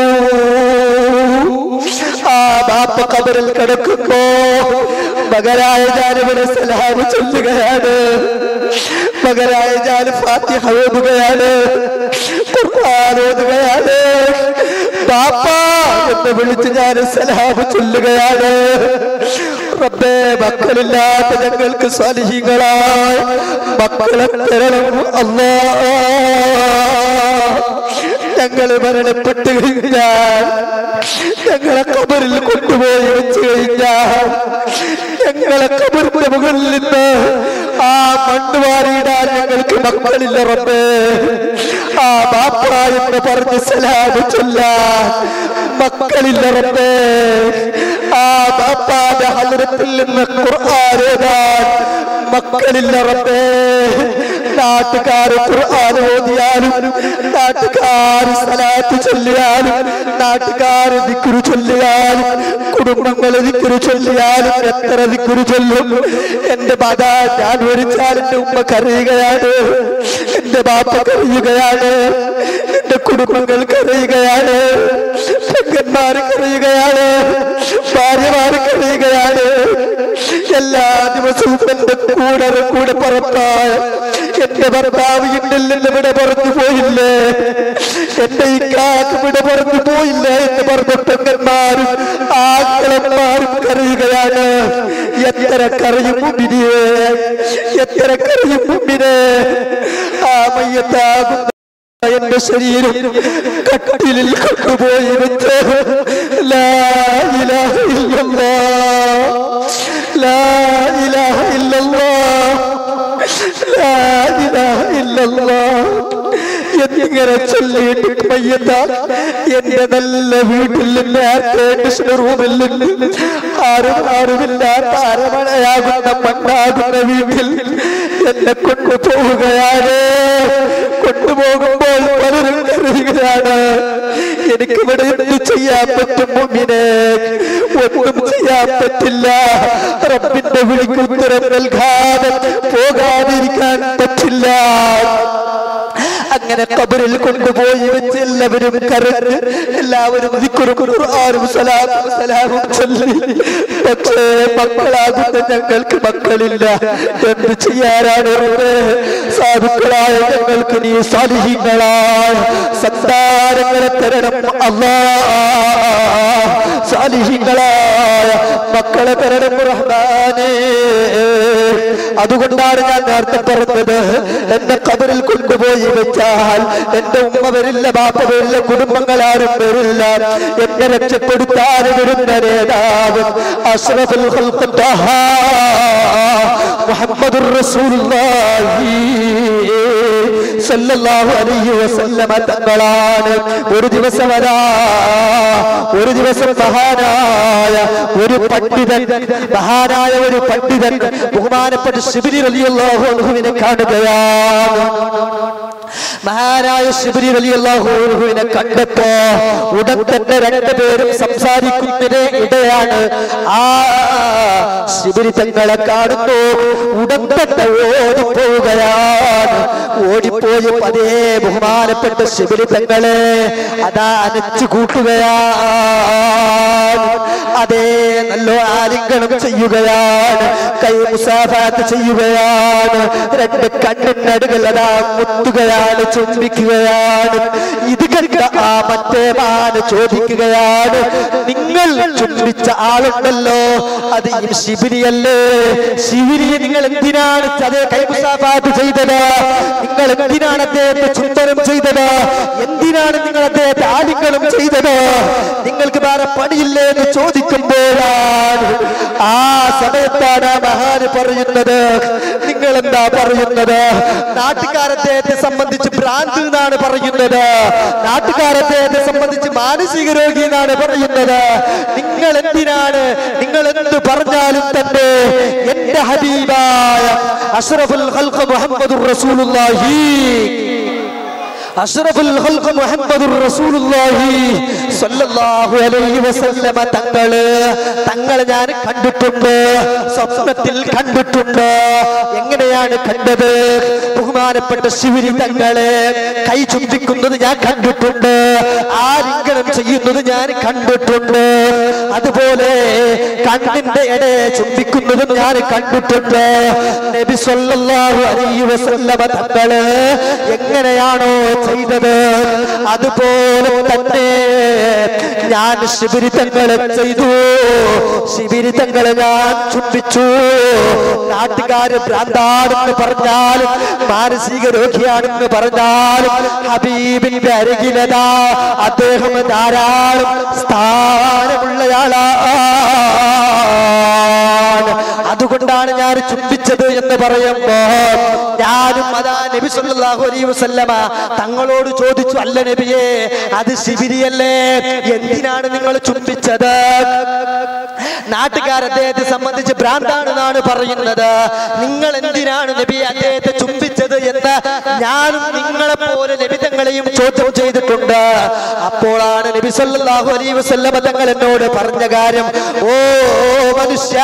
ആ ബാപ്പ കബറിൽ കിടക്കുമ്പോ മകരായ ഞാനിവിടെ സലാമ് ചൊല്ലുകയാണ് മകരായ ഞാൻ ഫാത്തിഹ ഓതുകയാണ് ഖുർആൻ ഓതുകയാണ് ബാപ്പ എന്ന് വിളിച്ച് ഞാൻ സലാമ് ചൊല്ലുകയാണ് റബ്ബേ മക്കളില്ലാത്ത ഞങ്ങൾക്ക് സ്വാലിഹികളായ മക്കളെ തരണം അല്ലാ ഞങ്ങൾ മരണപ്പെട്ട് കഴിഞ്ഞാൽ ഞങ്ങളെ കബറിൽ കൊണ്ടുപോയി വെച്ച് കഴിഞ്ഞാൽ ഞങ്ങളെ കബറിന്റെ മുകളിൽ നിന്ന് ആ മണ്ണ് വാരിയിടാൻ ഞങ്ങൾക്ക് മക്കളില്ല റബ്ബേ ആ ബാപ്പ എന്ന് പറഞ്ഞ് സലാമ് ചൊല്ലാൻ മക്കളില്ല റബ്ബേ ആ ബാപ്പാന്റെ ഹലരത്തിൽ നിന്ന് ഖുർആൻ എഴുതാൻ മക്കളില്ല റബ്ബേ നാട്ടുകാർ ഖുർആൻ ഓതിയാലും നാട്ടുകാർ സലാത്ത് ചൊല്ലിയാലും നാട്ടുകാർ ദിക്കുരു ചൊല്ലിയാലും കുടുംബങ്ങൾ ദിക്കുരു ചൊല്ലിയാലും എത്ര ദിക്കുരു ചൊല്ലും എന്റെ ബാധ ഞാൻ ഒരിച്ചാൽ എന്റെ ഉമ്മ കരയുകയാണ് എന്റെ ബാപ്പ കരയുകയാണ് എന്റെ കുടുംബങ്ങൾ കരയുകയാണ് പെങ്ങന്മാർ കരയുകയാണ് ഭാര്യമാർ കരയുകയാണ് എല്ലാ ദിവസവും എന്റെ കൂടെ കൂടെ പുറത്തായ എന്റെ ഭർത്താവ് ഇന്നില്ലെന്ന് ഇവിടെ പറഞ്ഞു പോയില്ലേ എന്റെ ഇക്കാക്ക് ഇവിടെ പറഞ്ഞു പോയില്ലേ എന്ന് പറഞ്ഞ പെങ്ങന്മാരും ആക്കളന്മാരും കരയുകയാണ് എത്ര കരയും മുമ്പിനെ എത്ര കരയും മുമ്പിനെ ആ മയ്യത്താകുന്ന എന്റെ ശരീരം കട്ടിലിൽ കൊണ്ടുപോയി വെച്ച് ലാ ഇലാഹ ഇല്ലല്ലാഹ് ലാ ഇലാഹ ഇല്ലല്ലാഹ് ലാ ഇലാഹ ഇല്ലല്ലാഹ് എന്നിങ്ങനെ ചൊല്ലിയിട്ട് മയ്യത്ത എന്റെ നല്ല വീട്ടിൽ നിന്ന് ആർക്കേണ്ട റൂമിൽ നിന്ന് ആരും ആരുമില്ലാത്ത അരമണയാകുന്ന മണ്ണാകുന്ന വീട്ടിൽ എന്നെ കൊണ്ടുപോവുകയാണ് കൊണ്ടുപോകുമ്പോൾ പലരും കരുതുകയാണ് എനിക്ക് ഇവിടെ എന്ത് ചെയ്യാൻ പറ്റും മുമ്പിനെ ഒന്നും ചെയ്യാൻ പറ്റില്ല റബ്ബിന്റെ വിളിക്ക് ഉത്തരം നൽകാതെ പോകാതിരിക്കാൻ പറ്റില്ല അങ്ങനെ കബറിൽ കൊണ്ടുപോയി വെച്ച് എല്ലാവരും കരഞ്ഞ് എല്ലാവരും ദിക്കുറും ഖുർആനും സലാത്തും സലാമും ചൊല്ലി പക്ഷേ മക്കളാകുന്ന ഞങ്ങൾക്ക് മക്കളില്ല എന്ത് ചെയ്യാനാണ് റബ്ബേ? സാധുക്കളായ ഞങ്ങൾക്ക് നീ സാലിഹീങ്ങളായ സന്താനങ്ങളെ തരണം അല്ലാ സാലിഹീങ്ങളായ മക്കളെ തരണം റഹ്മാനേ അതുകൊണ്ടാണ് ഞാൻ നേരത്തെ പറഞ്ഞത് എന്നെ കബറിൽ കൊണ്ടുപോയി വെച്ചാൽ എന്റെ ഉമ്മ വരില്ല ബാപ്പ വരില്ല കുടുംബങ്ങളാരും വരില്ല എന്നെ രക്ഷപ്പെടുത്താൻ വരുന്ന നേതാവ് അഷ്റഫുൽ ഖൽഖ് ത്വഹ മുഹമ്മദുർ റസൂലുള്ളാഹി സല്ലല്ലാഹു അലൈഹി വസല്ലമ തങ്ങളാണ് ഒരു ദിവസം അതാ ഒരു ദിവസം മഹാനായ ഒരു പണ്ഡിതൻ മഹാനായ ഒരു പണ്ഡിതൻ ബഹുമാനപ്പെട്ട ശിബിരി റളിയല്ലാഹു അൻഹുവിനെ കാണുകയാണ് മഹാനായ ശിബിരി റളിയല്ലാഹുവിനെ കണ്ടപ്പോ ഉടൻ തന്നെ രണ്ടുപേരും സംസാരിക്കുന്നതിന് ഇടയാണ് ആ ശിബിരി തങ്ങളെ കാണുന്നു ഉടൻ തന്നെ ഓടിപ്പോവുകയാണ് ഓടിപ്പോയി പതേ ബഹുമാനപ്പെട്ട ശിബിരി തങ്ങളെ അതാ അനച്ചു കൂട്ടുകയാണ് അതേ നല്ല ആലിംഗനം ചെയ്യുകയാണ് കൈ മുസാഫാത്ത് ചെയ്യുകയാണ് രണ്ട് കണ്ണിനടുകൾ അതാ മുത്തുകയാണ് ചുംബിക്കുകയാണ് ഇത് കണ്ട ആ മറ്റേ മാന് ചോദിക്കുകയാണ് നിങ്ങൾ ചുംബിച്ച ആളുണ്ടല്ലോ അത് ഈ ശിബിരിയല്ലേ ശിബിരിയെ നിങ്ങൾ എന്തിനാണ് അതേ കൈ മുസാഫാത്ത് ചെയ്തത് നിങ്ങൾ എന്തിനാണ് അദ്ദേഹത്തെ ചുംബനം ചെയ്തത് എന്തിനാണ് നിങ്ങൾ അദ്ദേഹത്തെ ആലിംഗനം ചെയ്തത് നിങ്ങൾക്ക് വേറെ പണിയില്ലേ എന്ന് ചോദിക്കുമ്പോഴാണ് ആ സമയത്താണ് ആ മഹാന് പറയുന്നത് നിങ്ങൾ എന്താ പറയുന്നത് നാട്ടുകാർ അദ്ദേഹത്തെ സംബന്ധിച്ച് ഭ്രാന്ത് എന്നാണ് പറയുന്നത് നാട്ടുകാർ അദ്ദേഹത്തെ സംബന്ധിച്ച് മാനസിക രോഗി എന്നാണ് പറയുന്നത് നിങ്ങൾ എന്തിനാണ് നിങ്ങൾ എന്ത് പറഞ്ഞാലും തന്നെ എന്റെ ഹബീബായ അഷ്റഫുൽ ഖൽഖ് മുഹമ്മദുർ റസൂലുള്ളാഹി അഷ്റഫുൽ ഖൽഖ് മുഹമ്മദുർ റസൂലുള്ളാഹി സ്വല്ലല്ലാഹു അലൈഹി വസല്ലമ തങ്ങള് തങ്ങളെ ഞാൻ കണ്ടിട്ടുണ്ട് സ്വപ്നത്തിൽ കണ്ടിട്ടുണ്ട് എങ്ങനെയാണ് കണ്ടത് ബഹുമാനപ്പെട്ട ശിവരി തങ്ങളെ കൈ ചുംബിക്കുന്നത് ഞാൻ കണ്ടിട്ടുണ്ട് ആലിംഗനം ചെയ്യുന്നത് ഞാൻ കണ്ടിട്ടുണ്ട് അതുപോലെ കണ്ണിന്റെ ഇടയെ ചുംബിക്കുന്നതും ഞാൻ കണ്ടിട്ടുണ്ട് നബി സല്ലല്ലാഹു അലൈഹി വസല്ലമ തങ്ങള് എങ്ങനെയാണോ ചെയ്തത് അതുപോലെ തന്നെ ഞാൻ ശിബിരിത്തങ്ങളെ ചെയ്തു ശിബിരിത്തങ്ങളെ ഞാൻ ചുംബിച്ചു നാട്ടുകാര് ഭ്രാന്താണെന്ന് പറഞ്ഞാലും മാനസിക രോഗിയാണെന്ന് പറഞ്ഞാലും ഹബീബിന്റെ അരികിലതാ അദ്ദേഹം ധാരാളം സ്ഥാനമുള്ളയാളാണ് അതുകൊണ്ടാണ് ഞാൻ ചുംബിച്ചത് എന്ന് പറയുമ്പോ ഞാനും അതാ നബി സല്ലല്ലാഹു അലൈഹി വസല്ലമ തങ്ങളോട് ചോദിച്ചു അല്ല നബി നബിയെ അത് ശിബിരിയല്ലേ എന്തിനാണ് നിങ്ങൾ ചുംബിച്ചത് നാട്ടുകാർ അദ്ദേഹത്തെ സംബന്ധിച്ച് ഭ്രാന്താണെന്നാണ് പറയുന്നത് നിങ്ങൾ എന്തിനാണ് നബി അദ്ദേഹത്തെ ചുംബിച്ചത് എന്ന് ഞാനും നിങ്ങളെ പോലെ ലഭിതങ്ങളെയും ചോദ്യം ചെയ്തിട്ടുണ്ട് അപ്പോഴാണ് നബി സല്ലല്ലാഹു അലൈഹി വസല്ലമ തങ്ങൾ എന്നോട് പറഞ്ഞ കാര്യം ഓ മനുഷ്യ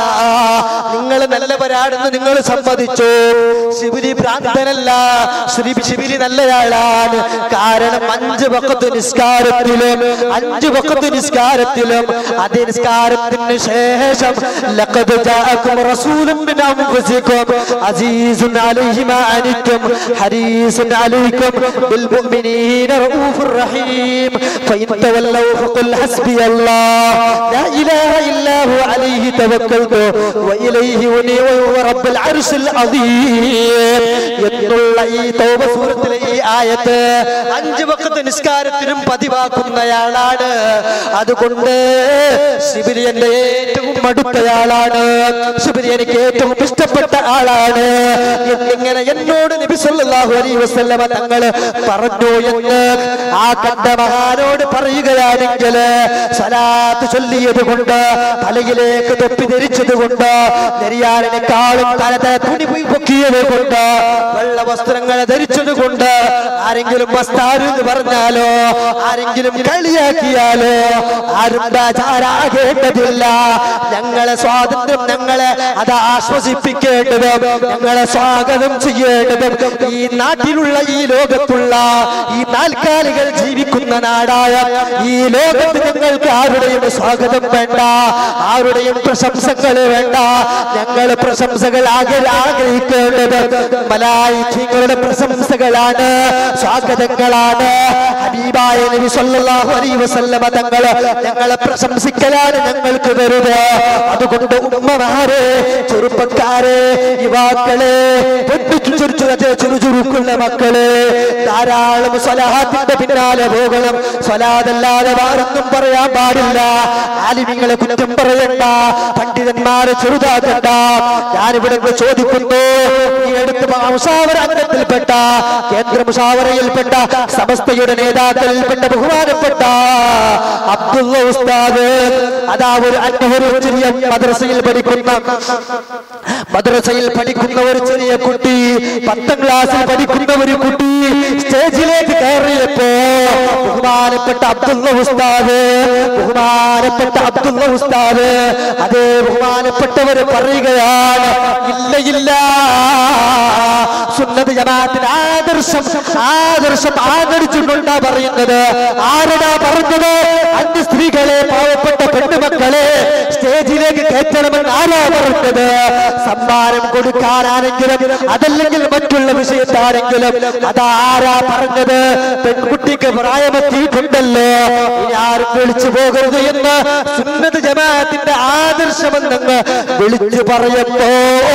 നിങ്ങൾ നല്ലവരാണെന്ന് നിങ്ങൾ സമ്മതിച്ചു ശിബിരി ഭ്രാന്തനല്ല ശ്രീ ശിബിരി നല്ലയാളാണ് കാരണം അഞ്ച് വക്കത്ത് നിസ്കാരത്തിലും അഞ്ച് വക്കത്ത് നിസ്കാരത്തിലും അതേ നിസ്കാരത്തിന് ശേഷം ലഖദ് ജാഅക്കും റസൂലും മിൻ അൻഫുസിക്കും അസീസുൻ അലൈഹി മാ അനിക്കും ഹരീസുൻ അലൈക്കും ബിൽ മുഅ്മിനീന റഊഫുർ റഹീം ഫഇൻ തവല്ലൗ ഫഖുൽ ഹസ്ബി അല്ലാഹ് ലാ ഇലാഹ ഇല്ലാ ഹു അലൈഹി തവക്കൽതു വഇലൈഹി ഉനീബു വഹുവ റബ്ബുൽ അർശിൽ അദീം എന്നുള്ള ഈ തൗബ സൂറത്തിലെ ഈ ആയത്ത് അഞ്ച് വക്കത്ത് നിസ്കാരത്തിനും പതിവാക്കുന്നയാളാണ് അതുകൊണ്ട് ശിബിരി എന്റെ ഏറ്റവും അടുത്തയാളാണ് ശിബിരി എനിക്ക് ഏറ്റവും ഇഷ്ടപ്പെട്ട ആളാണ് എന്നിങ്ങനെ എന്നോട് നബി സല്ലല്ലാഹു അലൈഹി വസല്ലമ തങ്ങൾ പറഞ്ഞു എന്ന് ആ കണ്ട മഹാനോട് പറയുകയാണെങ്കിൽ സലാത്ത് ചൊല്ലിയത് കൊണ്ട് തലയിലേക്ക് തൊപ്പി ധരിച്ചത് കൊണ്ട് നെരിയാലിനെക്കാളും തല തല തുണി പോയി പൊക്കിയത് കൊണ്ട് വെള്ള വസ്ത്രങ്ങൾ ധരിച്ചത് കൊണ്ട് ആരെങ്കിലും മസ്താരു എന്ന് പറഞ്ഞാലോ ആരെങ്കിലും കളിയാക്കിയാലോ ആരും ബേജാരാകേണ്ടതില്ല ഞങ്ങളെ സ്വാതന്ത്ര്യം ഞങ്ങളെ അത് ആശ്വസിപ്പിക്കേണ്ടത് ഞങ്ങളെ സ്വാഗതം ചെയ്യേണ്ടത് ഈ നാട്ടിലുള്ള ഈ ലോകത്തുള്ള ഈ നാൽക്കാലികൾ ജീവിക്കുന്ന നാടായ ഈ ലോകത്ത് ഞങ്ങൾക്ക് ആരുടെയും സ്വാഗതം വേണ്ട ആരുടെയും പ്രശംസകൾ വേണ്ട ഞങ്ങൾ പ്രശംസകൾ ആകെ ആഗ്രഹിക്കേണ്ടത് മലായിങ്ങളുടെ പ്രശംസകളാണ് സ്വാഗതങ്ങളാണ് ഹബീബായ നബി സല്ലല്ലാഹു അലൈഹി വസല്ലമ തങ്ങൾ ഞങ്ങളെ പ്രശംസിക്കലാണ് ഞങ്ങൾക്ക് വരുത് അതുകൊണ്ട് ഉമ്മമാരെ ചെറുപ്പക്കാരെ യുവാക്കളെ ചുറുചുറുക്കുള്ള മക്കളെ ധാരാളം സ്വലാഹത്തിന്റെ പിന്നാലെ പോകണം സ്വലാതല്ലാതെ വേറൊന്നും പറയാൻ പാടില്ല ആലിമിങ്ങളെ കുറ്റം പറയണ്ട പണ്ഡിതന്മാരെ ചെറുതാക്കണ്ട ഞാനിവിടെ നിന്ന് ചോദിക്കുന്നു ഈ അടുത്ത് മുഷാവര അംഗത്തിൽപ്പെട്ട കേന്ദ്ര മുഷാവറയിൽപ്പെട്ട സമസ്തയുടെ നേതാക്കളിൽപ്പെട്ട ബഹുമാനപ്പെട്ട അബ്ദുള്ള ഉസ്താദ് അതാ ഒരു അന്യ ഒരു ചെറിയ മദ്രസയിൽ പഠിക്കുന്ന മദ്രസയിൽ പഠിക്കുന്ന ഒരു ചെറിയ കുട്ടി പത്താം ക്ലാസ്സിൽ പഠിക്കുന്ന ഒരു കുട്ടി സ്റ്റേജിലേക്ക് കയറിയപ്പോ ബഹുമാനപ്പെട്ട അബ്ദുള്ള ഉസ്താദ് ബഹുമാനപ്പെട്ട അബ്ദുള്ള ഉസ്താദ് അതേ ബഹുമാനപ്പെട്ടവര് പറയുകയാണ് ഇല്ല ഇല്ല സുന്നത്ത് ജമാഅത്തിന്റെ ആദർശം ആദർശം ആദരിച്ചുകൊണ്ടാ പറയുന്നത് ആരടാ പറഞ്ഞത് അന്യ സ്ത്രീകളെ പാവപ്പെട്ട പെണ്ണുമക്കളെ സ്റ്റേജിലേക്ക് കയറ്റണമെന്ന് ആരാ പറഞ്ഞത് സമ്മാനം കൊടുക്കാനാണെങ്കിലും അതല്ലെങ്കിൽ മറ്റുള്ള വിഷയത്താണെങ്കിലും അതാരാ പറഞ്ഞത് പെൺകുട്ടിക്ക് പ്രായമെത്തിയിട്ടുണ്ടല്ലോ ഇനി ആരും വിളിച്ചു പോകരുത് എന്ന് സുന്നത്ത് ജമാഅത്തിന്റെ ആദർശമെന്നങ്ങ് വിളിച്ചു പറയപ്പോ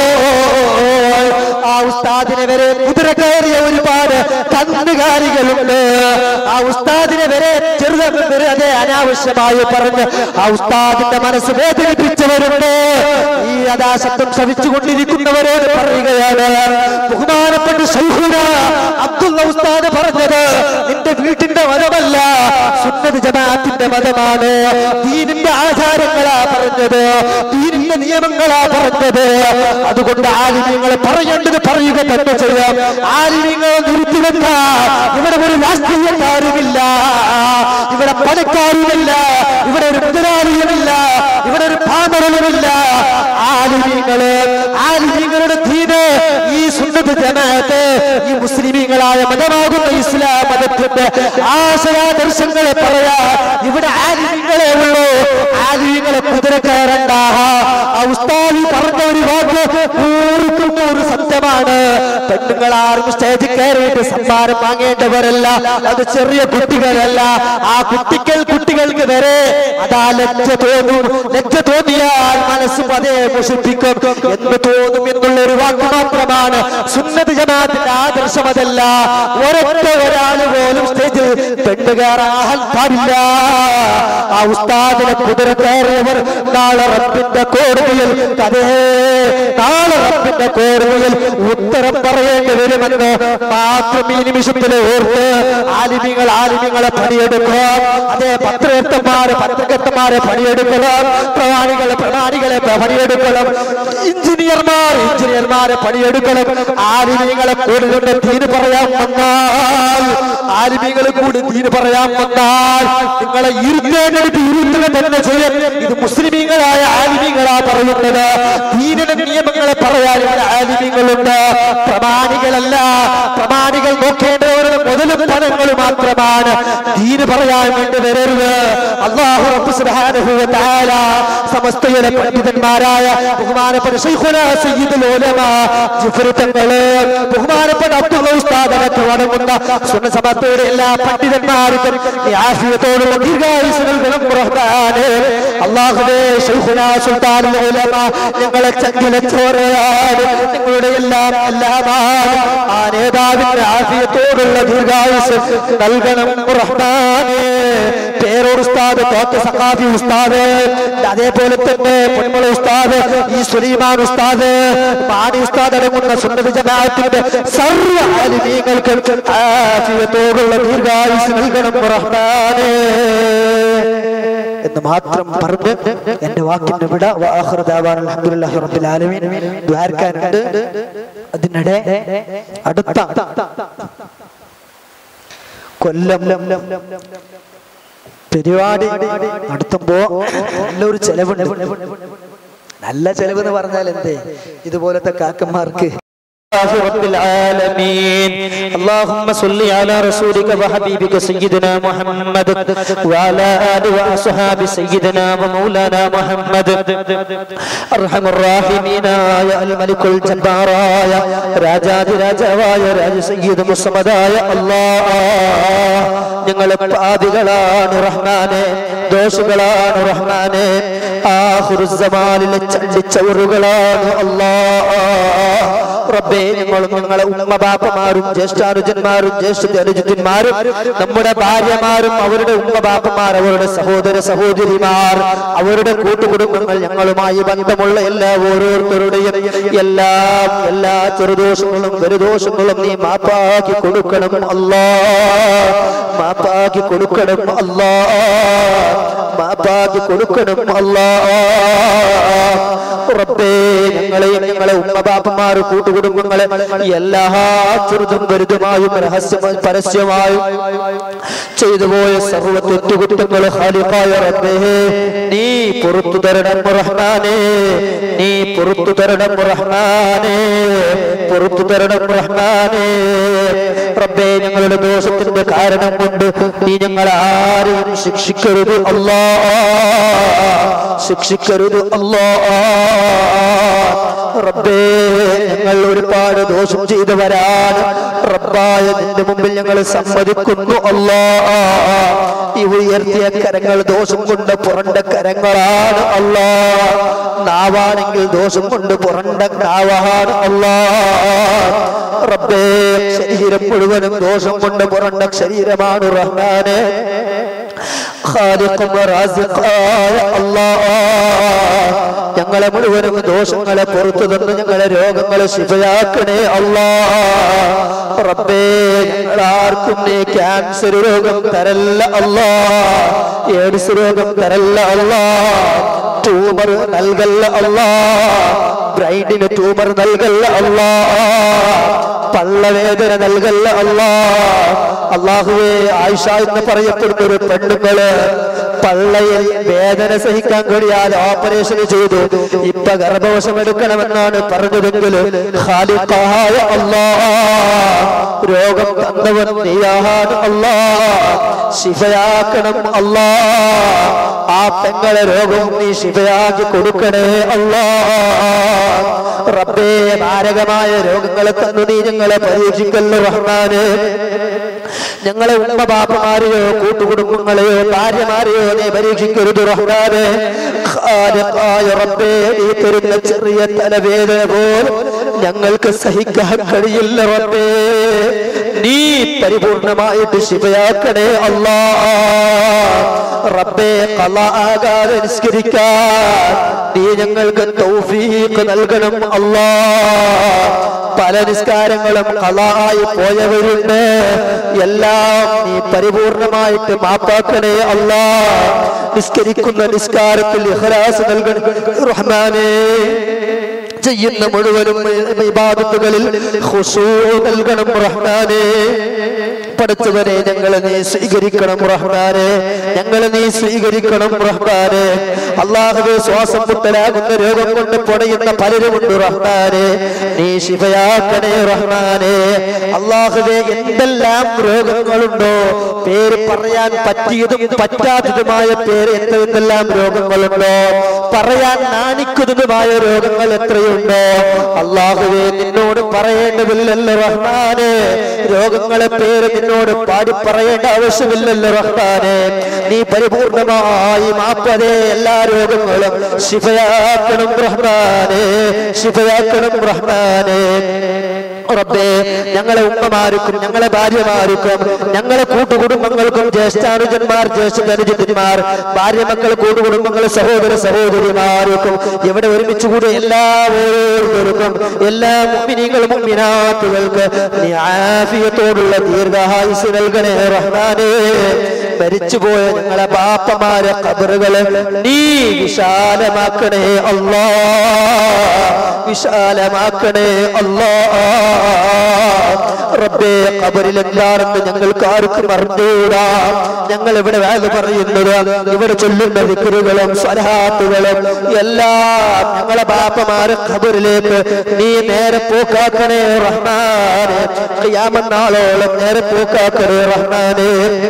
ആ ഉസ്താദിനെ വരെ കുതിര കയറിയ ഒരുപാട് കന്നുകാലികളുണ്ട് ആ ഉസ്താദിനെ വരെ ചെറുതെന്ന് വെറുതെ അനാവശ്യമായി പറഞ്ഞ് ആ ഉസ്താദിന്റെ മനസ്സ് വേദനിപ്പിച്ചവരുണ്ട് ഈ യഥാശബ്ദം ശ്രമിച്ചുകൊണ്ടിരിക്കുന്നവരോട് പറയുകയാണ് ബഹുമാനപ്പെട്ട ശൈഖുന അബ്ദുള്ള ഉസ്താദ് പറഞ്ഞത് നിന്റെ വീട്ടിന്റെ മതമല്ല സുന്നത് ജമാഅത്തിന്റെ മതമാണ് ദീനിന്റെ ആചാരങ്ങളാ പറഞ്ഞത് ദീനിന്റെ നിയമങ്ങളാ പറഞ്ഞത് അതുകൊണ്ട് ആലിമ്യങ്ങളെ പറയേണ്ടത് പറയുക തന്നെ ചെയ്യാം ആലിമ്യങ്ങളെ നിർത്തിവെക്ക ഇവിടെ ഒരു രാഷ്ട്രീയക്കാരുമില്ല ഇവിടെ പണക്കാരുമില്ല ഇവിടെ ഒരു മുതലാളിയുമില്ല ഇവിടെ ഒരു പാമരനുമില്ല ആലിമ്യങ്ങള് ആലിമ്യങ്ങളുടെ ദീന് ഈ സുന്നത്ത് ജമാഅത്ത് ഈ മുസ്ലിമീങ്ങളായ മതമാകുന്ന ഇസ്ലാം മതത്തിന്റെ ആശയാദർശങ്ങളെ പറയാ ഇവിടെ ആലിമ്യങ്ങളെ ഉള്ളൂ ആലിമ്യങ്ങളെ കുതിര കയറണ്ട ആ ഉസ്താദി പറഞ്ഞ ഒരു വാക്ക് നൂറുക്കും നൂറ് സത്യമാണ് പെണ്ണുങ്ങൾ ആരും സ്റ്റേജിൽ കയറിയിട്ട് സമ്മാനം വാങ്ങേണ്ടവരല്ല അത് ചെറിയ കുട്ടികളല്ല ആ കുട്ടികൾ കുട്ടികൾക്ക് വരെ അതാ ലജ്ജ തോന്നും ലജ്ജ തോന്നിയാൽ മനസ്സും അതേ മുഷിപ്പിക്കും എന്ന് തോന്നും എന്നുള്ള ഒരു വാക്ക് മാത്രമാണ് സുന്നത്ത് ജമാഅത്തിന്റെ ആദർശം അതല്ല ഒരൊറ്റ ഒരാൾ പോലും സ്റ്റേജിൽ പെണ്ണ് കയറാൻ പാടില്ല ആ ഉസ്താദിനെ കുതിര കയറിയവർ നാളെ റബ്ബിന്റെ കോടതിയിൽ അതേ നാളെ റബ്ബിന്റെ കോടതിയിൽ ഉത്തരം പറയേണ്ടി വരുമെന്ന് മാത്രം ഈ നിമിഷത്തിൽ ഓർത്ത് ആലിമികൾ ആലിമികളെ പണിയെടുക്കുക അതേ പത്രകർത്തന്മാര് പത്രകർത്തന്മാരെ പണിയെടുക്കണം പ്രമാണികളെ പ്രമാണികളെ പണിയെടുക്കണം എഞ്ചിനീയർമാർ എഞ്ചിനീയർമാരെ പണിയെടുക്കണം ആലിമികളെ കൂടി കൊണ്ട് തീര് പറയാൻ വന്നാൽ ആലിമികൾ കൂടി തീര് പറയാൻ വന്നാൽ നിങ്ങളെ ഇരുത്തേണ്ടടുത്ത് ഇരുത്തുക തന്നെ ചെയ്യും ഇത് മുസ്ലിമീങ്ങളായ ആലിമികളാ പറയുന്നത് ദീനിന്റെ നിയമങ്ങളെ പറയാൻ ഇവിടെ ആലിമികളുണ്ട് പ്രമാണികളല്ല പ്രമാണികൾ നോക്കേണ്ടവരുടെ മുതലും പണങ്ങൾ മാത്രമാണ് ദീന് പറയാൻ വേണ്ടി വരരുത് അള്ളാഹു റബ്ബ് സുബ്ഹാനഹു വ തആല സമസ്തയിലെ പണ്ഡിതന്മാരായ ബഹുമാനപ്പെട്ട ശൈഖുന സയ്യിദുൽ ഉലമ ജിഫ്രി തങ്ങള് ബഹുമാനപ്പെട്ട അബ്ദുൽ ഉസ്താദ് അടക്കം അടങ്ങുന്ന സുന്ന സമസ്തയുടെ എല്ലാ പണ്ഡിതന്മാർക്കും ഈ ആഫിയത്തോടുള്ള ദീർഘായുസ് നൽകണം റഹ്മാനേ അള്ളാഹുവേ ശൈഖുന സുൽത്താനുൽ ഉലമ ഞങ്ങളെ ചങ്കിലെ ചോരയാണ് നിങ്ങളുടെ എല്ലാം എല്ലാമാണ് ആ നേതാവിന്റെ ആഫിയത്തോടുള്ള ദീർഘായുസ് നൽകണം റഹ്മാനേ പേരോട് ഉസ്താദ് തോറ്റ സഖാഫി ഉസ്താദ് അതേപോലെ തന്നെ പൊന്മള ഉസ്താദ് ഈ സുലൈമാൻ ഉസ്താദ് മാണി ഉസ്താദ് അടങ്ങുന്ന സുന്നത ജമാഅത്തിന്റെ സർവ്വ ആലിമീങ്ങൾക്ക് ആഫിയത്തോടുള്ള ദീർഘായുസ് നൽകണം റഹ്മാനേ എന്ന് മാത്രം പറഞ്ഞ് എന്റെ വാക്കിന്റെ വിട വാഹൃദാവാൻ അൽഹംദുലില്ലാഹി റബ്ബിൽ ആലമീൻ ദ്വാരക്കാനുണ്ട് അതിനിടെ അടുത്ത കൊല്ലം പരിപാടി നടത്തുമ്പോ നല്ലൊരു ചെലവുണ്ട് നല്ല ചെലവ് എന്ന് പറഞ്ഞാൽ എന്തേ ഇതുപോലത്തെ കാക്കന്മാർക്ക് رب العالمين اللهم صل على رسولك وحبيبك سيدنا محمد وعلى آله وأصحاب سيدنا ومولانا محمد أرحم الراحمين يا الملك الجبار يا രാജാതി രാജാവായ രാജ സയ്യിദ് മുസമ്മദായ അല്ലാഹ് ഞങ്ങളെ പാപികളാണ് റഹ്മാനെ ദോഷങ്ങളാണ് റഹ്മാനെ ആഹുറുസമാനിലെ ചണ്ടിച്ചവറുകളാണ് അല്ലാഹ് റബ്ബേ ഞങ്ങളും ഞങ്ങളെ ഉമ്മബാപ്പമാരും ജ്യേഷ്ഠാനുജന്മാരും ജ്യേഷ്ഠ അനുജന്മാരും നമ്മുടെ ഭാര്യമാരും അവരുടെ ഉമ്മബാപ്പമാർ അവരുടെ സഹോദര സഹോദരിമാർ അവരുടെ കൂട്ടുകുടുംബങ്ങൾ ഞങ്ങളുമായി ബന്ധമുള്ള എല്ലാ ഓരോരുത്തരുടെയും എല്ലാം എല്ലാ ചെറുദോഷങ്ങളും വലുദോഷങ്ങളും നീ മാപ്പാക്കി കൊടുക്കണം അല്ലാ മാപ്പാക്കി കൊടുക്കണം അല്ലാ മാപ്പാക്കി കൊടുക്കണം അല്ലാ റബ്ബേ ഞങ്ങളെയും ഞങ്ങളെ ഉമ്മബാപ്പമാർ കൂട്ടുകുടുംബങ്ങളെ എല്ലാ ചെറുതും വലുതുമായും രഹസ്യമായും പരസ്യമായും ചെയ്തു പോയ സർവ്വ തെറ്റുകുറ്റങ്ങൾ ഹാലിഫായ റബ്ബേ നീ പുറത്തു തരണം റഹ്മാനേ നീ പുറത്തു തരണം റഹ്മാനേ പുറത്തു തരണം റഹ്മാനേ റബ്ബേ ഞങ്ങളുടെ ദോഷത്തിന്റെ കാരണം കൊണ്ട് നീ ഞങ്ങൾ ആരെയും ശിക്ഷിക്കരുത് അല്ലാ ശിക്ഷിക്കരുത് അല്ലാ റബ്ബേ ഞങ്ങൾ ഒരുപാട് ദോഷം ചെയ്തവരാണ് റബ്ബായ നിന്റെ മുമ്പിൽ ഞങ്ങൾ സമ്മതിക്കുന്നു അല്ലാ ഈ ഉയർത്തിയ കരങ്ങൾ ദോഷം കൊണ്ട് പുറണ്ട കരങ്ങളാണ് അല്ലാ നാവാണെങ്കിൽ ദോഷം കൊണ്ട് പുറണ്ട നാവാണ് അല്ലാ റബ്ബേ ശരീരം മുഴുവനും ദോഷം കൊണ്ട് പുറണ്ട ശരീരമാണ് റഹ്മാനെ ഖാലിഖും റാസിഖായ അല്ലാഹ് ഞങ്ങളെ മുഴുവനും ദോഷങ്ങളെ പുറത്തു തന്ന് ഞങ്ങളെ രോഗങ്ങളെ ശിഫയാക്കണേ അല്ലാ റബ്ബേ ഞങ്ങൾ ആർക്കും നീ ക്യാൻസർ രോഗം തരല്ല അല്ലാ എയ്ഡ്സ് രോഗം തരല്ല അല്ലാ ട്യൂമർ നൽകല്ല അല്ലാ ബ്രൈഡിന് ട്യൂമർ നൽകല്ല അല്ലാ പള്ളവേദന നൽകല്ല അല്ലാ അള്ളാഹുവേ ആയിഷ എന്ന് പറയപ്പെടുന്ന ഒരു പെണ്ണുങ്ങള് പള്ളയിൽ വേദന സഹിക്കാൻ കഴിയാതെ ഓപ്പറേഷൻ ചെയ്തു ഇപ്പൊ ഗർഭവശം എടുക്കണമെന്നാണ് പറഞ്ഞതെങ്കിൽ ഖാലിഖായ അല്ലാ രോഗം തന്നവൻ നീയാണ് അല്ലാ ശിഫയാക്കണം അല്ലാ ആ പെങ്ങളെ രോഗം നീ ശിഫയാക്കി കൊടുക്കണേ അല്ലാ റബ്ബേ മാരകമായ രോഗങ്ങളെ തന്നു നീ ഞങ്ങളെ പരീക്ഷിക്കല്ലോ റഹ്മാന് ഞങ്ങളെ ഉമ്മ ബാപ്പമാരെയോ കൂട്ടുകുടുംബങ്ങളെയോ ഭാര്യമാരെയോ നീ പരീക്ഷിക്കരുത് റഹ്മാനെ ഖാലിഖായ റബ്ബേ നീ തരുന്ന ചെറിയ തലവേദന പോലും ഞങ്ങൾക്ക് സഹിക്കാൻ കഴിയില്ല റബ്ബേ നീ പരിപൂർണമായിട്ട് ശിവയാക്കണേ അല്ലാ റബ്ബേ കള ആകാതെ നിസ്കരിക്കാൻ നീ ഞങ്ങൾക്ക് തൗഫീഖ് നൽകണം അല്ലാ പല നിസ്കാരങ്ങളും കളായി പോയവരുണ്ട് എല്ലാം നീ പരിപൂർണമായിട്ട് മാപ്പാക്കണേ അല്ലാ നിസ്കരിക്കുന്ന നിസ്കാരത്തിൽ ഇഖ്ലാസ് നൽകണം റഹ്മാനേ ചെയ്യുന്ന മുഴുവനും ഇബാദത്തുകളിൽ ഖുശൂ നൽകണം റഹ്മാനേ പഠിച്ചവരെ ഞങ്ങളെ നീ സ്വീകരിക്കണം റഹ്മാനെ ഞങ്ങളെ നീ സ്വീകരിക്കണം റഹ്മാനെ അള്ളാഹുവെ ശ്വാസം മുട്ടലാകുന്ന രോഗം കൊണ്ട് പൊടയുന്ന പലരുമുണ്ട് റഹ്മാനെ നീ ശിവയാക്കണേ റഹ്മാനെ അള്ളാഹുവെ എന്തെല്ലാം രോഗങ്ങളുണ്ടോ പേര് പറയാൻ പറ്റിയതും പറ്റാത്തതുമായ പേര് എന്തെല്ലാം രോഗങ്ങളുണ്ടോ പറയാൻ നാണിക്കുന്നതുമായ രോഗങ്ങൾ എത്രയുണ്ടോ അള്ളാഹുവെ നിന്നോട് പറയേണ്ടതില്ലല്ലോ റഹ്മാനെ രോഗങ്ങളെ പേര് നിന്നോട് പാടി പറയേണ്ട ആവശ്യമില്ലല്ലോ റഹ്മാനെ നീ പരിപൂർണമായി മാപ്പതേ എല്ലാ രോഗങ്ങളും ശിഫയാക്കണം റഹ്മാനെ ശിഫയാക്കണം റഹ്മാനെ റബ്ബേ ഞങ്ങളെ ഉമ്മമാർക്കും ഞങ്ങളെ ഭാര്യമാർക്കും ഞങ്ങളെ കൂട്ടുകുടുംബങ്ങൾക്കും ജ്യേഷ്ഠാനുജന്മാർ ജ്യേഷ്ഠനുജന്മാർ ഭാര്യ മക്കൾ കൂട്ടുകുടുംബങ്ങൾ സഹോദര സഹോദരിമാർക്കും ഇവിടെ ഒരുമിച്ച് കൂടി എല്ലാ ഓരോരുത്തർക്കും എല്ലാ മുമ്മിനികളും മുമ്മിനാത്തുകൾക്ക് നീ ആഫിയത്തോടുള്ള ദീർഘായുസ് നൽകണേ റഹ്മാനേ മരിച്ചുപോയ ഞങ്ങളെ ബാപ്പമാരെ കബറുകളെ നീ വിശാലമാക്കണേ അല്ലാ വിശാലമാക്കണേ അല്ലാ റബ്ബേ കബറിൽ എന്താണെന്ന് ഞങ്ങൾക്ക് ആർക്കും അറിഞ്ഞൂടാ ഞങ്ങൾ ഇവിടെ വേല പറയുന്നത് ഇവിടെ ചൊല്ലുന്ന വിക്കറുകളും സ്വരഹാത്തുകളും എല്ലാം ഞങ്ങളെ ബാപ്പമാരെ ഖബറിലേക്ക് നീ നേരെ പോക്കാക്കണേ റഹ്മാനെ ഖിയാമനാളോളം നേരെ പോക്കാക്കണേ റഹ്മാനെ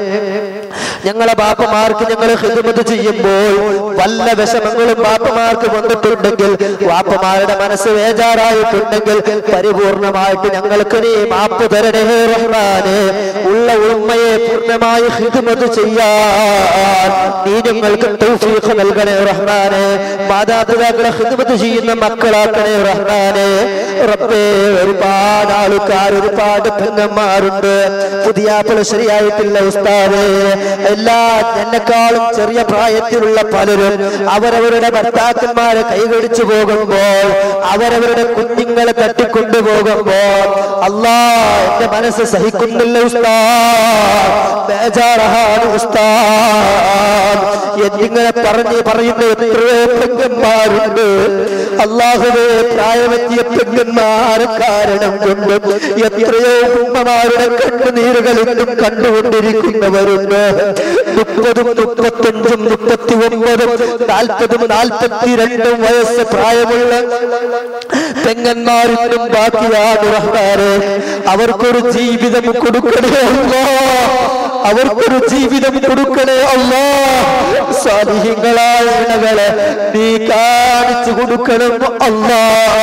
ഞങ്ങളെ ബാപ്പമാർക്ക് ഞങ്ങൾ ഹിദ്മത് ചെയ്യുമ്പോൾ വല്ല വിഷമങ്ങളും ബാപ്പമാർക്ക് വന്നിട്ടുണ്ടെങ്കിൽ ബാപ്പമാരുടെ മനസ്സ് വേജാറായിട്ടുണ്ടെങ്കിൽ പരിപൂർണമായിട്ട് ഞങ്ങൾക്ക് നീ മാപ്പ് തരണേ റഹ്മാനെ ഉള്ള ഉമ്മയെ പൂർണ്ണമായി ഹിദ്മത് ചെയ്യാൻ നീ ഞങ്ങൾക്ക് തൗഫീഖ് നൽകണേ റഹ്മാനെ മാതാപിതാക്കളെ ഹിദ്മത് ചെയ്യുന്ന മക്കളാക്കണേ റഹ്മാനെ റബ്ബേ ഒരുപാട് ആൾക്കാർ ഒരുപാട് പെങ്ങന്മാരുണ്ട് പുതിയ ശരിയായിട്ടില്ല ഉസ്താദേ എല്ലാ എന്നെക്കാളും ചെറിയ പ്രായത്തിലുള്ള പലരും അവരവരുടെ ഭർത്താക്കന്മാരെ കൈകടിച്ചു പോകുമ്പോൾ അവരവരുടെ കുഞ്ഞുങ്ങളെ തട്ടിക്കൊണ്ടുപോകുമ്പോൾ അല്ലാ എന്റെ മനസ്സ് സഹിക്കുന്നില്ല ഉസ്താദ് ബേജാറാണ് ഉസ്താദ് എന്നിങ്ങനെ പറഞ്ഞ് പറയുന്ന എത്രയോ പെങ്ങന്മാരുണ്ട് അള്ളാഹുവേ പ്രായമെത്തിയ പെങ്ങന്മാരെ കാരണം കൊണ്ട് എത്രയോ ഉമ്മമാരുടെ കണ്ണുനീരുകൾ ഇന്നും കണ്ടുകൊണ്ടിരിക്കുന്നവരുണ്ട് മുപ്പതും മുപ്പത്തഞ്ചും മുപ്പത്തി ഒമ്പതും നാൽപ്പതും നാൽപ്പത്തിരണ്ടും വയസ്സ് പ്രായമുള്ള പെങ്ങന്മാരിന്നും ബാക്കിയാണ് റഹ്മാനെ അവർക്കൊരു ജീവിതം കൊടുക്കണേ അല്ലാ അവർക്കൊരു ജീവിതം കൊടുക്കണേ അല്ലാ സ്വാധീനങ്ങളായ ഇണകളെ നീ കാണിച്ചു കൊടുക്കണം അല്ലാ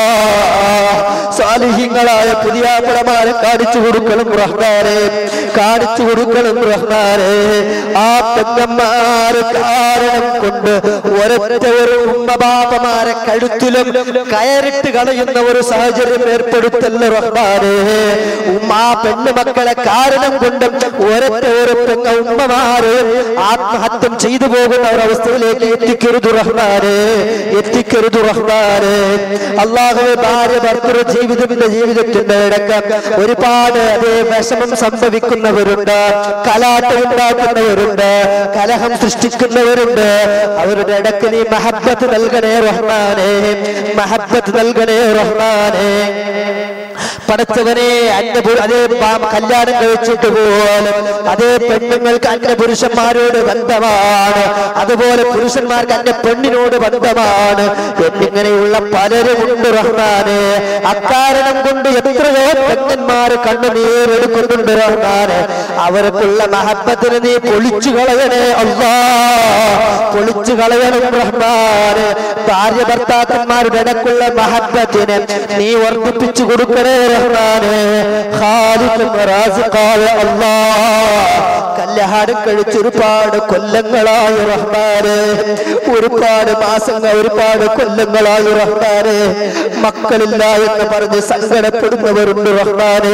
സ്വാലിഹ്യങ്ങളായ പുതിയ പടമാരെ കാണിച്ചു കൊടുക്കണം റഹ്മാനെ കാണിച്ചു കൊടുക്കണം റഹ്മാനെ ആ പെങ്ങന്മാര് കാരണം കൊണ്ട് ഒരൊറ്റ ഒരു ഉമ്മബാപമാരെ കഴുത്തിലും കയറിട്ട് കളയുന്ന ഒരു സാഹചര്യം ഏർപ്പെടുത്തല്ല റഹ്മാനെ ഉമ്മ പെണ്ണു മക്കളെ കാരണം കൊണ്ട് ഒരൊറ്റ ഒരു പെങ്ങ ഉമ്മമാര് ആത്മഹത്യം ചെയ്തു പോകുന്ന ഒരവസ്ഥയിലേക്ക് എത്തിക്കരുത് റഹ്മാനെ എത്തിക്കരുത് റഹ്മാനെ അള്ളാഹുവെ ഭാര്യ ഭർത്തൃ ജീവിതത്തിന്റെ ജീവിതത്തിന്റെ ഇടക്കം ഒരുപാട് അതേ വിഷമം സംഭവിക്കുന്നവരുണ്ട് കലാട്ട ഉണ്ടാക്കുന്നവരുണ്ട് കലഹം സൃഷ്ടിക്കുന്നവരുണ്ട് അവരുടെ ഇടക്ക് നീ മഹബത്ത് നൽകണേ റഹ്മാനെ മഹബത്ത് നൽകണേ റഹ്മാനെ പടച്ചവനെ അന്യ പു- അതേ പാ- കല്യാണം കഴിച്ചിട്ട് പോലും അതേ പെണ്ണുങ്ങൾക്ക് അന്യ പുരുഷന്മാരോട് ബന്ധമാണ് അതുപോലെ പുരുഷന്മാർക്ക് അന്യ പെണ്ണിനോട് ബന്ധമാണ് എന്നിങ്ങനെയുള്ള പലരും ഉണ്ട് റഹ്മാനെ അക്കാരണം കൊണ്ട് എത്രയോ പെണ്ണന്മാര് കണ്ണുനീരെടുക്കുന്നുണ്ട് റഹ്മാനെ അവർക്കുള്ള മഹബത്തിന് നീ പൊളിച്ചു കളയണേ അല്ലാ പൊളിച്ചു കളയണം റഹ്മാനെ ഭാര്യ ഭർത്താക്കന്മാരുടെ ഇടക്കുള്ള മഹബത്തിന് നീ വർദ്ധിപ്പിച്ചു കൊടുക്കണേ റഹ്മാനെ ഖാലിഖും റാസിഖായ അല്ലാ കല്യാണം കഴിച്ച് ഒരുപാട് കൊല്ലങ്ങളായി റഹ്മാനെ ഒരുപാട് മാസങ്ങൾ ഒരുപാട് കൊല്ലങ്ങളായി റഹ്മാനെ മക്കളില്ല എന്ന് പറഞ്ഞ് സങ്കടപ്പെടുന്നവരുണ്ട് റഹ്മാനെ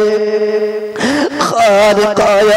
ഖാലിഖായ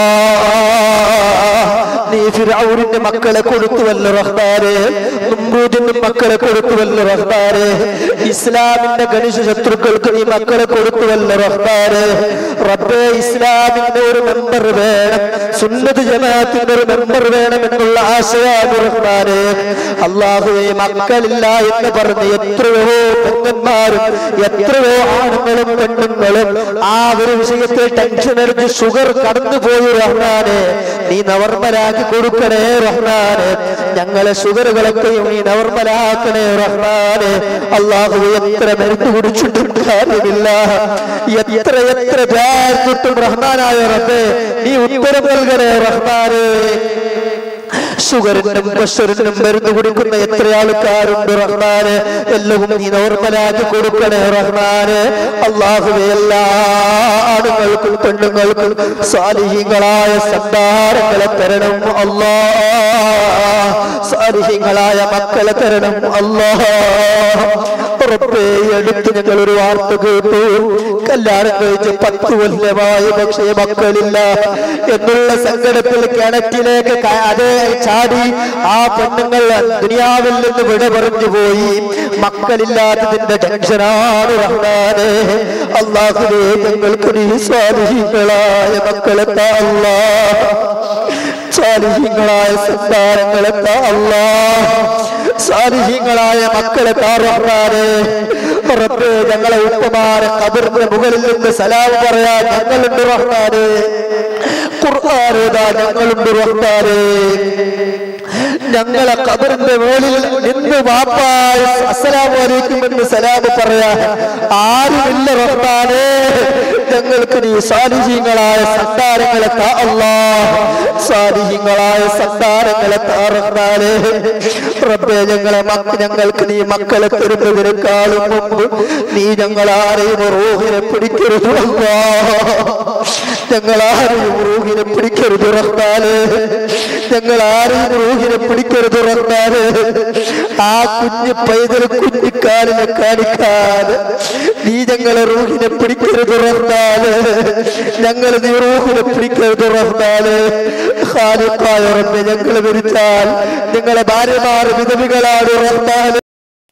അല്ലാഹ് നീ ഫിറഔനിന്റെ മക്കളെ കൊടുത്തുവല്ലോ റഹ്മാനെ നുംറൂദിന്റെ മക്കളെ കൊടുത്തുവല്ലോ റഹ്മാനെ ഇസ്ലാമിന്റെ ഗണിഷ ശത്രുക്കൾക്ക് നീ മക്കളെ കൊടുത്തുവല്ലോ റഹ്മാനെ റബ്ബേ ഇസ്ലാമിന്റെ ഒരു മെമ്പർ വേണം സുന്നത്ത് ജമാഅത്തിന്റെ ഒരു മെമ്പർ വേണം എന്നുള്ള ആശയാണ് റഹ്മാനെ അള്ളാഹുവെ മക്കളില്ല എന്ന് പറഞ്ഞ് എത്രയോ പെങ്ങന്മാരും എത്രയോ ആണുങ്ങളും പെണ്ണുങ്ങളും ആ ഒരു വിഷയത്തിൽ ടെൻഷൻ അടിച്ച് ഷുഗർ കടന്നുപോയി റഹ്മാനെ നീ നവർമലാക്കി കൊടുക്കണേ റഹ്മാനെ ഞങ്ങളെ ഷുഗറുകളൊക്കെയും നീ നവർമലാക്കണേ റഹ്മാനെ അള്ളാഹു എത്ര മരുന്ന് കുടിച്ചിട്ടും കാര്യമില്ല എത്ര എത്ര ജാഗ്രത്തും റഹ്മാനായ റബ്ബേ നീ ഉത്തരം നൽകണേ റഹ്മാനെ ഷുഗറിനും പ്രഷറിനും മരുന്ന് കുടിക്കുന്ന എത്ര ആൾക്കാരുണ്ട് റഹ്മാന് എല്ലാം നീ നോർമലാക്കി കൊടുക്കണേ റഹ്മാന് അള്ളാഹുവെ എല്ലാ ആണുങ്ങൾക്കും പെണ്ണുങ്ങൾക്കും സ്വാലിഹീങ്ങളായ സന്താരങ്ങളെ തരണം അല്ലാ സ്വാലിഹീങ്ങളായ മക്കളെ തരണം അല്ലാ റബ്ബേ അടുത്ത് ഞങ്ങൾ ഒരു വാർത്ത കേട്ടു കല്യാണം കഴിച്ച് പത്ത് കൊല്ലമായി പക്ഷേ മക്കളില്ല എന്നുള്ള സങ്കടത്തിൽ കിണറ്റിലേക്ക് ക- അതേ ചാടി ആ പെണ്ണുങ്ങൾ ദുനിയാവിൽ നിന്ന് വിട പറഞ്ഞു പോയി മക്കളില്ലാത്തതിന്റെ ടെൻഷനാണ് റഹ്മാനെ അള്ളാഹുവേ ഞങ്ങൾക്ക് നീ സ്വാധീനങ്ങളായ മക്കളെ താ അല്ലാ സ്വാധീനങ്ങളായ സന്താനങ്ങളെ താ അല്ലാ സ്വാധീനങ്ങളായ മക്കളെ താ റഹ്മാനെ റബ്ബേ ഞങ്ങളെ ഉപ്പമാരെ കബറിന്റെ മുകളിൽ നിന്ന് സലാം പറയാൻ ഞങ്ങളുണ്ട് റഹ്മാനെ ഖുർആാനേതാ ഞങ്ങളുണ്ട് റഹ്മാനെ ഞങ്ങളെ കബറിന്റെ മുകളിൽ നിന്ന് വാപ്പായ അസ്സലാമലൈക്കും എന്ന് സലാം പറയാ ആരുമില്ല റഹ്മാനെ ഞങ്ങൾക്ക് നീ സാലിഹ്യങ്ങളായ സന്താനങ്ങളെ താ അല്ലാ സാലിഹ്യങ്ങളായ സന്താനങ്ങളെ താ റഹ്മാനെ റബ്ബേ ഞങ്ങളെ മക്ക ഞങ്ങൾക്ക് നീ മക്കളെ തരുന്നതിനേക്കാളും മുമ്പ് നീ ഞങ്ങളാരെയും റൂഹിനെ പിടിക്കരുത് അല്ലാ ഞങ്ങൾ ആരെയും റൂഹിനെ പിടിക്കരുത് റഹ്മാനെ ഞങ്ങൾ ആരെയും റൂഹിനെ പിടിക്കരുത് റഹ്മാനെ ആ കുഞ്ഞ് പൈതൽ കുഞ്ഞിക്കാലിനെ കാണിക്കാതെ നീ ഞങ്ങളെ റൂഹിനെ പിടിക്കരുത് റഹ്മാനെ ഞങ്ങൾ നീ റൂഹിനെ പിടിക്കരുത് റഹ്മാനെ ഖാലിഖായ റബ്ബെ ഞങ്ങൾ വിരിച്ചാൽ നിങ്ങളെ ഭാര്യമാർ വിധവികളാണ് റഹ്മാനെ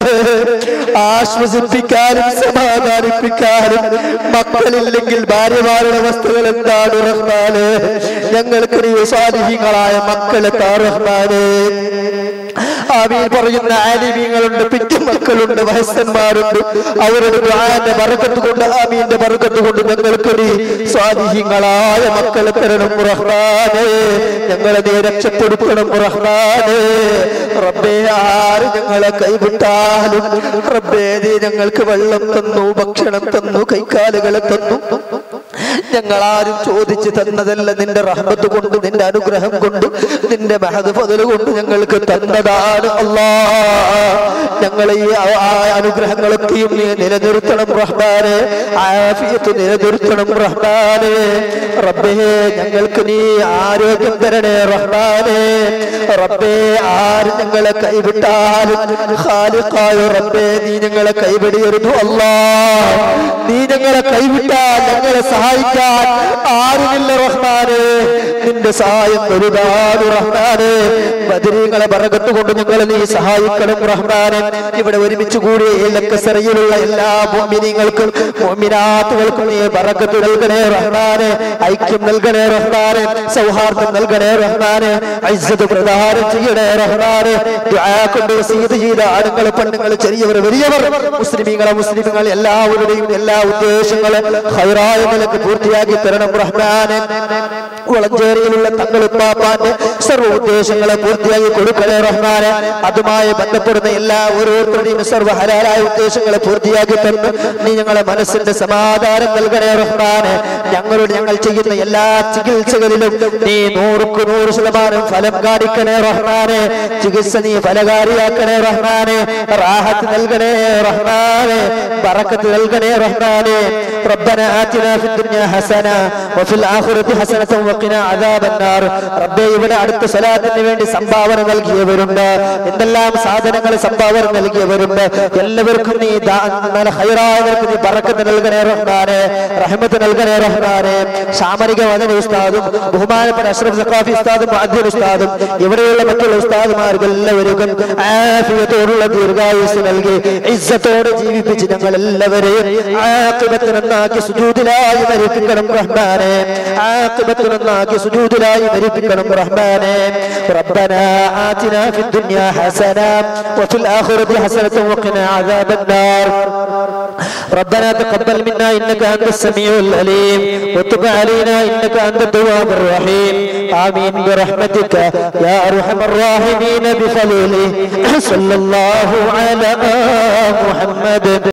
ആശ്വസിപ്പിക്കാനും സമാധാനിപ്പിക്കാനും മക്കളില്ലെങ്കിൽ ഭാര്യമാരുടെ വസ്തുക്കൾ എന്താണ് റഹ്മാന് ഞങ്ങൾക്ക് നീ സ്വാധീനങ്ങളായ മക്കളെ താ റഹ്മാന് ആമീൻ പറയുന്ന ആലിമീങ്ങളുണ്ട് പിറ്റു മക്കളുണ്ട് വയസ്സന്മാരുണ്ട് അവരുടെ ദുആന്റെ ബർക്കത്ത് കൊണ്ട് ആമീന്റെ ബർക്കത്ത് കൊണ്ട് ഞങ്ങൾക്ക് നീ സ്വാധീനങ്ങളായ മക്കളെ തരണം റഹ്മാനെ ഞങ്ങളെ നീ രക്ഷപ്പെടുത്തണം റഹ്മാനെ റബ്ബേ ആര് ഞങ്ങളെ കൈവിട്ടാലും റബ്ബേ നീ ഞങ്ങൾക്ക് വെള്ളം തന്നു ഭക്ഷണം തന്നു കൈക്കാലുകളെ തന്നു ഞങ്ങൾ ആരും ചോദിച്ചു തന്നതല്ല നിന്റെ റഹ്മത്ത് കൊണ്ട് നിന്റെ അനുഗ്രഹം കൊണ്ട് നിന്റെ മഹത് ഫതല് കൊണ്ട് ഞങ്ങൾക്ക് തന്നതാണ് അല്ലാ ഞങ്ങൾ ഈ ആ- ആ അനുഗ്രഹങ്ങളൊക്കെയും നീ നിലനിർത്തണം റഹ്മാനെ ആഫിയത്ത് നിലനിർത്തണം റഹ്മാനെ റബ്ബേ ഞങ്ങൾക്ക് നീ ആരോഗ്യം തരണേ റഹ്മാനെ റബ്ബേ ആര് ഞങ്ങളെ കൈവിട്ടാലും ഖാലിഖായ റബ്ബേ നീ ഞങ്ങളെ കൈവിടരുത് അല്ലാ നീ ഞങ്ങളെ കൈവിട്ടാൽ ഞങ്ങളെ സഹായിക്കാൻ ആരുമില്ല റഹ്മാനെ നിന്റെ സഹായം ഒരുപാട് റഹ്മാനെ ബദരീങ്ങളെ ബറകത്ത് കൊണ്ട് ഞങ്ങളെ നീ സഹായിക്കണം റഹ്മാനെ ഇവിടെ ഒരുമിച്ച് കൂടി ലക്കസറയിലുള്ള എല്ലാ മോമിനിങ്ങൾക്കും മോമിനാത്തുകൾക്കും നീ ബറക്കത്ത് നൽകണേ റഹ്മാനെ ഐക്യം നൽകണേ റഹ്മാനെ സൗഹാർദ്ദം നൽകണേ റഹ്മാനെ ഐസത്ത് പ്രദാനം ചെയ്യണേ റഹ്മാനെ ദുആ കൊണ്ട് വസീത് ചെയ്ത ആണുങ്ങൾ പെണ്ണുങ്ങൾ ചെറിയവർ വലിയവർ മുസ്ലിമീങ്ങളെ മുസ്ലിമുകൾ എല്ലാവരുടെയും എല്ലാ ഉദ്ദേശങ്ങളും ഹൈറായ നിലക്ക് പൂർത്തിയാക്കി തരണം റഹ്മാനെ വളഞ്ചേരിയിലുള്ള തങ്ങളുപ്പാപ്പാന്റെ സർവ്വ ഉദ്ദേശങ്ങളെ പൂർത്തിയാക്കി കൊടുക്കണേ റഹ്മാനെ അതുമായി ബന്ധപ്പെടുന്ന എല്ലാ ഓരോരുത്തരുടെയും സർവ്വ ഹലാലായ ഉദ്ദേശങ്ങളെ പൂർത്തിയാക്കി തന്നു നീ ഞങ്ങളെ മനസ്സിന്റെ സമാധാനം നൽകണേ റഹ്മാനെ ഞങ്ങളോട് ഞങ്ങൾ ചെയ്യുന്ന എല്ലാ ചികിത്സകളിലും നീ നൂറുക്ക് നൂറ് ശതമാനം ഫലം കാണിക്കണേ റഹ്മാനെ ചികിത്സ നീ ഫലകാരിയാക്കണേ റഹ്മാനെ റാഹത്ത് നൽകണേ റഹ്മാനെ ബറക്കത്ത് നൽകണേ റഹ്മാനെ ربنا آتنا في الدنيا حسنة وفي الآخرة حسنة وقنا عذاب അദാബന്നാർ റബ്ബേ ഇവിടെ അടുത്ത സ്വലാത്തിന് വേണ്ടി സംഭാവന നൽകിയവരുണ്ട് എന്തെല്ലാം സാധനങ്ങൾ സംഭാവന നൽകിയവരുണ്ട് എല്ലാവർക്കും നീ ദാ- നല്ല ഹൈറായവർക്ക് നീ ബറക്കത്ത് നൽകണേ റഹ്മാനെ റഹ്മത്ത് നൽകണേ റഹ്മാനെ സാമരിക വചന ഉസ്താദും ബഹുമാനപ്പെട്ട അഷ്റഫ് സഖാഫി ഉസ്താദും അധ്യൻ ഉസ്താദും ഇവിടെയുള്ള മറ്റുള്ള ഉസ്താദുമാർക്ക് എല്ലാവർക്കും ആഫിയത്തോടുള്ള ദീർഘായുസ് നൽകി ഇസ്സത്തോടെ ജീവിപ്പിച്ച് ഞങ്ങൾ എല്ലാവരെയും ആഖിബത്ത് നന്നാക്കി സുജൂദിലായി മരിപ്പിക്കണം റഹ്മാനെ ആഖിബത്ത് നന്നാക്കി സുജൂദിലായി മരിപ്പിക്കണം റഹ്മാനെ ربنا آتنا في الدنيا حسنة وفي الآخرة حسنة وقنا عذاب النار ربنا تقبل منا انك انت السميع العليم وتب علينا انك انت التواب الرحيم امين برحمتك يا ارحم الراحمين بفضله صلى الله على محمد